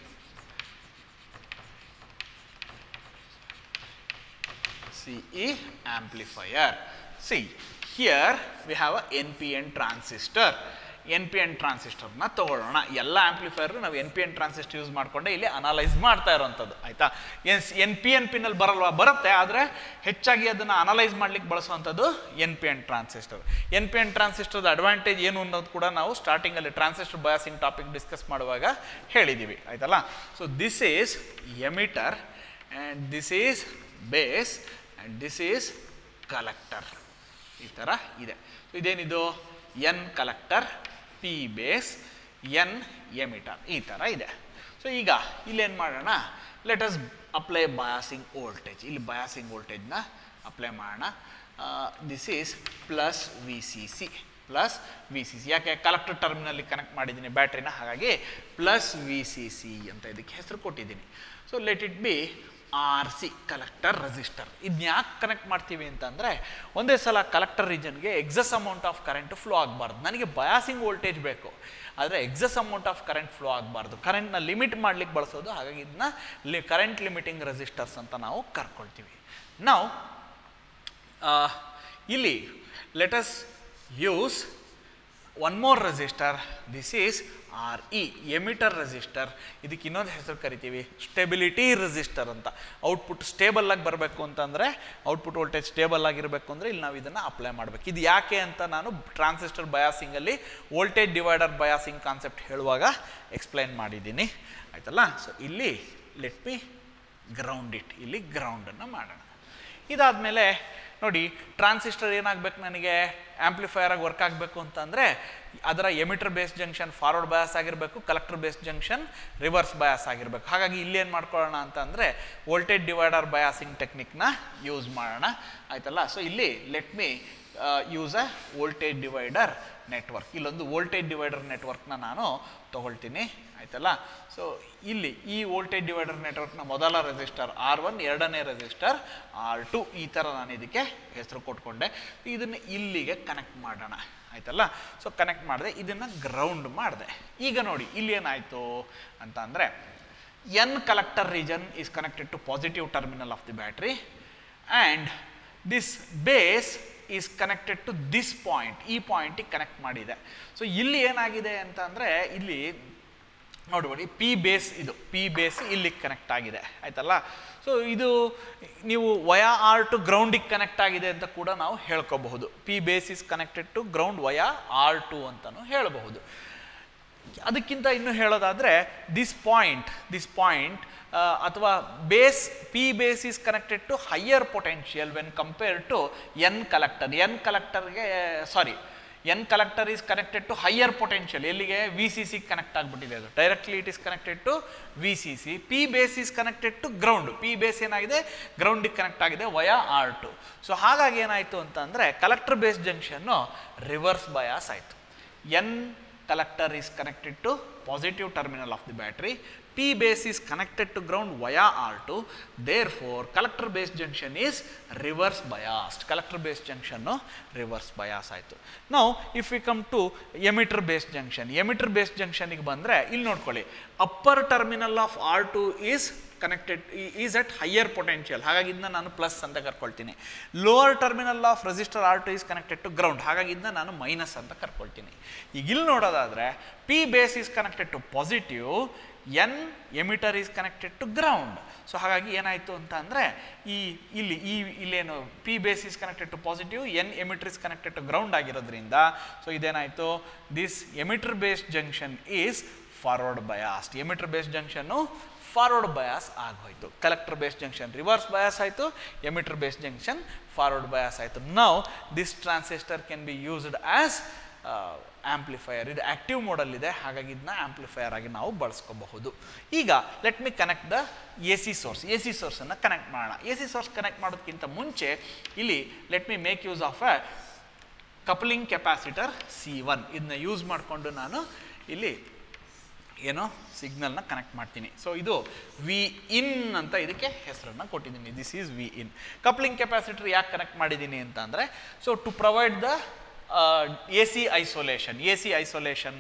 CE amplifier. See, here we have a NPN transistor. N P N ಟ್ರಾನ್ಸಿಸ್ಟರ್ನ ತಗೊಳ್ಳೋಣ ಎಲ್ಲ ಆಂಪ್ಲಿಫೈರು ನಾವು N P N transistor use ಮಾಡಿಕೊಂಡೆ ಇಲ್ಲಿ ಅನಲೈಸ್ ಮಾಡ್ತಾ ಇರೋವಂಥದ್ದು ಆಯಿತಾ ಎನ್ ಎನ್ ಪಿ ಎನ್ ಪಿನಲ್ಲಿ ಬರಲ್ವಾ ಬರುತ್ತೆ ಆದರೆ ಹೆಚ್ಚಾಗಿ ಅದನ್ನು ಅನಲೈಸ್ ಮಾಡ್ಲಿಕ್ಕೆ ಬಳಸುವಂಥದ್ದು N P N transistor N P N ಟ್ರಾನ್ಸಿಸ್ಟರ್ದ ಅಡ್ವಾಂಟೇಜ್ ಏನು ಅನ್ನೋದು ಕೂಡ ನಾವು ಸ್ಟಾರ್ಟಿಂಗಲ್ಲಿ ಟ್ರಾನ್ಸಿಸ್ಟರ್ ಬಯಾಸಿಂಗ್ ಟಾಪಿಕ್ ಡಿಸ್ಕಸ್ ಮಾಡುವಾಗ ಹೇಳಿದ್ದೀವಿ ಆಯ್ತಲ್ಲ so this is emitter and this is base and this is collector ಈ ಥರ ಇದೆ ಸೊ ಇದೇನಿದು N collector P base N emitter ಈ ಥರ ಇದೆ ಸೊ ಈಗ ಇಲ್ಲೇನು ಮಾಡೋಣ let us apply biasing voltage ಇಲ್ಲಿ ಬಯಾಸಿಂಗ್ ವೋಲ್ಟೇಜ್ನ ಅಪ್ಲೈ ಮಾಡೋಣ this is plus V C C plus V C C ಯಾಕೆ ಕಲೆಕ್ಟರ್ ಟರ್ಮಿನಲ್ಲಿ ಕನೆಕ್ಟ್ ಮಾಡಿದ್ದೀನಿ ಬ್ಯಾಟ್ರಿನ ಹಾಗಾಗಿ ಪ್ಲಸ್ ವಿ ಸಿ ಸಿ ಅಂತ ಇದಕ್ಕೆ ಹೆಸರು ಕೊಟ್ಟಿದ್ದೀನಿ so let it be R C collector resistor ಇದನ್ನ ಯಾಕೆ ಕನೆಕ್ಟ್ ಮಾಡ್ತೀವಿ ಅಂತಂದರೆ ಒಂದೇ ಸಲ ಕಲೆಕ್ಟರ್ ರೀಜನ್ಗೆ excess amount of current flow ಆಗಬಾರ್ದು ನನಗೆ ಬಯಾಸಿಂಗ್ ವೋಲ್ಟೇಜ್ ಬೇಕು ಆದರೆ excess amount of current flow ಆಗಬಾರ್ದು ಕರೆಂಟ್ನ ಲಿಮಿಟ್ ಮಾಡ್ಲಿಕ್ಕೆ ಬಳಸೋದು ಹಾಗಾಗಿ ಇದನ್ನ ಲಿ ಕರೆಂಟ್ ಲಿಮಿಟಿಂಗ್ ರೆಸಿಸ್ಟರ್ಸ್ ಅಂತ ನಾವು ಕರ್ಕೊಳ್ತೀವಿ ನಾವು ಇಲ್ಲಿ let us use one more resistor this is R E emitter resistor ಇದಕ್ಕೆ ಇನ್ನೊಂದು ಹೆಸರು ಕರಿತೀವಿ ಸ್ಟೆಬಿಲಿಟಿ ರೆಸಿಸ್ಟರ್ ಅಂತ ಔಟ್ಪುಟ್ ಸ್ಟೇಬಲ್ ಆಗಿ ಬರಬೇಕು ಅಂತಂದರೆ ಔಟ್ಪುಟ್ ವೋಲ್ಟೇಜ್ ಸ್ಟೇಬಲ್ ಆಗಿರಬೇಕು ಅಂದರೆ ಇಲ್ಲಿ ನಾವು ಇದನ್ನು ಅಪ್ಲೈ ಮಾಡಬೇಕು ಇದು ಯಾಕೆ ಅಂತ ನಾನು ಟ್ರಾನ್ಸಿಸ್ಟರ್ ಬಯಾಸಿಂಗಲ್ಲಿ ವೋಲ್ಟೇಜ್ ಡಿವೈಡರ್ ಬಯಾಸಿಂಗ್ ಕಾನ್ಸೆಪ್ಟ್ ಹೇಳುವಾಗ ಎಕ್ಸ್ಪ್ಲೈನ್ ಮಾಡಿದ್ದೀನಿ ಆಯ್ತಲ್ಲ ಸೊ ಇಲ್ಲಿ ಲೆಟ್ ಮಿ ಗ್ರೌಂಡ್ ಇಟ್ ಇಲ್ಲಿ ಗ್ರೌಂಡನ್ನು ಮಾಡೋಣ ಇದಾದಮೇಲೆ ನೋಡಿ ಟ್ರಾನ್ಸಿಸ್ಟರ್ ಏನಾಗಬೇಕು ನನಗೆ ಆಂಪ್ಲಿಫೈಯರ್ ಆಗಿ ವರ್ಕ್ ಆಗಬೇಕು ಅಂತಂದರೆ ಅದರ emitter base junction forward bias ಆಗಿರಬೇಕು collector base junction reverse bias ಆಗಿರಬೇಕು ಹಾಗಾಗಿ ಇಲ್ಲಿ ಏನು ಮಾಡ್ಕೊಳ್ಳೋಣ ಅಂತಂದರೆ ವೋಲ್ಟೇಜ್ ಡಿವೈಡರ್ ಬಯಾಸಿಂಗ್ ಟೆಕ್ನಿಕ್ನ ಯೂಸ್ ಮಾಡೋಣ ಆಯ್ತಲ್ಲ ಸೊ ಇಲ್ಲಿ let me use a voltage divider network ಇಲ್ಲೊಂದು ವೋಲ್ಟೇಜ್ ಡಿವೈಡರ್ ನೆಟ್ವರ್ಕ್ನ ನಾನು ತೊಗೊಳ್ತೀನಿ ಆಯ್ತಲ್ಲ ಸೊ ಇಲ್ಲಿ ಈ ವೋಲ್ಟೇಜ್ ಡಿವೈಡರ್ ನೆಟ್ವರ್ಕ್ನ ಮೊದಲ ರೆಸಿಸ್ಟರ್ ಆರ್ ಒನ್ ಎರಡನೇ ರೆಸಿಸ್ಟರ್ ಆರ್ ಟು ಈ ಥರ ನಾನು ಇದಕ್ಕೆ ಹೆಸರು ಕೊಟ್ಕೊಂಡೆ ಇದನ್ನು ಇಲ್ಲಿಗೆ ಕನೆಕ್ಟ್ ಮಾಡೋಣ ಆಯ್ತಲ್ಲ ಸೊ ಕನೆಕ್ಟ್ ಮಾಡಿದೆ ಇದನ್ನು ಗ್ರೌಂಡ್ ಮಾಡಿದೆ ಈಗ ನೋಡಿ ಇಲ್ಲಿ ಏನಾಯಿತು ಅಂತ ಅಂದರೆ n collector region is connected to positive terminal of the battery and this base is connected to this point ಈ ಪಾಯಿಂಟಿಗೆ ಕನೆಕ್ಟ್ ಮಾಡಿದೆ ಸೊ ಇಲ್ಲಿ ಏನಾಗಿದೆ ಅಂತ ಅಂದರೆ ಇಲ್ಲಿ ನೋಡ್ಬೇಡಿ ಪಿ ಬೇಸ್ ಇದು ಪಿ ಬೇಸ್ ಇಲ್ಲಿಗೆ ಕನೆಕ್ಟ್ ಆಗಿದೆ ಆಯ್ತಲ್ಲ ಸೊ ಇದು ನೀವು ವಯಾ ಆರ್ ಟು ಗ್ರೌಂಡಿಗೆ ಕನೆಕ್ಟ್ ಆಗಿದೆ ಅಂತ ಕೂಡ ನಾವು ಹೇಳ್ಕೋಬಹುದು P base is connected to ground via R two ಅಂತಲೂ ಹೇಳಬಹುದು ಅದಕ್ಕಿಂತ ಇನ್ನು ಹೇಳೋದಾದರೆ ದಿಸ್ ಪಾಯಿಂಟ್ ದಿಸ್ ಪಾಯಿಂಟ್ ಅಥವಾ base P base is connected to higher potential when compare to N collector N ಕಲೆಕ್ಟರ್ಗೆ sorry N collector is connected to higher potential ಎಲ್ಲಿಗೆ V C C connect ಆಗಿಬಿಟ್ಟಿದೆ ಅದು directly it is connected to V C C P base is connected to ground P base ಏನಾಗಿದೆ ಗ್ರೌಂಡಿಗೆ connect ಆಗಿದೆ via R two so ಹಾಗಾಗಿ ಏನಾಯಿತು ಅಂತಂದರೆ collector base ಜಂಕ್ಷನ್ನು reverse bias ಆಯಿತು N collector is connected to positive terminal of the battery p base is connected to ground via r2 therefore collector base junction is reverse biased collector base junction no reverse bias ಆಯಿತು now if we come to emitter base junction emitter base junction ಗೆ ಬಂದರೆ ಇಲ್ಲಿ ನೋಡ್ಕೊಳ್ಳಿ upper terminal of r2 is connected is at higher potential ಹಾಗಾಗಿ ಇದನ್ನ ನಾನು plus ಅಂತ ಕರ್ಕೊಳ್ತೀನಿ lower terminal of resistor R two is connected to ground ಹಾಗಾಗಿ ಇದನ್ನ ನಾನು ಮೈನಸ್ ಅಂತ ಕರ್ಕೊಳ್ತೀನಿ ಈಗ ಇಲ್ಲಿ ನೋಡೋದಾದರೆ P base is connected to positive N emitter is connected to ground so ಹಾಗಾಗಿ ಏನಾಯಿತು ಅಂತ ಅಂದರೆ ಈ ಇಲ್ಲಿ ಈ ಇಲ್ಲೇನು P base is connected to positive N emitter is connected to ground ಆಗಿರೋದ್ರಿಂದ so ಇದೇನಾಯಿತು this emitter based junction is forward biased emitter based junction forward bias ಆಗೋಯ್ತು collector base junction reverse bias ಆಯಿತು emitter base junction forward bias ಆಯಿತು ನಾವು this transistor can be used as amplifier ಇದು active ಮೋಡಲ್ಲಿದೆ ಹಾಗಾಗಿ ಇದನ್ನ amplifier ಆಗಿ ನಾವು ಬಳಸ್ಕೋಬಹುದು ಈಗ let me connect the A C source A C ಸೋರ್ಸನ್ನು ಕನೆಕ್ಟ್ ಮಾಡೋಣ ಎ ಸಿ ಸೋರ್ಸ್ ಕನೆಕ್ಟ್ ಮಾಡೋದಕ್ಕಿಂತ ಮುಂಚೆ ಇಲ್ಲಿ let me make use of a coupling capacitor C one ಇದನ್ನ ಯೂಸ್ ಮಾಡಿಕೊಂಡು ನಾನು ಇಲ್ಲಿ ಏನೋ ಸಿಗ್ನಲ್ನ ಕನೆಕ್ಟ್ ಮಾಡ್ತೀನಿ ಸೊ ಇದು ವಿ ಇನ್ ಅಂತ ಇದಕ್ಕೆ ಹೆಸರನ್ನು ಕೊಟ್ಟಿದ್ದೀನಿ this is V in coupling capacitor ಯಾಕೆ ಕನೆಕ್ಟ್ ಮಾಡಿದ್ದೀನಿ ಅಂತ ಅಂದರೆ so to provide the A C isolation A C isolation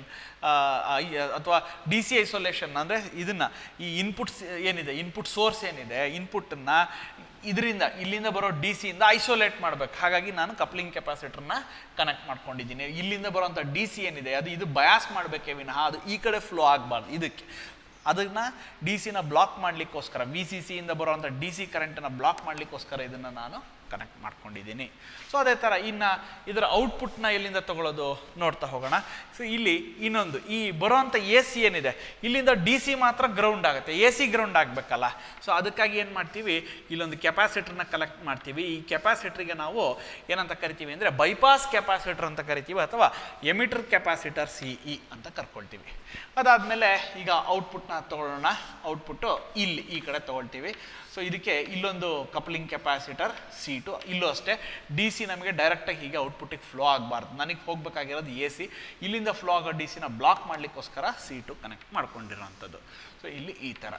ಅಥವಾ ಡಿ ಸಿ ಐಸೋಲೇಷನ್ ಅಂದರೆ ಇದನ್ನು ಈ ಇನ್ಪುಟ್ಸ್ ಏನಿದೆ ಇನ್ಪುಟ್ ಸೋರ್ಸ್ ಏನಿದೆ ಇನ್ಪುಟ್ಟನ್ನು ಇದರಿಂದ ಇಲ್ಲಿಂದ ಬರೋ ಡಿ ಸಿಯಿಂದ ಐಸೋಲೇಟ್ ಮಾಡಬೇಕು ಹಾಗಾಗಿ ನಾನು ಕಪ್ಲಿಂಗ್ ಕೆಪಾಸಿಟರ್ನ ಕನೆಕ್ಟ್ ಮಾಡ್ಕೊಂಡಿದ್ದೀನಿ ಇಲ್ಲಿಂದ ಬರೋಂಥ ಡಿ ಸಿ ಏನಿದೆ ಅದು ಇದು ಬಯಾಸ್ ಮಾಡಬೇಕೇ ವಿನಃ ಅದು ಈ ಕಡೆ ಫ್ಲೋ ಆಗಬಾರ್ದು ಇದಕ್ಕೆ ಅದನ್ನು ಡಿ ಸಿನ ಬ್ಲಾಕ್ ಮಾಡಲಿಕ್ಕೋಸ್ಕರ ವಿ ಸಿ ಸಿಯಿಂದ ಬರುವಂಥ ಡಿ ಸಿ ಕರೆಂಟನ್ನು ಬ್ಲಾಕ್ ಮಾಡಲಿಕ್ಕೋಸ್ಕರ ಇದನ್ನು ನಾನು ಕನೆಕ್ಟ್ ಮಾಡ್ಕೊಂಡಿದ್ದೀನಿ ಸೊ ಅದೇ ಥರ ಇನ್ನು ಇದರ ಔಟ್ಪುಟ್ನ ಎಲ್ಲಿಂದ ತಗೊಳ್ಳೋದು ನೋಡ್ತಾ ಹೋಗೋಣ ಸೊ ಇಲ್ಲಿ ಇನ್ನೊಂದು ಈ ಬರೋವಂಥ ಎ ಸಿ ಏನಿದೆ ಇಲ್ಲಿಂದ ಡಿ ಸಿ ಮಾತ್ರ ಗ್ರೌಂಡ್ ಆಗುತ್ತೆ ಎ ಸಿ ಗ್ರೌಂಡ್ ಆಗಬೇಕಲ್ಲ ಸೊ ಅದಕ್ಕಾಗಿ ಏನು ಮಾಡ್ತೀವಿ ಇಲ್ಲೊಂದು ಕೆಪಾಸಿಟರ್ನ ಕಲೆಕ್ಟ್ ಮಾಡ್ತೀವಿ ಈ ಕೆಪಾಸಿಟ್ರಿಗೆ ನಾವು ಏನಂತ ಕರಿತೀವಿ ಅಂದರೆ ಬೈಪಾಸ್ ಕೆಪಾಸಿಟರ್ ಅಂತ ಕರಿತೀವಿ ಅಥವಾ ಎಮಿಟರ್ ಕೆಪಾಸಿಟರ್ ಸಿ ಇ ಅಂತ ಕರ್ಕೊಳ್ತೀವಿ ಅದಾದಮೇಲೆ ಈಗ ಔಟ್ಪುಟ್ನ ತೊಗೊಳ್ಳೋಣ ಔಟ್ಪುಟ್ಟು ಇಲ್ಲಿ ಈ ಕಡೆ ತೊಗೊಳ್ತೀವಿ ಸೊ ಇದಕ್ಕೆ ಇಲ್ಲೊಂದು ಕಪ್ಲಿಂಗ್ ಕೆಪಾಸಿಟರ್ ಸಿ ಟು ಇಲ್ಲೂ ಅಷ್ಟೇ ಡಿ ಸಿ ನಮಗೆ ಡೈರೆಕ್ಟಾಗಿ ಹೀಗೆ ಔಟ್ಪುಟ್ಟಿಗೆ ಫ್ಲೋ ಆಗಬಾರ್ದು ನನಗೆ ಹೋಗಬೇಕಾಗಿರೋದು ಎ ಸಿ ಇಲ್ಲಿಂದ ಫ್ಲೋ ಆಗೋ ಡಿ ಸಿನ ಬ್ಲಾಕ್ ಮಾಡಲಿಕ್ಕೋಸ್ಕರ ಸಿ ಟು ಕನೆಕ್ಟ್ ಮಾಡ್ಕೊಂಡಿರೋವಂಥದ್ದು ಸೊ ಇಲ್ಲಿ ಈ ಥರ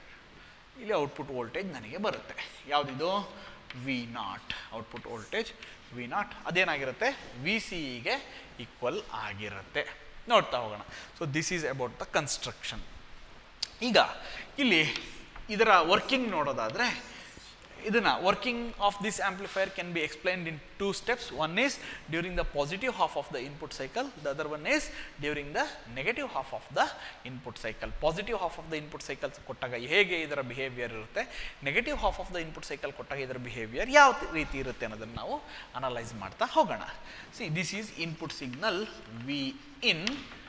ಇಲ್ಲಿ ಔಟ್ಪುಟ್ ವೋಲ್ಟೇಜ್ ನನಗೆ ಬರುತ್ತೆ ಯಾವುದಿದು V not output voltage V not ಅದೇನಾಗಿರುತ್ತೆ ವಿ ಸಿ ಇಗೆ ಈಕ್ವಲ್ ಆಗಿರುತ್ತೆ ನೋಡ್ತಾ ಹೋಗೋಣ so this is about the construction ಈಗ ಇಲ್ಲಿ ಇದರ ವರ್ಕಿಂಗ್ ನೋಡೋದಾದರೆ ಇದನ್ನು working of this amplifier can be explained in two steps one is during the positive half of the input cycle the other one is during the negative half of the input cycle positive half of the input cycles ಕೊಟ್ಟಾಗ ಹೇಗೆ ಇದರ behaviour ಇರುತ್ತೆ negative half of the input cycle ಕೊಟ್ಟಾಗ ಇದರ behaviour ಯಾವ ರೀತಿ ಇರುತ್ತೆ ಅನ್ನೋದನ್ನು ನಾವು ಅನಲೈಸ್ ಮಾಡ್ತಾ ಹೋಗೋಣ see this is input signal V in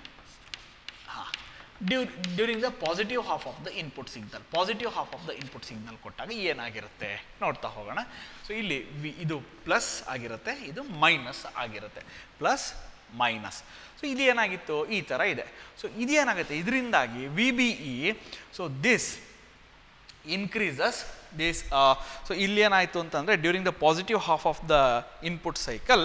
ಹಾಂ ಡ್ಯೂ during the positive half of the input signal positive half of the input signal ಕೊಟ್ಟಾಗ ಏನಾಗಿರುತ್ತೆ ನೋಡ್ತಾ ಹೋಗೋಣ ಸೊ ಇಲ್ಲಿ ವಿ ಇದು ಪ್ಲಸ್ ಆಗಿರುತ್ತೆ ಇದು ಮೈನಸ್ ಆಗಿರುತ್ತೆ ಪ್ಲಸ್ ಮೈನಸ್ ಸೊ ಇದು ಏನಾಗಿತ್ತು ಈ ಥರ ಇದೆ ಸೊ ಇದು ಏನಾಗುತ್ತೆ ಇದರಿಂದಾಗಿ V B E so this increases this so ಇಲ್ಲಿ ಏನಾಯಿತು ಅಂತಂದರೆ during the positive half of the input cycle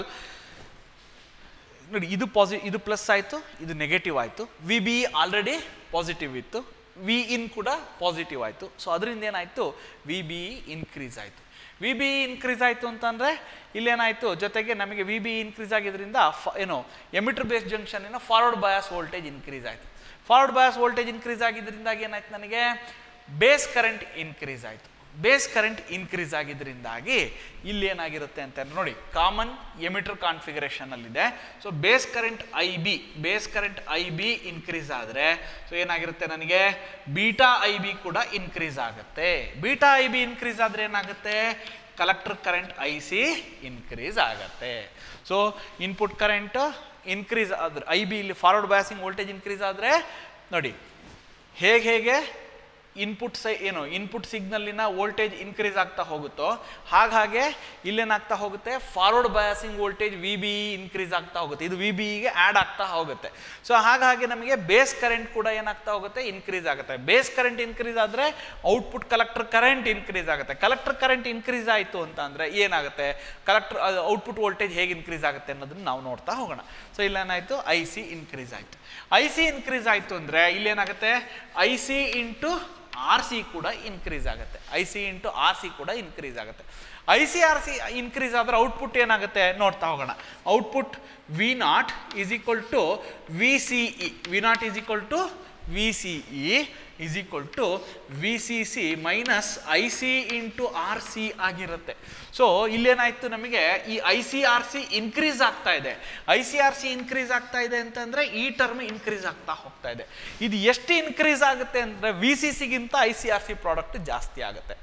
ನೋಡಿ ಇದು ಪಾಸಿ ಇದು ಪ್ಲಸ್ ಆಯಿತು ಇದು ನೆಗೆಟಿವ್ ಆಯಿತು ವಿ ಬಿ ಆಲ್ರೆಡಿ ಪಾಸಿಟಿವ್ ಇತ್ತು ವಿ ಇನ್ ಕೂಡ ಪಾಸಿಟಿವ್ ಆಯಿತು ಸೊ ಅದರಿಂದ ಏನಾಯಿತು ವಿ ಬಿ ಇನ್ಕ್ರೀಸ್ ಆಯಿತು ವಿ ಬಿ ಇನ್ಕ್ರೀಸ್ ಆಯಿತು ಅಂತಂದರೆ ಇಲ್ಲೇನಾಯಿತು ಜೊತೆಗೆ ನಮಗೆ ವಿ ಬಿ ಇನ್ಕ್ರೀಸ್ ಆಗಿದ್ದರಿಂದ ಫ ಏನು ಎಮಿಟರ್ ಬೇಸ್ ಜಂಕ್ಷನಿನ ಫಾರ್ವರ್ಡ್ ಬಯಾಸ್ ವೋಲ್ಟೇಜ್ ಇನ್ಕ್ರೀಸ್ ಆಯಿತು ಫಾರ್ವರ್ಡ್ ಬಯಾಸ್ ವೋಲ್ಟೇಜ್ ಇನ್ಕ್ರೀಸ್ ಆಗಿದ್ದರಿಂದಾಗಿ ಏನಾಯ್ತು ನನಗೆ ಬೇಸ್ ಕರೆಂಟ್ ಇನ್ಕ್ರೀಸ್ ಆಯಿತು ಬೇಸ್ ಕರೆಂಟ್ ಇನ್ಕ್ರೀಸ್ ಆಗಿದ್ದರಿಂದಾಗಿ ಇಲ್ಲಿ ಏನಾಗಿರುತ್ತೆ ಅಂತ ನೋಡಿ ಕಾಮನ್ ಎಮಿಟರ್ ಕಾನ್ಫಿಗರೇಷನಲ್ಲಿದೆ so base current I B base current I B increase ಆದರೆ ಸೊ ಏನಾಗಿರುತ್ತೆ ನನಗೆ ಬೀಟಾ ಐ ಬಿ ಕೂಡ ಇನ್ಕ್ರೀಸ್ ಆಗುತ್ತೆ ಬೀಟಾ ಐ ಬಿ ಇನ್ಕ್ರೀಸ್ ಆದರೆ ಏನಾಗುತ್ತೆ collector current I C increase ಆಗುತ್ತೆ ಸೊ ಇನ್ಪುಟ್ ಕರೆಂಟ್ ಇನ್ಕ್ರೀಸ್ ಆದರೆ ಐ ಬಿ ಇಲ್ಲಿ ಫಾರ್ವರ್ಡ್ ಬ್ಯಾಸಿಂಗ್ ವೋಲ್ಟೇಜ್ ಇನ್ಕ್ರೀಸ್ ಆದರೆ ನೋಡಿ ಹೇಗೆ ಹೇಗೆ ಇನ್ಪುಟ್ ಸೈ ಏನು ಇನ್ಪುಟ್ ಸಿಗ್ನಲ್ಲಿನ ವೋಲ್ಟೇಜ್ ಇನ್ಕ್ರೀಸ್ ಆಗ್ತಾ ಹೋಗುತ್ತೋ ಹಾಗಾಗಿ ಇಲ್ಲೇನಾಗ್ತಾ ಹೋಗುತ್ತೆ forward biasing voltage V B increase ಆಗ್ತಾ ಹೋಗುತ್ತೆ ಇದು ವಿ ಬಿಗೆ ಆ್ಯಡ್ ಆಗ್ತಾ ಹೋಗುತ್ತೆ ಸೊ ಹಾಗಾಗಿ ನಮಗೆ ಬೇಸ್ ಕರೆಂಟ್ ಕೂಡ ಏನಾಗ್ತಾ ಹೋಗುತ್ತೆ ಇನ್ಕ್ರೀಸ್ ಆಗುತ್ತೆ ಬೇಸ್ ಕರೆಂಟ್ ಇನ್ಕ್ರೀಸ್ ಆದರೆ ಔಟ್ಪುಟ್ ಕಲೆಕ್ಟರ್ ಕರೆಂಟ್ ಇನ್ಕ್ರೀಸ್ ಆಗುತ್ತೆ ಕಲೆಕ್ಟರ್ ಕರೆಂಟ್ ಇನ್ಕ್ರೀಸ್ ಆಯಿತು ಅಂತ ಅಂದರೆ ಏನಾಗುತ್ತೆ ಕಲೆಕ್ಟರ್ ಔಟ್ಪುಟ್ ವೋಲ್ಟೇಜ್ ಹೇಗೆ ಇನ್ಕ್ರೀಸ್ ಆಗುತ್ತೆ ಅನ್ನೋದನ್ನ ನಾವು ನೋಡ್ತಾ ಹೋಗೋಣ ಸೊ ಇಲ್ಲೇನಾಯಿತು ಐ ಸಿ ಇನ್ಕ್ರೀಸ್ ಆಯಿತು ಐ ಸಿ ಇನ್ಕ್ರೀಸ್ ಆಯಿತು ಅಂದರೆ ಇಲ್ಲೇನಾಗುತ್ತೆ I C into R C ಕೂಡ ಇನ್ಕ್ರೀಸ್ ಆಗುತ್ತೆ I C into R C ಕೂಡ ಇನ್ಕ್ರೀಸ್ ಆಗುತ್ತೆ I C R C increase ಆದರೆ ಔಟ್ಪುಟ್ ಏನಾಗುತ್ತೆ ನೋಡ್ತಾ ಹೋಗೋಣ output V not is equal to V C E V not is equal to V C E is equal to V C C minus I C into R C ಆಗಿರುತ್ತೆ so ಇಲ್ಲೇನಾಯ್ತು ನಮಗೆ ಈ I C R C increase ಆಗ್ತಾ ಇದೆ I C R C increase ಆಗ್ತಾ ಇದೆ ಅಂತಂದರೆ ಈ ಟರ್ಮ್ ಇನ್ಕ್ರೀಸ್ ಆಗ್ತಾ ಹೋಗ್ತಾ ಇದೆ ಇದು ಎಷ್ಟು ಇನ್ಕ್ರೀಸ್ ಆಗುತ್ತೆ ಅಂದರೆ ವಿ ಸಿ ಸಿಗಿಂತ I C R C product ಜಾಸ್ತಿ ಆಗುತ್ತೆ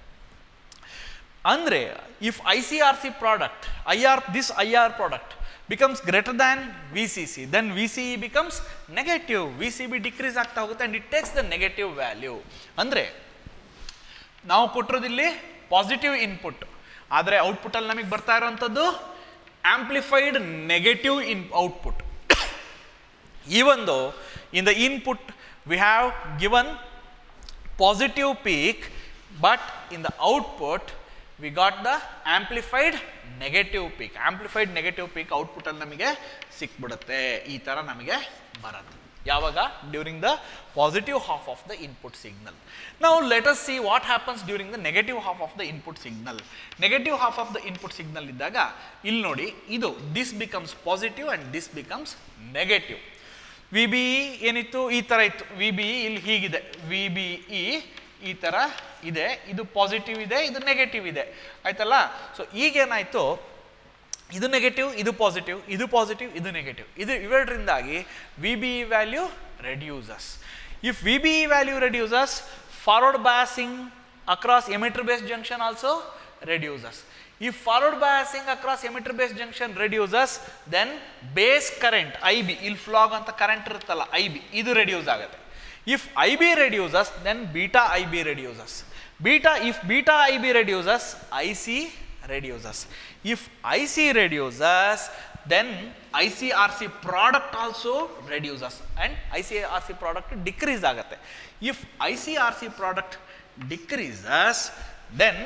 ಅಂದರೆ if I C R C product I R this I R product becomes greater than VCC, then VCE becomes negative. VCB decrease ಆಗ್ತಾ ಹೋಗುತ್ತೆ and it takes the negative value. ಅಂದರೆ ನಾವು ಕೊಟ್ಟಿರೋದಿಲ್ಲಿ positive input ಆದರೆ ಔಟ್ಪುಟ್ಟಲ್ಲಿ ನಮಗೆ ಬರ್ತಾ ಇರೋವಂಥದ್ದು amplified negative in output even though in the input we have given positive peak but in the output we got the amplified negative peak amplified negative peak output ಅಲ್ಲಿ ನಮಗೆ ಸಿಕ್ಬಿಡುತ್ತೆ ಈ ಥರ ನಮಗೆ ಬರುತ್ತೆ ಯಾವಾಗ during the positive half of the input signal ನಾವು let us see what happens during the negative half of the input signal negative half of the input signal ಇದ್ದಾಗ ಇಲ್ಲಿ ನೋಡಿ ಇದು this becomes positive and this becomes negative V B E ಏನಿತ್ತು ಈ ಥರ ಇತ್ತು V B E ಇಲ್ಲಿ ಹೀಗಿದೆ ವಿ ಬಿ ಇ ಈ ಥರ ಇದೆ ಇದು ಪಾಸಿಟಿವ್ ಇದೆ ಇದು ನೆಗೆಟಿವ್ ಇದೆ ಆಯ್ತಲ್ಲ ಸೊ ಈಗೇನಾಯಿತು ಇದು ನೆಗೆಟಿವ್ ಇದು ಪಾಸಿಟಿವ್ ಇದು ಪಾಸಿಟಿವ್ ಇದು ನೆಗೆಟಿವ್ ಇದು ಇವೆರಡರಿಂದಾಗಿ V B E value reduces if V B E value reduces forward biasing across emitter base junction also reduces. If forward biasing across emitter base junction reduces, then base current IB, ಇಲ್ಲಿ ಫ್ಲಾಗ್ ಅಂತ current ಇರುತ್ತಲ್ಲ IB, ಇದು reduce ಆಗುತ್ತೆ if I B reduces then beta I B reduces beta if beta I B reduces I C reduces. If IC reduces, then ICRC product also reduces and ICRC product decrease ಆಗುತ್ತೆ. If ICRC product decreases, then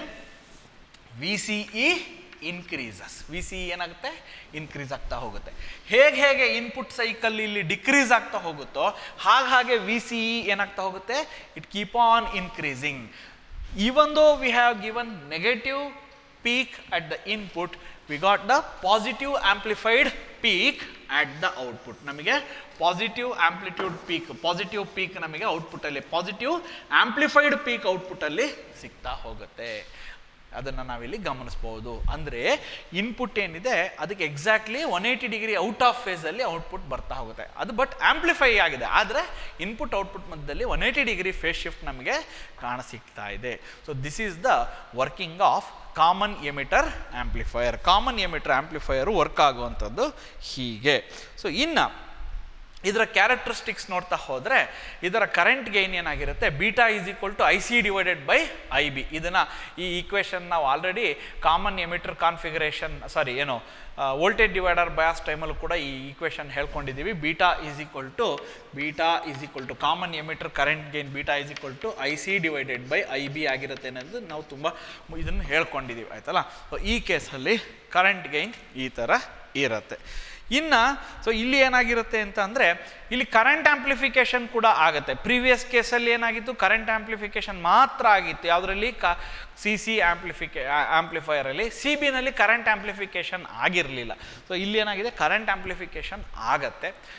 VCE increases V C ಏನಾಗುತ್ತೆ increase ಆಗ್ತಾ ಹೋಗುತ್ತೆ ಹೇಗೆ ಹೇಗೆ input cycle ಇಲ್ಲಿ decrease ಆಗ್ತಾ ಹೋಗುತ್ತೋ ಹಾಗೆ ಹಾಗೆ ವಿ ಸಿ ಇ ಏನಾಗ್ತಾ ಹೋಗುತ್ತೆ it keep on increasing even though we have given negative peak at the input we got the positive amplified peak at the output ನಮಗೆ positive amplitude peak positive peak ನಮಗೆ ಔಟ್ಪುಟ್ಟಲ್ಲಿ positive amplified peak ಔಟ್ಪುಟ್ಟಲ್ಲಿ ಸಿಗ್ತಾ ಹೋಗುತ್ತೆ ಅದನ್ನು ನಾವಿಲ್ಲಿ ಗಮನಿಸ್ಬೋದು ಅಂದರೆ ಇನ್ಪುಟ್ ಏನಿದೆ ಅದಕ್ಕೆ exactly one eighty degree out of ಫೇಸಲ್ಲಿ ಔಟ್ಪುಟ್ ಬರ್ತಾ ಹೋಗುತ್ತೆ ಅದು ಬಟ್ ಆಂಪ್ಲಿಫೈ ಆಗಿದೆ ಆದರೆ ಇನ್ಪುಟ್ ಔಟ್ಪುಟ್ ಮಧ್ಯದಲ್ಲಿ one eighty degree phase shift ನಮಗೆ ಕಾಣಸಿಗ್ತಾ ಇದೆ so this is the working of common emitter amplifier common emitter amplifier work ಆಗುವಂಥದ್ದು ಹೀಗೆ ಸೊ ಇನ್ನು ಇದರ ಕ್ಯಾರೆಕ್ಟರಿಸ್ಟಿಕ್ಸ್ ನೋಡ್ತಾ ಹೋದರೆ ಇದರ ಕರೆಂಟ್ ಗೈನ್ ಏನಾಗಿರುತ್ತೆ beta is equal to I C divided by I B ಇದನ್ನು ಈ ಈಕ್ವೇಷನ್ ನಾವು already common emitter configuration sorry ಏನು ವೋಲ್ಟೇಜ್ ಡಿವೈಡರ್ ಬಯಾಸ್ ಟೈಮಲ್ಲೂ ಕೂಡ ಈ ಈಕ್ವೇಷನ್ ಹೇಳ್ಕೊಂಡಿದ್ದೀವಿ beta is equal to beta is equal to common emitter current gain beta is equal to I C divided by I B ಆಗಿರುತ್ತೆ ಅನ್ನೋದು ನಾವು ತುಂಬ ಇದನ್ನು ಹೇಳ್ಕೊಂಡಿದ್ದೀವಿ ಆಯ್ತಲ್ಲ ಸೊ ಈ ಕೇಸಲ್ಲಿ ಕರೆಂಟ್ ಗೈನ್ ಈ ಥರ ಇರುತ್ತೆ ಇನ್ನು ಸೊ ಇಲ್ಲಿ ಏನಾಗಿರುತ್ತೆ ಅಂತ ಅಂದರೆ ಇಲ್ಲಿ ಕರೆಂಟ್ ಆಂಪ್ಲಿಫಿಕೇಶನ್ ಕೂಡ ಆಗುತ್ತೆ ಪ್ರೀವಿಯಸ್ ಕೇಸಲ್ಲಿ ಏನಾಗಿತ್ತು ಕರೆಂಟ್ ಆಂಪ್ಲಿಫಿಕೇಶನ್ ಮಾತ್ರ ಆಗಿತ್ತು ಯಾವುದರಲ್ಲಿ ಕ ಸಿ ಸಿ ಆಂಪ್ಲಿಫಿಕೇ ಆಂಪ್ಲಿಫೈಯರಲ್ಲಿ ಸಿ ಬಿನಲ್ಲಿ ಕರೆಂಟ್ ಆಂಪ್ಲಿಫಿಕೇಶನ್ ಆಗಿರಲಿಲ್ಲ ಸೊ ಇಲ್ಲಿ ಏನಾಗಿದೆ ಕರೆಂಟ್ ಆಂಪ್ಲಿಫಿಕೇಶನ್ ಆಗತ್ತೆ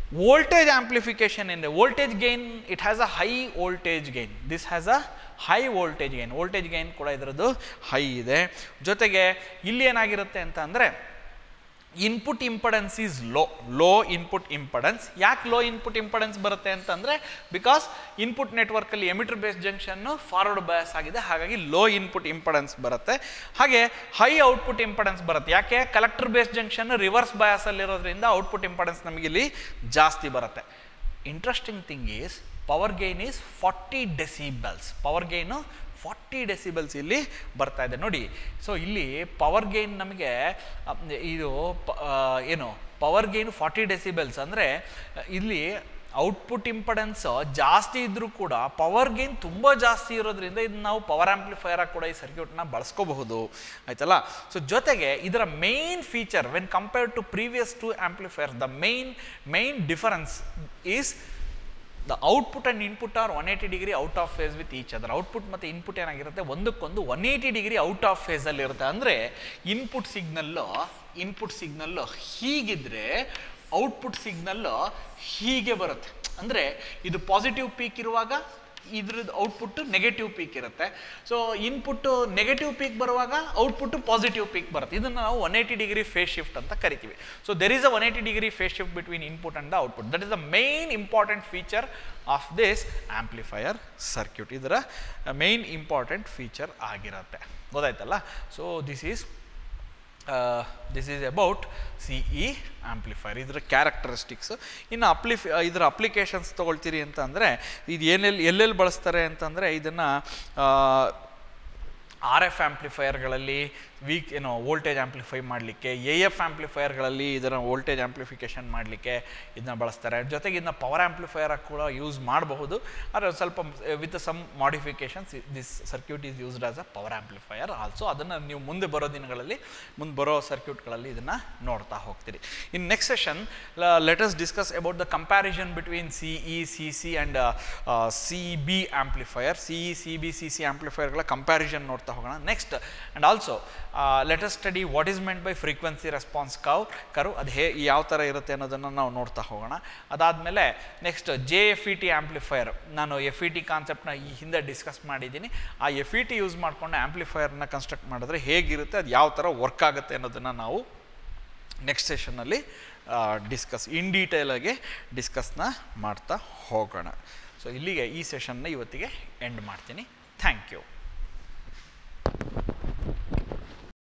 voltage amplification in the voltage gain it has a high voltage gain this has a high voltage gain voltage gain ಕೂಡ ಇದರದ್ದು ಹೈ ಇದೆ ಜೊತೆಗೆ ಇಲ್ಲಿ ಏನಾಗಿರುತ್ತೆ ಅಂತ ಅಂದರೆ input impedance is low low input impedance ಯಾಕೆ ಲೋ ಇನ್ಪುಟ್ ಇಂಪಡೆನ್ಸ್ ಬರುತ್ತೆ ಅಂತಂದರೆ ಬಿಕಾಸ್ ಇನ್ಪುಟ್ ನೆಟ್ವರ್ಕಲ್ಲಿ ಎಮಿಟರ್ ಬೇಸ್ ಜಂಕ್ಷನ್ನು ಫಾರ್ವರ್ಡ್ ಬಯಸ್ ಆಗಿದೆ ಹಾಗಾಗಿ ಲೋ ಇನ್ಪುಟ್ ಇಂಪಡೆನ್ಸ್ ಬರುತ್ತೆ ಹಾಗೆ ಹೈ ಔಟ್ಪುಟ್ ಇಂಪಡೆನ್ಸ್ ಬರುತ್ತೆ ಯಾಕೆ ಕಲೆಕ್ಟರ್ ಬೇಸ್ ಜಂಕ್ಷನ್ ರಿವರ್ಸ್ ಬಯಾಸಲ್ಲಿರೋದ್ರಿಂದ ಔಟ್ಪುಟ್ ಇಂಪಡೆನ್ಸ್ ನಮಗಿಲ್ಲಿ ಜಾಸ್ತಿ ಬರುತ್ತೆ interesting thing is power gain is forty decibels power gain forty decibels ಇಲ್ಲಿ ಬರ್ತಾ ಇದೆ ನೋಡಿ ಸೊ ಇಲ್ಲಿ ಪವರ್ ಗೈನ್ ನಮಗೆ ಅಪ್- ಇದು ಪ- ಆ, ಏನು ಪವರ್ ಗೈನ್ ಫಾರ್ಟಿ ಡೆಸಿಬಲ್ಸ್ ಅಂದರೆ ಇಲ್ಲಿ ಔಟ್ಪುಟ್ ಇಂಪಡೆನ್ಸ್ ಜಾಸ್ತಿ ಇದ್ದರೂ ಕೂಡ ಪವರ್ ಗೇನ್ ತುಂಬ ಜಾಸ್ತಿ ಇರೋದ್ರಿಂದ ಇದನ್ನ ನಾವು ಪವರ್ ಆಂಪ್ಲಿಫೈಯರ್ ಆಗಿ ಕೂಡ ಈ ಸರ್ಕ್ಯೂಟ್ನ ಬಳಸ್ಕೋಬಹುದು ಆಯ್ತಲ್ಲ ಸೊ ಜೊತೆಗೆ ಇದರ main feature when compared to previous two amplifier the main main difference is the output and input are one eighty degree out of phase with each other output ಮತ್ತು input ಏನಾಗಿರುತ್ತೆ ಒಂದಕ್ಕೊಂದು one eighty degree out of ಫೇಸಲ್ಲಿ ಇರುತ್ತೆ ಅಂದರೆ input signal input signal ಹೀಗಿದ್ರೆ output signal ಹೀಗೆ ಬರುತ್ತೆ ಅಂದರೆ ಇದು ಪಾಸಿಟಿವ್ ಪೀಕ್ ಇರುವಾಗ ಇದ್ರದ್ದು ಔಟ್ಪುಟ್ಟು ನೆಗೆಟಿವ್ ಪೀಕ್ ಇರುತ್ತೆ ಸೊ ಇನ್ಪುಟ್ಟು ನೆಗೆಟಿವ್ ಪೀಕ್ ಬರುವಾಗ ಔಟ್ಪುಟ್ಟು ಪಾಸಿಟಿವ್ ಪೀಕ್ ಬರುತ್ತೆ ಇದನ್ನು ನಾವು one eighty degree phase shift ಅಂತ ಕರಿತೀವಿ so there is a one eighty degree phase shift between input and the output that is the main important feature of this amplifier circuit ಇದರ main important feature ಆಗಿರುತ್ತೆ ಗೊತ್ತಾಯ್ತಲ್ಲ so this is this is about C E amplifier ಇದರ characteristics ಇನ್ನು ಅಪ್ಲಿಫ್ ಇದರ applications ತೊಗೊಳ್ತೀರಿ ಅಂತ ಅಂದರೆ ಇದು ಏನೆಲ್ಲಿ ಎಲ್ಲೆಲ್ಲಿ ಬಳಸ್ತಾರೆ ಅಂತಂದರೆ ಇದನ್ನು ಆರ್ ಎಫ್ ಆ್ಯಂಪ್ಲಿಫೈಯರ್ಗಳಲ್ಲಿ ವೀಕ್ ಏನೋ ವೋಲ್ಟೇಜ್ ಆ್ಯಂಪ್ಲಿಫೈ ಮಾಡಲಿಕ್ಕೆ ಎ ಎಫ್ ಆ್ಯಂಪ್ಲಿಫೈಯರ್ಗಳಲ್ಲಿ ಇದನ್ನು ವೋಲ್ಟೇಜ್ ಆ್ಯಂಪ್ಲಿಫಿಕೇಷನ್ ಮಾಡಲಿಕ್ಕೆ ಇದನ್ನ ಬಳಸ್ತಾರೆ ಜೊತೆಗೆ ಇದನ್ನ ಪವರ್ ಆ್ಯಂಪ್ಲಿಫೈಯರ್ ಕೂಡ ಯೂಸ್ ಮಾಡಬಹುದು ಆದರೆ ಸ್ವಲ್ಪ with some modifications this circuit is used as a power amplifier also ಅದನ್ನು ನೀವು ಮುಂದೆ ಬರೋ ದಿನಗಳಲ್ಲಿ ಮುಂದೆ ಬರೋ ಸರ್ಕ್ಯೂಟ್ಗಳಲ್ಲಿ ಇದನ್ನು ನೋಡ್ತಾ ಹೋಗ್ತೀರಿ in next session let's discuss about the comparison between C E C C and C B amplifier C E C B C C ಆ್ಯಂಪ್ಲಿಫೈಯರ್ಗಳ ಕಂಪ್ಯಾರಿಸನ್ ನೋಡ್ತಾ ಹೋಗೋಣ next and also let's study what is meant by frequency response curve ಕರು ಅದು ಹೇ ಯಾವ ಥರ ಇರುತ್ತೆ ಅನ್ನೋದನ್ನು ನಾವು ನೋಡ್ತಾ ಹೋಗೋಣ ಅದಾದಮೇಲೆ next J F E T amplifier ನಾನು ಎಫ್ ಇ ಟಿ ಕಾನ್ಸೆಪ್ಟ್ನ ಈ ಹಿಂದೆ ಡಿಸ್ಕಸ್ ಮಾಡಿದ್ದೀನಿ ಆ ಎಫ್ ಇ ಟಿ ಯೂಸ್ ಮಾಡಿಕೊಂಡು ಆ್ಯಂಪ್ಲಿಫೈಯರ್ನ ಕನ್ಸ್ಟ್ರಕ್ಟ್ ಮಾಡಿದ್ರೆ ಹೇಗಿರುತ್ತೆ ಅದು ಯಾವ ಥರ ವರ್ಕ್ ಆಗುತ್ತೆ ಅನ್ನೋದನ್ನು ನಾವು ನೆಕ್ಸ್ಟ್ ಸೆಷನ್ನಲ್ಲಿ ಡಿಸ್ಕಸ್ ಇನ್ ಡೀಟೇಲಾಗಿ ಡಿಸ್ಕಸ್ನ ಮಾಡ್ತಾ ಹೋಗೋಣ ಸೊ ಇಲ್ಲಿಗೆ ಈ ಸೆಷನ್ನ ಇವತ್ತಿಗೆ ಎಂಡ್ ಮಾಡ್ತೀನಿ ಥ್ಯಾಂಕ್ ಯು